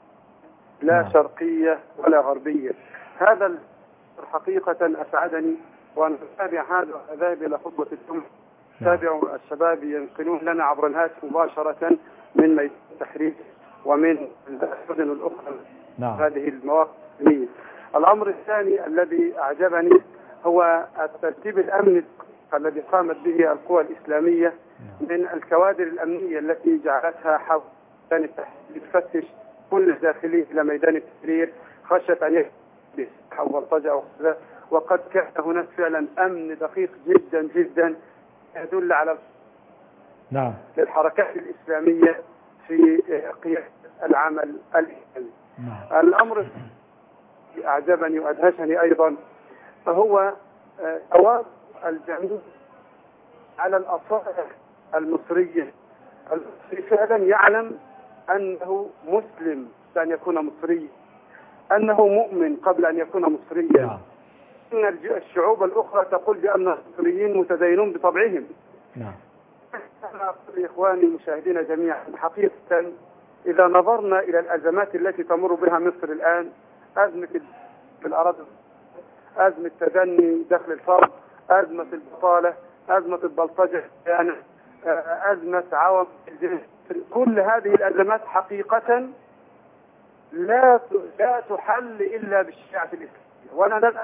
لا شرقية ولا غربية هذا ال- حقيقة أسعدني وأنا أتابع هذا وأذهب إلى خطبة الجمعة أتابع الشباب ينقلون لنا عبر الهاتف مباشرة من ميدان التحرير ومن المدن الأخرى نعم هذه المواقف الإسلامية. الأمر الثاني الذي أعجبني هو الترتيب الأمني الذي قامت به القوى الإسلامية من الكوادر الأمنية التي جعلتها حول ميدان التحرير تفتش كل الداخلين إلى ميدان التحرير خشية أن يحدث أو بلطجة أو كذا وقد كان هناك فعلا أمن دقيق جدا جدا يدل على نعم للحركات الإسلامية في قيادة العمل الإسلامي الأمر الذي أعجبني وأدهشني أيضا فهو آه، جواب الجميع على الأصالة المصرية المصري فعلا يعلم أنه مسلم أن يكون مصريا أنه مؤمن قبل أن يكون مصريا إن الج- الشعوب الأخرى تقول بأن المصريين متدينون بطبعهم نعم أنا أقول لإخواني المشاهدين جميعا حقيقة إذا نظرنا إلى الأزمات التي تمر بها مصر الآن أزمة في الأراضي أزمة تدني دخل الفرد أزمة البطالة أزمة البلطجة يعني آه، أزمة عوام الجنس كل هذه الأزمات حقيقة لا ت- لا تحل إلا بالشريعة الإسلامية وأنا لن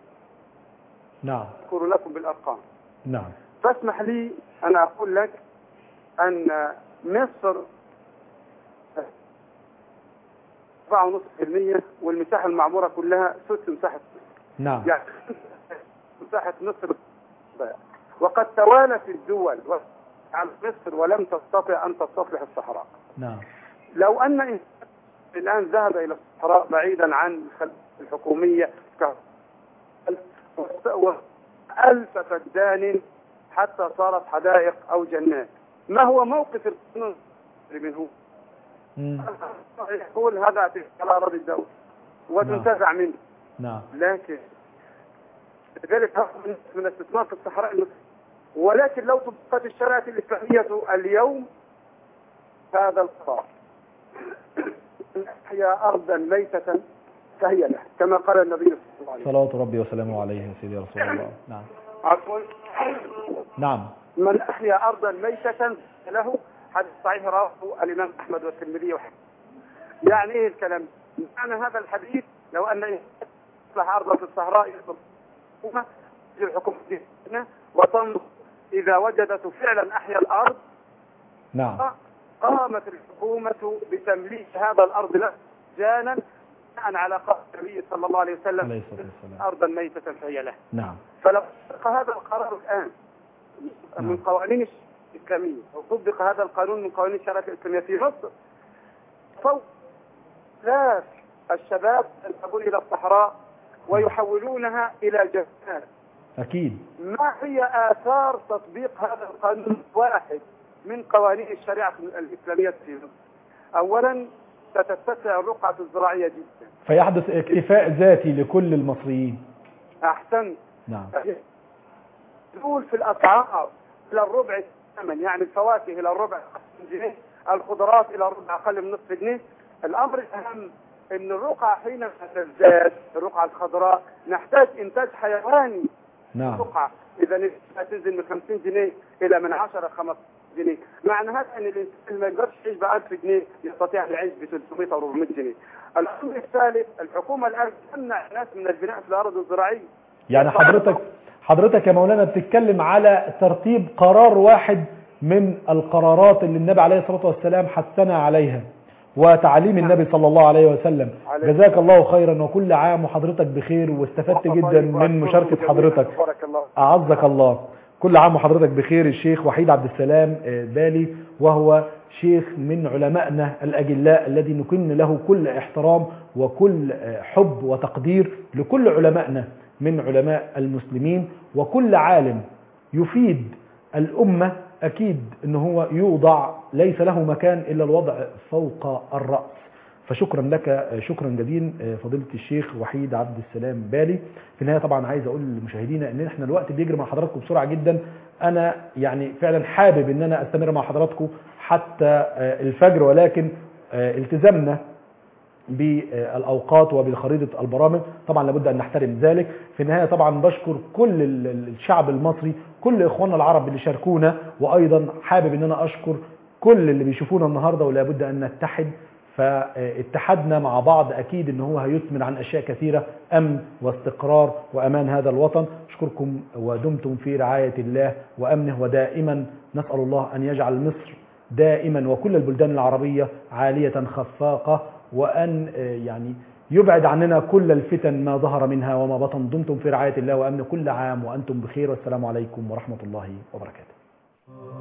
نعم أذكر لكم بالأرقام نعم فاسمح لي أن أقول لك أن مصر 4.5% والمساحة المعمورة كلها ثلث مساحة مصر. نعم يعني مساحة مصر وقد توالت الدول على مصر ولم تستطع أن تستصلح الصحراء نعم لو أن إنسان الآن ذهب إلى الصحراء بعيدا عن الخلفية الحكومية ك- وألف فدان حتى صارت حدائق أو جنات ما هو موقف القانون منه يقول هذا اعتداء على أراضي الدولة وتنتزع منه نعم لكن لذلك هذا من من الاستثمار في الصحراء المصرية ولكن لو طبقت الشريعة الإسلامية اليوم هذا القرار أن أحيا أرضا ميتة فهي له كما قال النبي صلى الله عليه وسلم صلوات ربي وسلامه عليه يا سيدي يا رسول الله نعم عفوا نعم من أحيا أرضا ميتة له حديث صحيح رواه الإمام أحمد والترمذي وحده يعني إيه الكلام؟ معنى هذا الحديث لو أن يصلح أرضا في الصحراء الحكومة الحكومة وتنظر إذا وجدت فعلا أحيا الأرض نعم قامت الحكومة بتمليك هذا الأرض له جانا بناء على قول النبي صلى الله عليه وسلم عليه الصلاة والسلام أرضا ميتة فهي له نعم فلو طبق هذا القرار الآن من قوانين الإسلامية أو طبق هذا القانون من قوانين الشريعة الإسلامية في مصر فوق آلاف الشباب يذهبون إلى الصحراء ويحولونها إلى جنات أكيد ما هي آثار تطبيق هذا القانون واحد من قوانين الشريعة الإسلامية في مصر أولا ستتسع الرقعة الزراعية جدا فيحدث اكتفاء ذاتي لكل المصريين أحسن نعم نزول في الأسعار إلى الربع الثمن يعني الفواكه إلى الربع جنيه الخضروات إلى الربع أقل من نصف جنيه الأمر الأهم أن الرقعة حينما تزداد الرقعة الخضراء نحتاج إنتاج حيواني نعم الرقعة إذا تنزل من 50 جنيه إلى من 10 15 جنيه معنى هذا أن الإنسان ما يقدرش يعيش ب 1000 جنيه يستطيع العيش ب 300 أو 400 جنيه الأمر الثالث الحكومة الآن تمنع الناس من البناء في الأرض الزراعية يعني حضرتك حضرتك يا مولانا بتتكلم على ترتيب قرار واحد من القرارات اللي النبي عليه الصلاة والسلام حثنا عليها وتعليم النبي صلى الله عليه وسلم جزاك الله خيرا وكل عام وحضرتك بخير واستفدت جدا من مشاركة حضرتك بارك الله أعزك الله كل عام وحضرتك بخير الشيخ وحيد عبد السلام بالي وهو شيخ من علمائنا الأجلاء الذي نكن له كل احترام وكل حب وتقدير لكل علمائنا من علماء المسلمين وكل عالم يفيد الأمة أكيد أنه هو يوضع ليس له مكان إلا الوضع فوق الرأس فشكرا لك شكرا جزيلا فضيلة الشيخ وحيد عبد السلام بالي في النهاية طبعا عايز أقول للمشاهدين أن احنا الوقت بيجري مع حضراتكم بسرعة جدا أنا يعني فعلا حابب أن أنا أستمر مع حضراتكم حتى الفجر ولكن التزامنا بالأوقات وبخريطة البرامج طبعا لابد أن نحترم ذلك في النهاية طبعا بشكر كل الشعب المصري كل إخواننا العرب اللي شاركونا وأيضا حابب أن أنا أشكر كل اللي بيشوفونا النهاردة ولابد أن نتحد فاتحدنا مع بعض أكيد أن هو هيثمن عن أشياء كثيرة أمن واستقرار وأمان هذا الوطن أشكركم ودمتم في رعاية الله وأمنه ودائما نسأل الله أن يجعل مصر دائما وكل البلدان العربية عالية خفاقة وأن يعني يبعد عننا كل الفتن ما ظهر منها وما بطن دمتم في رعاية الله وأمن كل عام وأنتم بخير والسلام عليكم ورحمة الله وبركاته